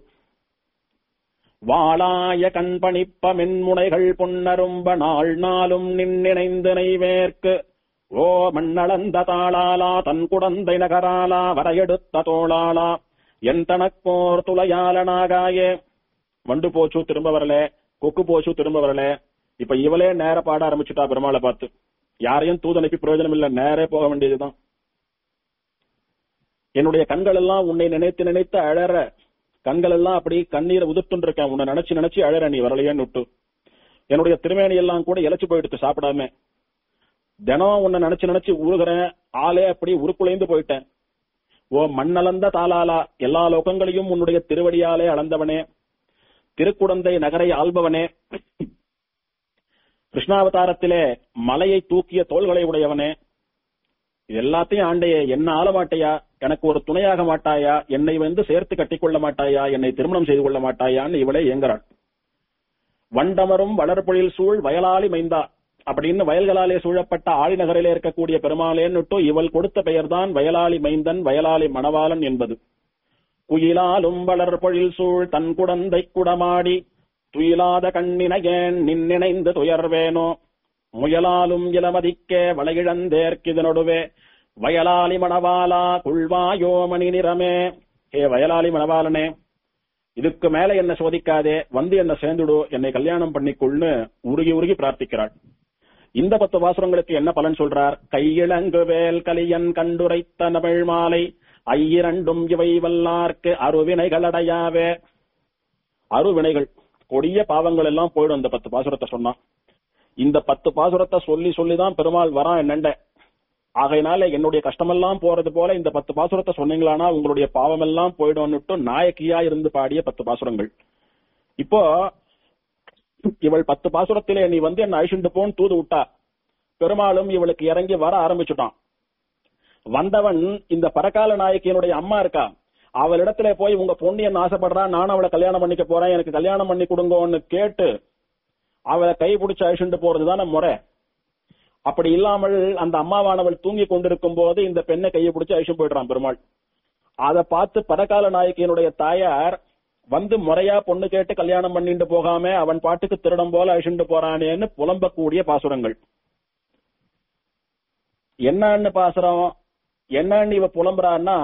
வாளாய கண்பணிப்ப மென்முனைகள் பொன்னரும்ப நாள் நாளும் நின்னிணைந்து நைவேற்கு ஓ மண்ணளந்த தாளாலா தன் குடந்தை நகராலா வரையெடுத்த தோளாலா என் தனக்கோர் துளையாளனாகாயே வண்டு போச்சு திரும்ப வரல கொக்கு போச்சு திரும்ப வரல இப்ப இவளே நேர பாட ஆரம்பிச்சுட்டா பெருமாளை பார்த்து யாரையும் தூதனுப்பி பிரயோஜனம் இல்ல நேரே போக வேண்டியதுதான் என்னுடைய கண்கள் எல்லாம் உன்னை நினைத்து நினைத்து அழற கண்கள் எல்லாம் அப்படி கண்ணீரை உதிர்த்துட்டு இருக்கேன் உன்னை நினைச்சு நினைச்சு அழற நீ வரலையேன்னு விட்டு என்னுடைய திருமேனி எல்லாம் கூட இழைச்சு போயிடுத்து சாப்பிடாம தினம் உன்னை நினைச்சு நினைச்சு உருகிறேன் ஆளே அப்படி உருக்குலைந்து போயிட்டேன் ஓ மண்ணளந்த தாளாலா எல்லா லோகங்களையும் உன்னுடைய திருவடியாலே அளந்தவனே திருக்குடந்தை நகரை ஆள்பவனே கிருஷ்ணாவதாரத்திலே மலையை தூக்கிய தோள்களை உடையவனே எல்லாத்தையும் ஆண்டையே என்ன ஆள மாட்டையா எனக்கு ஒரு துணையாக மாட்டாயா என்னை வந்து சேர்த்து கட்டிக்கொள்ள மாட்டாயா என்னை திருமணம் செய்து கொள்ள மாட்டாயான்னு இவளே ஏங்குறாள் வண்டமரும் வளர்பொழில் சூழ் வயலாளி மைந்தா அப்படின்னு வயல்களாலே சூழப்பட்ட ஆழிநகரிலே இருக்கக்கூடிய பெருமாளேன்னுட்டு இவள் கொடுத்த பெயர்தான் வயலாளி மைந்தன் வயலாளி மணவாளன் என்பது குயிலாலும் வளர்பொழில் சூழ் தன் குடந்தை குடமாடி துயிலாத கண்ணினையேன் நின்னிணைந்து துயர்வேனோ முயலாலும் இளமதிக்கே வளையிழந்தேற்கிதனொடுவே வயலாளி மணவாலா குள்வாயோ மணி நிறமே ஹே வயலாளி மணவாளனே இதுக்கு மேல என்ன சோதிக்காதே வந்து என்ன சேர்ந்துடு என்னை கல்யாணம் பண்ணிக்கொள்னு உருகி உருகி பிரார்த்திக்கிறாள் இந்த பத்து வாசுரங்களுக்கு என்ன பலன் சொல்றார் கையிளங்கு வேல் கலியன் கண்டுரைத்த தமிழ் மாலை ஐயிரண்டும் இவை வல்லார்க்கு அருவினைகள் அடையாவே அருவினைகள் கொடிய பாவங்கள் எல்லாம் போயிடும் இந்த பத்து பாசுரத்தை சொன்னா இந்த பத்து பாசுரத்தை சொல்லி சொல்லிதான் பெருமாள் வரான் என்னண்ட ஆகையினால என்னுடைய கஷ்டமெல்லாம் போறது போல இந்த பத்து பாசுரத்தை சொன்னீங்களானா உங்களுடைய பாவமெல்லாம் போயிடும்னுட்டு நாயக்கியா இருந்து பாடிய பத்து பாசுரங்கள் இப்போ இவள் பத்து பாசுரத்திலே நீ வந்து என்ன அழிச்சுட்டு போன்னு தூது விட்டா பெருமாளும் இவளுக்கு இறங்கி வர ஆரம்பிச்சுட்டான் வந்தவன் இந்த பரகால நாயக்கியனுடைய அம்மா இருக்கா அவளிடத்துல போய் உங்க பொண்ணு என்ன ஆசைப்படுறா நானும் அவளை கல்யாணம் பண்ணிக்க போறேன் எனக்கு கல்யாணம் பண்ணி கொடுங்கன்னு கேட்டு அவளை கை பிடிச்சு அழிச்சுட்டு போறதுதானே முறை அப்படி இல்லாமல் அந்த அம்மாவானவள் தூங்கி கொண்டிருக்கும் போது இந்த பெண்ணை கையை பிடிச்சு அழிச்சு போயிடுறான் பெருமாள் அதை பார்த்து பரகால நாயக்கியனுடைய தாயார் வந்து முறையா பொண்ணு கேட்டு கல்யாணம் பண்ணிட்டு போகாம அவன் பாட்டுக்கு திருடம் போல அழிச்சுட்டு போறானேன்னு புலம்பக்கூடிய பாசுரங்கள் என்னன்னு பாசுரம் என்னன்னு இவ புலம்புறான்னா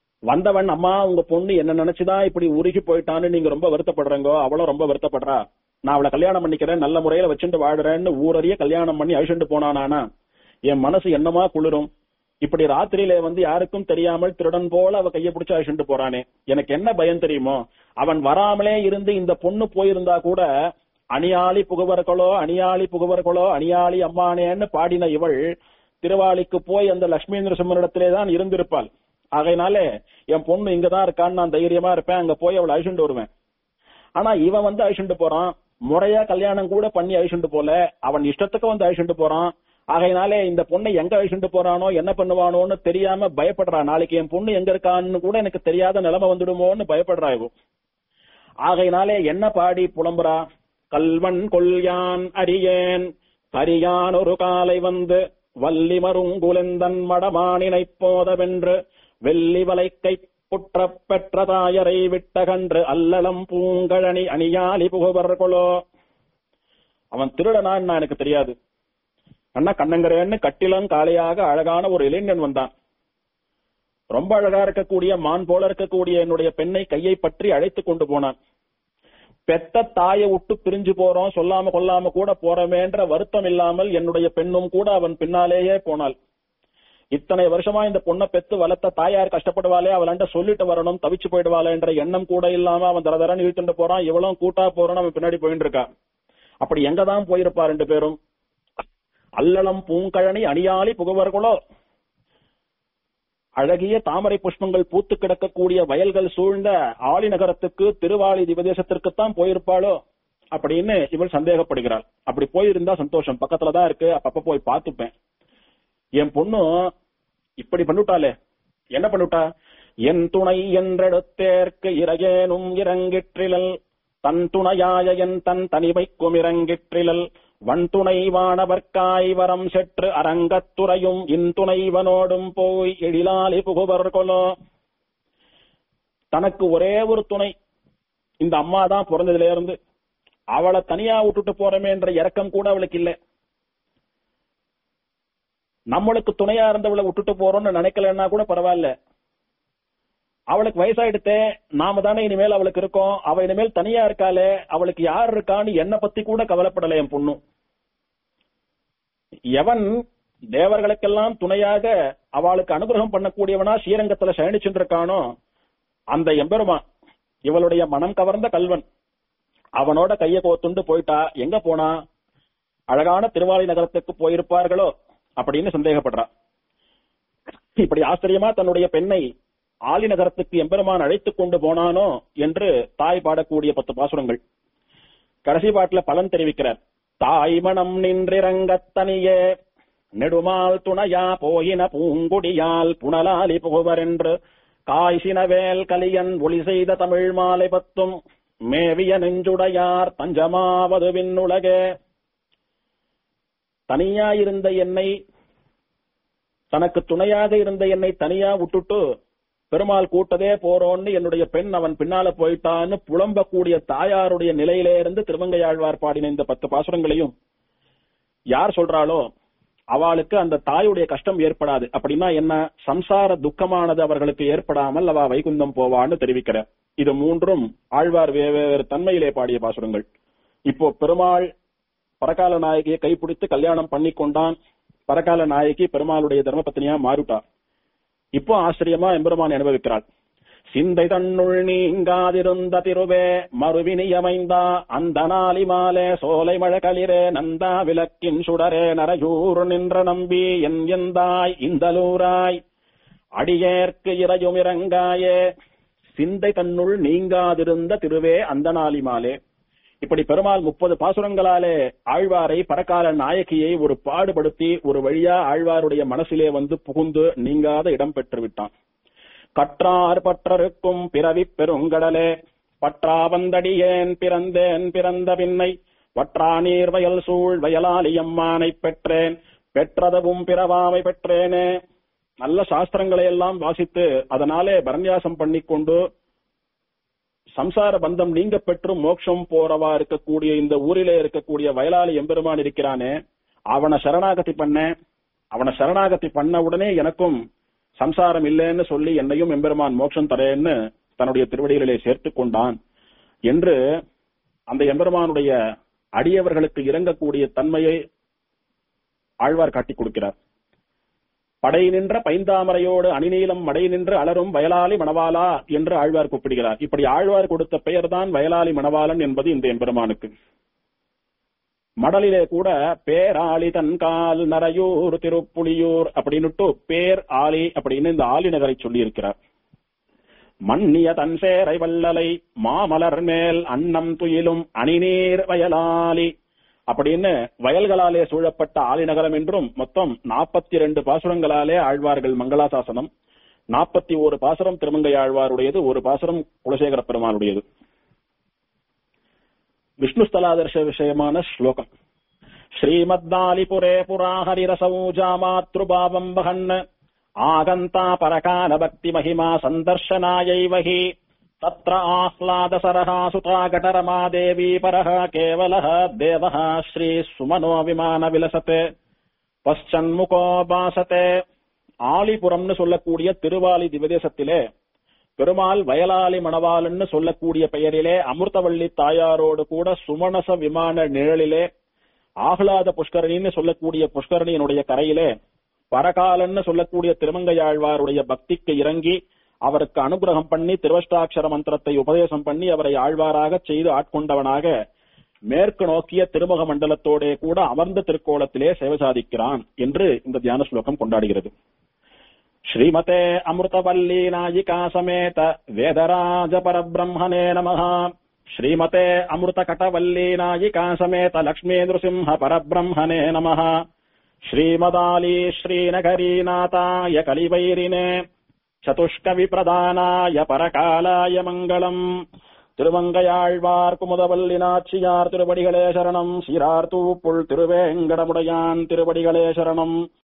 வந்தவன் அம்மா உங்க பொண்ணு என்ன நினைச்சுதான் இப்படி உருகி போயிட்டான்னு நீங்க ரொம்ப வருத்தப்படுறீங்கோ அவளும் ரொம்ப வருத்தப்படுறா நான் அவளை கல்யாணம் பண்ணிக்கிறேன் நல்ல முறையில வச்சுட்டு வாடுறேன்னு ஊரறிய கல்யாணம் பண்ணி அழிச்சுட்டு போனானா என் மனசு என்னமா குளிரும் இப்படி ராத்திரியில வந்து யாருக்கும் தெரியாமல் திருடன் போல அவ கைய பிடிச்சு அழிச்சுட்டு போறானே எனக்கு என்ன பயம் தெரியுமோ அவன் வராமலே இருந்து இந்த பொண்ணு போயிருந்தா கூட அணியாளி புகவர்களோ அணியாளி புகவர்களோ அணியாளி அம்மானேன்னு பாடின இவள் திருவாளிக்கு போய் அந்த லட்சுமி நரசிம்மனிடத்திலே தான் இருந்திருப்பாள் ஆகையினாலே என் பொண்ணு இங்கதான் இருக்கான்னு நான் தைரியமா இருப்பேன் அங்க போய் அவளை அழிச்சுட்டு வருவேன் ஆனா இவன் வந்து அழிச்சுட்டு போறான் முறையா கல்யாணம் கூட பண்ணி அழிச்சுட்டு போல அவன் இஷ்டத்துக்கு வந்து அழிச்சுட்டு போறான் ஆகையினாலே இந்த பொண்ணை எங்க அழிச்சுட்டு போறானோ என்ன பண்ணுவானோன்னு தெரியாம பயப்படுறா நாளைக்கு என் பொண்ணு எங்க இருக்கான்னு கூட எனக்கு தெரியாத நிலைமை வந்துடுமோன்னு பயப்படுறா இவன் ஆகையினாலே என்ன பாடி புலம்புறா கல்வன் கொல்யான் அறியேன் கரியான் ஒரு காலை வந்து வள்ளி மருங்குலெந்தன் மடமானினைப் போதவென்று வெள்ளி வலைக்கை புற்றப் பெற்ற தாயரை விட்டகன்று அல்லலம் பூங்கழனி அணியாலி புகுவர்களோ அவன் திருடனான்னு நான் எனக்கு தெரியாது அண்ணா கண்ணங்கரேன்னு கட்டிலம் காளையாக அழகான ஒரு இளைஞன் வந்தான் ரொம்ப அழகா இருக்கக்கூடிய மான் போல இருக்கக்கூடிய என்னுடைய பெண்ணை கையை பற்றி அழைத்துக் கொண்டு போனான் பெத்த தாயை விட்டு பிரிஞ்சு போறோம் சொல்லாம கொல்லாம கூட போறமேன்ற வருத்தம் இல்லாமல் என்னுடைய பெண்ணும் கூட அவன் பின்னாலேயே போனாள் இத்தனை வருஷமா இந்த பொண்ணை பெத்து வளர்த்த தாயார் கஷ்டப்படுவாளே அவளாண்ட சொல்லிட்டு வரணும் தவிச்சு போயிடுவாளே என்ற எண்ணம் கூட இல்லாம அவன் தர தரன்னு இழுத்துட்டு போறான் இவளும் கூட்டா போறான் அவன் பின்னாடி போயிட்டு இருக்கா அப்படி எங்கதான் போயிருப்பா ரெண்டு பேரும் அல்லளம் பூங்கழனி அணியாளி புகவர்களோ அழகிய தாமரை புஷ்பங்கள் பூத்து கிடக்கக்கூடிய வயல்கள் சூழ்ந்த ஆளி நகரத்துக்கு திருவாளி திவதேசத்திற்குத்தான் போயிருப்பாளோ அப்படின்னு இவள் சந்தேகப்படுகிறாள் அப்படி போயிருந்தா சந்தோஷம் பக்கத்துலதான் இருக்கு அப்பப்ப போய் பார்த்துப்பேன் என் பொண்ணு இப்படி பண்ணிட்டாளே என்ன பண்ணிட்டா என் துணை என்றெடுத்தேற்கு இறையேனும் இறங்கிற்றிலல் தன் துணையாய என் தன் தனிமைக்கும் இறங்கிற்றிலல் வன்துணை வானவர்க்காய் வரம் செற்று அரங்கத்துறையும் இன்துணைவனோடும் போய் எழிலாலி புகுவர் கொலோ தனக்கு ஒரே ஒரு துணை இந்த அம்மா தான் பிறந்ததுல இருந்து அவளை தனியா விட்டுட்டு போறமே என்ற இறக்கம் கூட அவளுக்கு இல்ல நம்மளுக்கு துணையா இருந்தவளை விட்டுட்டு போறோம்னு நினைக்கலன்னா கூட பரவாயில்ல அவளுக்கு வயசாயிடுத்தே நாம தானே இனிமேல் அவளுக்கு இருக்கோம் அவ இனிமேல் தனியா இருக்காளே அவளுக்கு யார் இருக்கான்னு என்ன பத்தி கூட கவலைப்படல என் பொண்ணு எவன் தேவர்களுக்கெல்லாம் துணையாக அவளுக்கு அனுகிரகம் பண்ணக்கூடியவனா ஸ்ரீரங்கத்துல சயனிச்சுருக்கானோ அந்த எம்பெருமான் இவளுடைய மனம் கவர்ந்த கல்வன் அவனோட கைய கோத்துண்டு போயிட்டா எங்க போனா அழகான திருவாலை நகரத்துக்கு போயிருப்பார்களோ அப்படின்னு சந்தேகப்படுறா இப்படி ஆச்சரியமா தன்னுடைய பெண்ணை ஆலி நகரத்துக்கு எம்பெருமான் அழைத்துக் கொண்டு போனானோ என்று தாய் பாடக்கூடிய பத்து பாசுரங்கள் கடைசி பாட்டுல பலன் தெரிவிக்கிறார் தாய் மனம் நின்றிறங்கத்தனியே நெடுமால் துணையா போயின பூங்குடியால் புனலாலி புகுவர் என்று காய்சினவேல் கலியன் ஒளி செய்த தமிழ் மாலை பத்தும் மேவிய நெஞ்சுடையார் தஞ்சமாவது விண்ணுலகே தனியா இருந்த என்னை தனக்கு துணையாக இருந்த என்னை தனியா விட்டுட்டு பெருமாள் கூட்டதே போறோன்னு என்னுடைய பெண் அவன் பின்னால போயிட்டான்னு புலம்பக்கூடிய தாயாருடைய நிலையிலே இருந்து திருமங்கையாழ்வார் பாடின இந்த பத்து பாசுரங்களையும் யார் சொல்றாளோ அவளுக்கு அந்த தாயுடைய கஷ்டம் ஏற்படாது அப்படின்னா என்ன சம்சார துக்கமானது அவர்களுக்கு ஏற்படாமல் அவ வைகுந்தம் போவான்னு தெரிவிக்கிறார் இது மூன்றும் ஆழ்வார் வெவ்வேறு தன்மையிலே பாடிய பாசுரங்கள் இப்போ பெருமாள் பரகால நாயகியை கைப்பிடித்து கல்யாணம் பண்ணி கொண்டான் பரகால நாயகி பெருமாளுடைய தர்மபத்னியா மாறுட்டா இப்போ ஆச்சரியமா எம்பெருமான் அனுபவிக்கிறாள் சிந்தை தன்னுள் நீங்காதிருந்த திருவே மறுவினியமைந்தா அந்த நாளி மாலே சோலை மழகளிரே நந்தா விளக்கின் சுடரே நரயூர் நின்ற நம்பி என் எந்தாய் இந்தலூராய் அடியேற்கு இறையும் இறங்காயே சிந்தை தன்னுள் நீங்காதிருந்த திருவே அந்த நாளி மாலே இப்படி பெருமாள் முப்பது பாசுரங்களாலே ஆழ்வாரை பரக்கால நாயகியை ஒரு பாடுபடுத்தி ஒரு வழியா ஆழ்வாருடைய மனசிலே வந்து புகுந்து நீங்காத இடம் பெற்று விட்டான் கற்றார் பற்றருக்கும் பிறவி பெருங்கடலே பற்றா வந்தடியேன் பிறந்தேன் பிறந்த பின்னை வற்றா நீர் வயல் சூழ் வயலாலியம்மானை பெற்றேன் பெற்றதவும் பிறவாமை பெற்றேனே நல்ல சாஸ்திரங்களை எல்லாம் வாசித்து அதனாலே பரநியாசம் பண்ணிக்கொண்டு சம்சார பந்தம் நீங்க பெற்று மோட்சம் போறவா இருக்கக்கூடிய இந்த ஊரிலே இருக்கக்கூடிய வயலாளி எம்பெருமான் இருக்கிறானே அவனை சரணாகதி பண்ண அவனை சரணாகதி பண்ண உடனே எனக்கும் சம்சாரம் இல்லைன்னு சொல்லி என்னையும் எம்பெருமான் மோட்சம் தரேன்னு தன்னுடைய திருவடிகளிலே சேர்த்து கொண்டான் என்று அந்த எம்பெருமானுடைய அடியவர்களுக்கு இறங்கக்கூடிய தன்மையை ஆழ்வார் காட்டிக் கொடுக்கிறார் படை நின்ற பைந்தாமரையோடு அணிநீலம் மடை நின்று அலரும் வயலாளி மணவாளா என்று ஆழ்வார் கூப்பிடுகிறார் இப்படி ஆழ்வார் கொடுத்த பெயர்தான் வயலாளி மணவாளன் என்பது இந்த எம்பெருமானுக்கு மடலிலே கூட பேராளி தன்கால் நரையூர் திருப்புலியூர் அப்படின்னுட்டு பேர் ஆலி அப்படின்னு இந்த ஆலி நகரை சொல்லி இருக்கிறார் மன்னிய தன் சேரை வல்லலை மாமலர் மேல் அன்னம் துயிலும் அணிநீர் வயலாலி அப்படின்னு வயல்களாலே சூழப்பட்ட ஆலிநகரம் என்றும் மொத்தம் நாற்பத்தி ரெண்டு பாசுரங்களாலே ஆழ்வார்கள் மங்களாசாசனம் நாற்பத்தி ஒரு பாசுரம் திருமங்கை ஆழ்வாருடையது ஒரு பாசுரம் குலசேகர பெருமானுடையது விஷ்ணுஸ்தலாதர்ஷ விஷயமான ஸ்லோகம் ஸ்ரீமத்தாலிபுரே புரா ஹரிரசௌஜா மாத்ருபாவம் வகன் ஆகந்தா பரகால பக்தி மகிமா சந்தர்ஷனாயைவ ஹி तत्र आह्लादसरः सुता घटरमा देवी परः केवलः देवः श्रीसुमनो विमानविलसते பశ్చన్ముఖோ பாசத்தே ஆலிபுரம்னு சொல்லக்கூடிய திருவாலி திவதேசத்திலே பெருமாள் வயலாளி மணவாளன்னு சொல்லக்கூடிய பெயரிலே அமிர்தவள்ளி தாயாரோடு கூட சுமணச விமான நிழலிலே ஆஹ்லாத புஷ்கரணின்னு சொல்லக்கூடிய புஷ்கரணியினுடைய கரையிலே பரகாலன்னு சொல்லக்கூடிய திருமங்கையாழ்வாருடைய பக்திக்கு இறங்கி அவருக்கு அனுகிரகம் பண்ணி திருவஷ்டாட்சர மந்திரத்தை உபதேசம் பண்ணி அவரை ஆழ்வாராக செய்து ஆட்கொண்டவனாக மேற்கு நோக்கிய திருமுக மண்டலத்தோடே கூட அமர்ந்த திருக்கோலத்திலே சேவை சாதிக்கிறான் என்று இந்த தியான ஸ்லோகம் கொண்டாடுகிறது ஸ்ரீமதே அமிர்தவல்லி நாயிகா சமேத வேதராஜ பரபிரம்மணே நமः ஸ்ரீமதே அமிர்த கட்டவல்லி நாயிகா சமேத லக்ஷ்மீ நிருசிம்ஹ பரபிரம்மணே நமः ஸ்ரீமதாலி ஸ்ரீநகரீநாதாய கலிவைரினே சதுஷ்கவிப்பிரதானாய பரகாலாய மங்களம் திருமங்கையாழ்வார் குமுதவல்லி நாச்சியார் திருவடிகளே சரணம் சீரார் தூப்புள் திருவேங்கடமுடையான் திருவடிகளே சரணம்